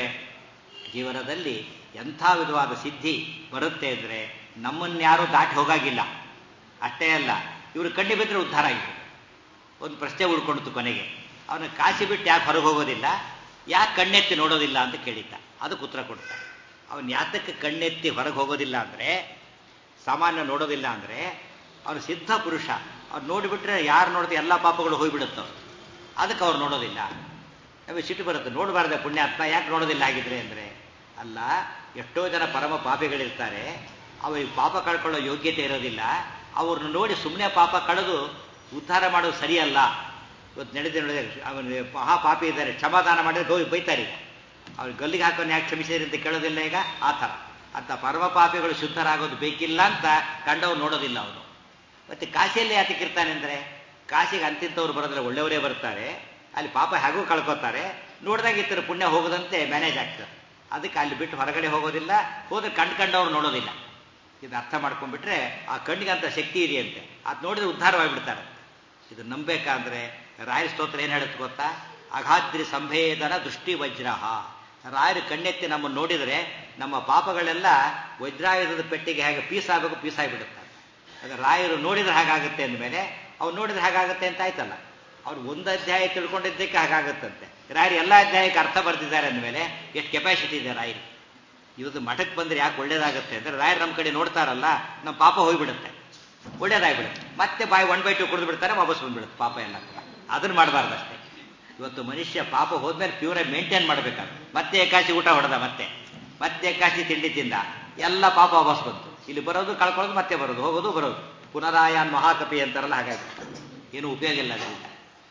ಜೀವನದಲ್ಲಿ ಎಂಥ ವಿಧವಾದ ಸಿದ್ಧಿ ಬರುತ್ತೆ ಅಂದರೆ ನಮ್ಮನ್ಯಾರೂ ದಾಟಿ ಹೋಗಾಗಿಲ್ಲ ಅಷ್ಟೇ ಅಲ್ಲ ಇವರು ಕಣ್ಣಿ ಬಿದ್ದರೆ ಉದ್ಧಾರ ಆಗಿದೆ ಒಂದು ಪ್ರಶ್ನೆ ಉಳ್ಕೊಂಡಿತು ಕೊನೆಗೆ ಅವನು ಕಾಸಿ ಬಿಟ್ಟು ಯಾಕೆ ಹೊರಗೆ ಹೋಗೋದಿಲ್ಲ ಯಾಕೆ ಕಣ್ಣೆತ್ತಿ ನೋಡೋದಿಲ್ಲ ಅಂತ ಕೇಳಿದ್ದ ಅದಕ್ಕೆ ಉತ್ತರ ಕೊಡ್ತಾನೆ ಅವನು ಯಾತಕ್ಕೆ ಕಣ್ಣೆತ್ತಿ ಹೊರಗೆ ಹೋಗೋದಿಲ್ಲ ಅಂದರೆ ಸಾಮಾನ್ಯ ನೋಡೋದಿಲ್ಲ ಅಂದರೆ ಅವನು ಸಿದ್ಧ ಪುರುಷ ಅವ್ರು ನೋಡಿಬಿಟ್ರೆ ಯಾರು ನೋಡಿದ್ರೆ ಎಲ್ಲ ಪಾಪಗಳು ಹೋಗ್ಬಿಡುತ್ತವ್ರು ಅದಕ್ಕೆ ಅವ್ರು ನೋಡೋದಿಲ್ಲ ನಮಗೆ ಸಿಟ್ಟು ಬರುತ್ತೆ ನೋಡಬಾರ್ದೆ ಪುಣ್ಯಾತ್ಮ ಯಾಕೆ ನೋಡೋದಿಲ್ಲ ಆಗಿದ್ರೆ ಅಂದರೆ ಅಲ್ಲ ಎಷ್ಟೋ ಜನ ಪರಮ ಪಾಪಿಗಳಿರ್ತಾರೆ ಅವರಿಗೆ ಪಾಪ ಕಳ್ಕೊಳ್ಳೋ ಯೋಗ್ಯತೆ ಇರೋದಿಲ್ಲ ಅವ್ರನ್ನ ನೋಡಿ ಸುಮ್ಮನೆ ಪಾಪ ಕಳೆದು ಉದ್ಧಾರ ಮಾಡೋದು ಸರಿಯಲ್ಲ ಇವತ್ತು ನಡೆದ ನಡೆದ ಅವನು ಮಹಾ ಪಾಪಿ ಇದ್ದಾರೆ ಕ್ಷಮಾದಾನ ಮಾಡಿದ್ರೆ ಗೌರಿ ಬೈತಾರೆ ಈಗ ಅವ್ರು ಗಲ್ಲಿಗೆ ಹಾಕೋನ್ ಯಾಕೆ ಕ್ಷಮಿಸಿದ್ರಿ ಅಂತ ಕೇಳೋದಿಲ್ಲ ಈಗ ಆ ಥರ ಅಂತ ಪರಮ ಪಾಪಿಗಳು ಶುದ್ಧರಾಗೋದು ಬೇಕಿಲ್ಲ ಅಂತ ಕಂಡವ್ರು ನೋಡೋದಿಲ್ಲ ಅವನು ಮತ್ತೆ ಕಾಶಿಯಲ್ಲಿ ಯಾತಕ್ಕೆ ಇರ್ತಾನೆ ಅಂದರೆ ಕಾಶಿಗೆ ಅಂತಿಂತವ್ರು ಬರೋದ್ರೆ ಒಳ್ಳೆಯವರೇ ಬರ್ತಾರೆ ಅಲ್ಲಿ ಪಾಪ ಹೇಗೂ ಕಳ್ಕೊತಾರೆ ನೋಡಿದಾಗ ಇತರ ಪುಣ್ಯ ಹೋಗದಂತೆ ಮ್ಯಾನೇಜ್ ಆಗ್ತದೆ ಅದಕ್ಕೆ ಅಲ್ಲಿ ಬಿಟ್ಟು ಹೊರಗಡೆ ಹೋಗೋದಿಲ್ಲ ಹೋದ್ರೆ ಕಂಡು ಕಂಡವ್ರು ನೋಡೋದಿಲ್ಲ ಇದು ಅರ್ಥ ಮಾಡ್ಕೊಂಡ್ಬಿಟ್ರೆ ಆ ಕಣ್ಣಿಗೆ ಅಂತ ಶಕ್ತಿ ಇದೆಯಂತೆ ಅದು ನೋಡಿದ್ರೆ ಉದ್ಧಾರವಾಗಿಬಿಡ್ತಾರೆ ಇದು ನಂಬೇಕಾದ್ರೆ ರಾಯರ ಸ್ತೋತ್ರ ಏನು ಹೇಳುತ್ತೆ ಗೊತ್ತಾ ಅಗಾದ್ರಿ ಸಂಭೇದನ ದೃಷ್ಟಿ ವಜ್ರಹ ರಾಯರು ಕಣ್ಣೆತ್ತಿ ನಮ್ಮನ್ನು ನೋಡಿದರೆ ನಮ್ಮ ಪಾಪಗಳೆಲ್ಲ ವಜ್ರಾಯುಧದ ಪೆಟ್ಟಿಗೆ ಹೇಗೆ ಪೀಸ್ ಆಗಬೇಕು ಪೀಸ್ ಆಗಿಬಿಡುತ್ತೆ ಅದು ರಾಯರು ನೋಡಿದ್ರೆ ಹಾಗಾಗುತ್ತೆ ಅಂದಮೇಲೆ ಅವ್ರು ನೋಡಿದ್ರೆ ಹಾಗಾಗುತ್ತೆ ಅಂತ ಆಯ್ತಲ್ಲ ಅವ್ರು ಒಂದು ಅಧ್ಯಾಯ ತಿಳ್ಕೊಂಡಿದ್ದಕ್ಕೆ ಹಾಗಾಗುತ್ತಂತೆ ರಾಯರು ಎಲ್ಲ ಅಧ್ಯಾಯಕ್ಕೆ ಅರ್ಥ ಬರ್ತಿದ್ದಾರೆ ಅಂದಮೇಲೆ ಎಷ್ಟು ಕೆಪಾಸಿಟಿ ಇದೆ ರಾಯರು ಇವತ್ತು ಮಠಕ್ಕೆ ಬಂದ್ರೆ ಯಾಕೆ ಒಳ್ಳೇದಾಗುತ್ತೆ ಅಂದ್ರೆ ರಾಯರು ನಮ್ಮ ಕಡೆ ನೋಡ್ತಾರಲ್ಲ ನಮ್ಮ ಪಾಪ ಹೋಗ್ಬಿಡುತ್ತೆ ಒಳ್ಳೇದಾಗ್ಬಿಡುತ್ತೆ ಮತ್ತೆ ಬಾಯಿ ಒನ್ ಬೈ ಟು ಕುಡಿದು ಬಿಡ್ತಾರೆ ವಾಪಸ್ ಬಂದ್ಬಿಡುತ್ತೆ ಪಾಪ ಎಲ್ಲ ಕೂಡ ಅದನ್ನ ಮಾಡಬಾರ್ದು ಅಷ್ಟೇ ಇವತ್ತು ಮನುಷ್ಯ ಪಾಪ ಹೋದ್ಮೇಲೆ ಪ್ಯೂರಾಗಿ ಮೇಂಟೈನ್ ಮಾಡಬೇಕಾದ್ರೆ ಮತ್ತೆ ಏಕಾಶಿ ಊಟ ಹೊಡೆದ ಮತ್ತೆ ಮತ್ತೆ ಏಕಾಶಿ ತಿಂಡಿ ತಿಂದ ಎಲ್ಲ ಪಾಪ ವಾಪಸ್ ಬಂತು ಇಲ್ಲಿ ಬರೋದು ಕಳ್ಕೊಳ್ಳೋದು ಮತ್ತೆ ಬರೋದು ಹೋಗೋದು ಬರೋದು ಪುನರಾಯಾನ್ ಮಹಾಕಪಿ ಅಂತಾರಲ್ಲ ಹಾಗಾಗಿ ಏನು ಉಪಯೋಗ ಇಲ್ಲ ಅದರಿಂದ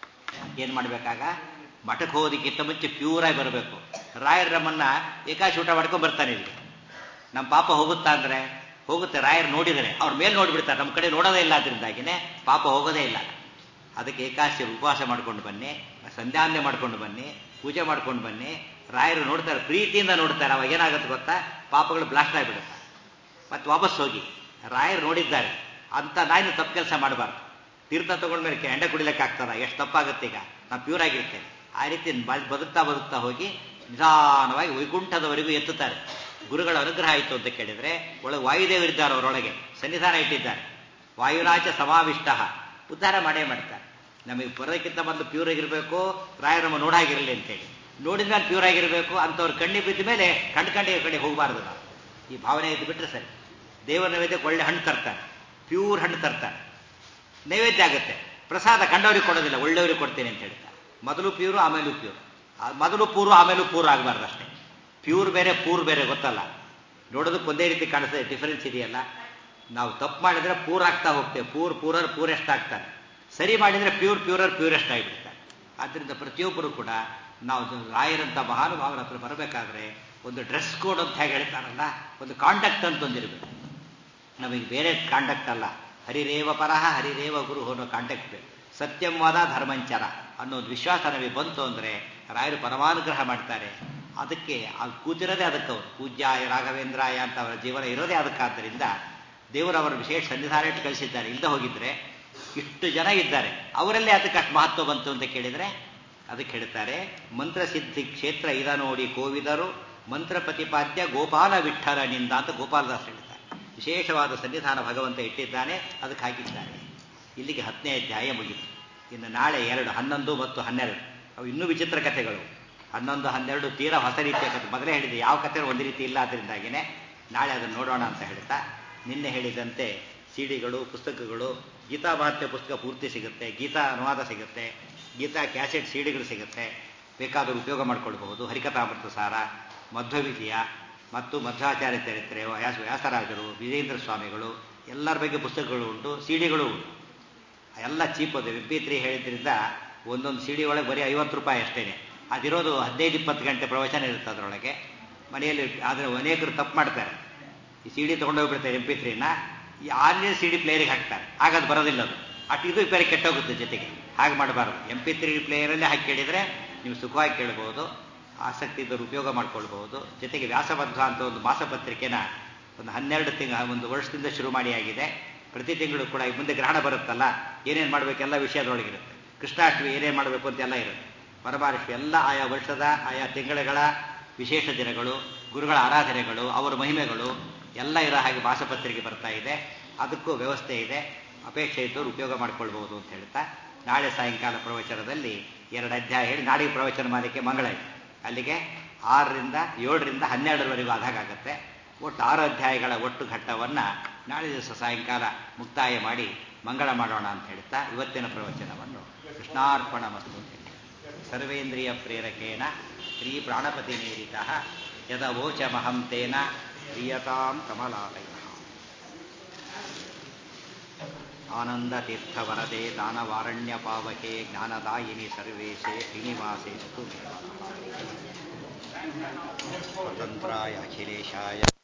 ಏನು ಮಾಡಬೇಕಾಗ ಮಠಕ್ಕೆ ಹೋಗೋದಕ್ಕಿಂತ ಮುಂಚೆ ಪ್ಯೂರಾಗಿ ಬರಬೇಕು ರಾಯರ್ ನಮ್ಮನ್ನ ಏಕಾಶಿ ಊಟ ಮಾಡ್ಕೊಂಡು ಬರ್ತಾನೆ ಇಲ್ಲಿ ನಮ್ಮ ಪಾಪ ಹೋಗುತ್ತಾ ಅಂದ್ರೆ ಹೋಗುತ್ತೆ ರಾಯರ್ ನೋಡಿದರೆ ಅವ್ರ ಮೇಲೆ ನೋಡಿಬಿಡ್ತಾರೆ ನಮ್ಮ ಕಡೆ ನೋಡೋದೇ ಇಲ್ಲ ಅದರಿಂದಾಗಿನೇ ಪಾಪ ಹೋಗೋದೇ ಇಲ್ಲ ಅದಕ್ಕೆ ಏಕಾಶಿ ಉಪವಾಸ ಮಾಡ್ಕೊಂಡು ಬನ್ನಿ ಸಂಧ್ಯಾನ್ಯ ಮಾಡ್ಕೊಂಡು ಬನ್ನಿ ಪೂಜೆ ಮಾಡ್ಕೊಂಡು ಬನ್ನಿ ರಾಯರು ನೋಡ್ತಾರೆ ಪ್ರೀತಿಯಿಂದ ನೋಡ್ತಾರೆ ಅವಾಗ ಏನಾಗುತ್ತೆ ಗೊತ್ತಾ ಪಾಪಗಳು ಬ್ಲಾಸ್ಟ್ ಆಗಿಬಿಡುತ್ತೆ ಮತ್ತೆ ವಾಪಸ್ ಹೋಗಿ ರಾಯರು ನೋಡಿದ್ದಾರೆ ಅಂತ ನಾನು ತಪ್ಪು ಕೆಲಸ ಮಾಡಬಾರ್ದು ತೀರ್ಥ ತಗೊಂಡ್ಮೇಲೆ ಎಂಡ ಕುಡಿಲಿಕ್ಕೆ ಆಗ್ತದ ಎಷ್ಟು ತಪ್ಪಾಗುತ್ತೆ ಈಗ ನಾವು ಪ್ಯೂರ್ ಆಗಿರ್ತೇವೆ ಆ ರೀತಿ ಬದುಕ್ತಾ ಬದುಕ್ತಾ ಹೋಗಿ ನಿಧಾನವಾಗಿ ವೈಕುಂಠದವರೆಗೂ ಎತ್ತುತ್ತಾರೆ ಗುರುಗಳ ಅನುಗ್ರಹ ಆಯಿತು ಅಂತ ಕೇಳಿದ್ರೆ ಒಳಗೆ ವಾಯುದೇವರಿದ್ದಾರೆ ಅವರೊಳಗೆ ಸನ್ನಿಧಾನ ಇಟ್ಟಿದ್ದಾರೆ ವಾಯುರಾಜ ಸಮಾವಿಷ್ಟ ಉದ್ಧಾರ ಮಾಡೇ ಮಾಡ್ತಾರೆ ನಮಗೆ ಬರೋದಕ್ಕಿಂತ ಮೊದಲು ಪ್ಯೂರ್ ಆಗಿರಬೇಕು ರಾಯ ನಮ್ಮ ನೋಡಾಗಿರಲಿ ಅಂತೇಳಿ ನೋಡಿದ ಮೇಲೆ ಪ್ಯೂರ್ ಆಗಿರಬೇಕು ಅಂಥವ್ರು ಕಣ್ಣಿ ಬಿದ್ದ ಮೇಲೆ ಕಣ್ ಕಂಡಿಗೆ ಕಡೆ ಹೋಗಬಾರ್ದು ನಾವು ಈ ಭಾವನೆ ಇದ್ದು ಬಿಟ್ರೆ ಸರಿ ದೇವರ ನೈವೇದ್ಯಕ್ಕೆ ಒಳ್ಳೆ ಹಣ್ಣು ತರ್ತಾರೆ ಪ್ಯೂರ್ ಹಣ್ಣು ತರ್ತಾರೆ ನೈವೇದ್ಯ ಆಗುತ್ತೆ ಪ್ರಸಾದ ಕಂಡವ್ರಿಗೆ ಕೊಡೋದಿಲ್ಲ ಒಳ್ಳೆಯವ್ರಿಗೆ ಕೊಡ್ತೇನೆ ಅಂತ ಹೇಳ್ತಾರೆ ಮೊದಲು ಪ್ಯೂರು ಆಮೇಲೂ ಪ್ಯೂರ್ ಮೊದಲು ಪೂರು ಆಮೇಲೂ ಪೂರ್ ಆಗಬಾರ್ದು ಅಷ್ಟೇ ಪ್ಯೂರ್ ಬೇರೆ ಪೂರ್ ಬೇರೆ ಗೊತ್ತಲ್ಲ ನೋಡೋದಕ್ಕೆ ಒಂದೇ ರೀತಿ ಕಾಣಿಸ್ತದೆ ಡಿಫರೆನ್ಸ್ ಇದೆಯಲ್ಲ ನಾವು ತಪ್ಪು ಮಾಡಿದ್ರೆ ಪೂರ್ ಆಗ್ತಾ ಹೋಗ್ತೇವೆ ಪೂರ್ ಪೂರರ್ ಪೂರೆಸ್ಟ್ ಆಗ್ತಾರೆ ಸರಿ ಮಾಡಿದ್ರೆ ಪ್ಯೂರ್ ಪ್ಯೂರರ್ ಪ್ಯೂರೆಸ್ಟ್ ಆಗಿಬಿಡ್ತಾರೆ ಆದ್ದರಿಂದ ಪ್ರತಿಯೊಬ್ಬರು ಕೂಡ ನಾವು ರಾಯರಂಥ ಮಹಾನುಭಾವರ ಹತ್ರ ಬರಬೇಕಾದ್ರೆ ಒಂದು ಡ್ರೆಸ್ ಕೋಡ್ ಅಂತ ಹೇಗೆ ಹೇಳ್ತಾರಲ್ಲ ಒಂದು ಕಾಂಡಕ್ಟ್ ಅಂತ ಒಂದಿರಬೇಕು ನಮಗೆ ಬೇರೆ ಕಾಂಡಕ್ಟ್ ಅಲ್ಲ ಹರಿರೇವ ಪರಹ ಹರಿರೇವ ಗುರು ಅನ್ನೋ ಕಾಂಟ್ಯಾಕ್ಟ್ ಬೇಕು ಸತ್ಯಂವಾದ ಧರ್ಮಂಚರ ಅನ್ನೋ ಒಂದು ವಿಶ್ವಾಸ ನಮಗೆ ಬಂತು ಅಂದರೆ ರಾಯರು ಪರಮಾನುಗ್ರಹ ಮಾಡ್ತಾರೆ ಅದಕ್ಕೆ ಅದು ಕೂತಿರೋದೇ ಅದಕ್ಕೆ ಅವರು ಪೂಜ್ಯಾಯ ರಾಘವೇಂದ್ರಾಯ ಅಂತ ಅವರ ಜೀವನ ಇರೋದೇ ಅದಕ್ಕಾದ್ದರಿಂದ ದೇವರು ಅವರ ವಿಶೇಷ ಸನ್ನಿಧಾನ ಇಟ್ಟು ಕಳಿಸಿದ್ದಾರೆ ಇಲ್ಲದೆ ಹೋಗಿದ್ರೆ ಇಷ್ಟು ಜನ ಇದ್ದಾರೆ ಅವರಲ್ಲೇ ಅದಕ್ಕೆ ಅಷ್ಟು ಮಹತ್ವ ಬಂತು ಅಂತ ಕೇಳಿದರೆ ಅದಕ್ಕೆ ಹೇಳ್ತಾರೆ ಮಂತ್ರ ಸಿದ್ಧಿ ಕ್ಷೇತ್ರ ಇದ ನೋಡಿ ಕೋವಿದರು ಮಂತ್ರ ಪ್ರತಿಪಾದ್ಯ ಗೋಪಾಲ ವಿಠಲನಿಂದ ಅಂತ ಗೋಪಾಲದಾಸ್ ಹೇಳ್ತಾರೆ ವಿಶೇಷವಾದ ಸನ್ನಿಧಾನ ಭಗವಂತ ಇಟ್ಟಿದ್ದಾನೆ ಅದಕ್ಕೆ ಹಾಕಿದ್ದಾನೆ ಇಲ್ಲಿಗೆ ಹತ್ತನೇ ಅಧ್ಯಾಯ ಮುಗಿತು ಇನ್ನು ನಾಳೆ ಎರಡು ಹನ್ನೊಂದು ಮತ್ತು ಹನ್ನೆರಡು ಅವು ಇನ್ನೂ ವಿಚಿತ್ರ ಕಥೆಗಳು ಹನ್ನೊಂದು ಹನ್ನೆರಡು ತೀರಾ ಹೊಸ ರೀತಿಯ ಕಥೆ ಮೊದಲೇ ಹೇಳಿದೆ ಯಾವ ಕಥೆ ಒಂದು ರೀತಿ ಇಲ್ಲ ಅದರಿಂದಾಗಿನೇ ನಾಳೆ ಅದನ್ನು ನೋಡೋಣ ಅಂತ ಹೇಳ್ತಾ ನಿನ್ನೆ ಹೇಳಿದಂತೆ ಸಿಡಿಗಳು ಪುಸ್ತಕಗಳು ಗೀತಾ ಮಹತ್ಯ ಪುಸ್ತಕ ಪೂರ್ತಿ ಸಿಗುತ್ತೆ ಗೀತಾ ಅನುವಾದ ಸಿಗುತ್ತೆ ಗೀತಾ ಕ್ಯಾಸೆಟ್ ಸಿಡಿಗಳು ಸಿಗುತ್ತೆ ಬೇಕಾದರೂ ಉಪಯೋಗ ಮಾಡ್ಕೊಳ್ಬಹುದು ಹರಿಕಥಾಮೃತ ಸಾರ ಮಧ್ವವಿಜಯ ಮತ್ತು ಮಧ್ವಾಚಾರ್ಯ ಚರಿತ್ರೆ ವ್ಯಾಸ ವ್ಯಾಸರಾಜರು ವಿಜೇಂದ್ರ ಸ್ವಾಮಿಗಳು ಎಲ್ಲರ ಬಗ್ಗೆ ಪುಸ್ತಕಗಳು ಉಂಟು ಸಿಡಿಗಳು ಉಂಟು ಎಲ್ಲ ಚೀಪ್ ಅದು ಎಂ ಪಿ ತ್ರೀ ಹೇಳಿದ್ರಿಂದ ಒಂದೊಂದು ಸಿಡಿ ಒಳಗೆ ಬರೀ ಐವತ್ತು ರೂಪಾಯಿ ಅಷ್ಟೇನೆ ಅದಿರೋದು ಹದಿನೈದು ಇಪ್ಪತ್ತು ಗಂಟೆ ಪ್ರವಚನ ಇರುತ್ತೆ ಅದರೊಳಗೆ ಮನೆಯಲ್ಲಿ ಆದರೆ ಅನೇಕರು ತಪ್ಪು ಮಾಡ್ತಾರೆ ಈ ಸಿ ಡಿ ತೊಗೊಂಡೋಗ್ಬಿಡ್ತಾರೆ ಎಂ ಪಿ ತ್ರೀನ ಈ ಆನ್ಲೈನ್ ಸಿ ಡಿ ಪ್ಲೇಯರಿಗೆ ಹಾಕ್ತಾರೆ ಆಗ ಅದು ಬರೋದಿಲ್ಲ ಅದು ಅಟ್ ಇದು ಬೇರೆ ಕೆಟ್ಟೋಗುತ್ತೆ ಜೊತೆಗೆ ಹಾಗೆ ಮಾಡಬಾರ್ದು ಎಂ ಪಿ ತ್ರೀ ಪ್ಲೇಯರಲ್ಲೇ ಹಾಕಿ ಕೇಳಿದರೆ ನೀವು ಸುಖವಾಗಿ ಕೇಳ್ಬೋದು ಆಸಕ್ತಿ ಇದ್ದರು ಉಪಯೋಗ ಮಾಡ್ಕೊಳ್ಬಹುದು ಜೊತೆಗೆ ವ್ಯಾಸಬದ್ಧ ಅಂತ ಒಂದು ಮಾಸಪತ್ರಿಕೆನ ಒಂದು ಹನ್ನೆರಡು ತಿಂಗಳ ಒಂದು ವರ್ಷದಿಂದ ಶುರು ಮಾಡಿ ಆಗಿದೆ ಪ್ರತಿ ತಿಂಗಳು ಕೂಡ ಮುಂದೆ ಗ್ರಹಣ ಬರುತ್ತಲ್ಲ ಏನೇನು ಮಾಡಬೇಕೆಲ್ಲ ವಿಷಯದೊಳಗಿರುತ್ತೆ ಕೃಷ್ಣಾಷ್ಟಮಿ ಏನೇನು ಮಾಡಬೇಕು ಅಂತೆಲ್ಲ ಇರುತ್ತೆ ಪರಮಾರಿಷ್ಟಿ ಎಲ್ಲ ಆಯಾ ವರ್ಷದ ಆಯಾ ತಿಂಗಳುಗಳ ವಿಶೇಷ ದಿನಗಳು ಗುರುಗಳ ಆರಾಧನೆಗಳು ಅವರ ಮಹಿಮೆಗಳು ಎಲ್ಲ ಇರೋ ಹಾಗೆ ಮಾಸಪತ್ರಿಕೆ ಬರ್ತಾ ಇದೆ ಅದಕ್ಕೂ ವ್ಯವಸ್ಥೆ ಇದೆ ಅಪೇಕ್ಷೆ ಇದ್ದವರು ಉಪಯೋಗ ಮಾಡ್ಕೊಳ್ಬಹುದು ಅಂತ ಹೇಳ್ತಾ ನಾಳೆ ಸಾಯಂಕಾಲ ಪ್ರವಚನದಲ್ಲಿ ಎರಡು ಅಧ್ಯಾಯ ಹೇಳಿ ನಾಡಿಗೆ ಪ್ರವಚನ ಮಾಡಲಿಕ್ಕೆ ಮಂಗಳ ಇದೆ ಅಲ್ಲಿಗೆ ಆರರಿಂದ ಏಳರಿಂದ ಹನ್ನೆರಡರವರೆಗೂ ಆದಾಗತ್ತೆ ಒಟ್ಟು ಆರು ಅಧ್ಯಾಯಗಳ ಒಟ್ಟು ಘಟ್ಟವನ್ನು ನಾಳೆ ದಿವಸ ಸಾಯಂಕಾಲ ಮುಕ್ತಾಯ ಮಾಡಿ ಮಂಗಳ ಮಾಡೋಣ ಅಂತ ಹೇಳ್ತಾ ಇವತ್ತಿನ ಪ್ರವಚನವನ್ನು ಕೃಷ್ಣಾರ್ಪಣ ಮಸ್ತು ಅಂತ ಹೇಳಿ ಸರ್ವೇಂದ್ರಿಯ ಪ್ರೇರಕೇಣ ಶ್ರೀ ಪ್ರಾಣಪತಿ ನೀರಿತ ಯದವೋಚಮಹಂ ತೇನ ಪ್ರಿಯತಾಂ ಕಮಲಾಲಯ ಆನಂದತೀರ್ಥವರದೆ ದಾನವಾರಣ್ಯ ಪಾವಕೆ ಜ್ಞಾನದಾಯಿನಿ ಸರ್ವೇಶೇ ಶ್ರೀನಿವಾಸೇಸ್ತು ಸ್ವತಂತ್ರಾಯ ಅಖಿಲೇಶಾಯ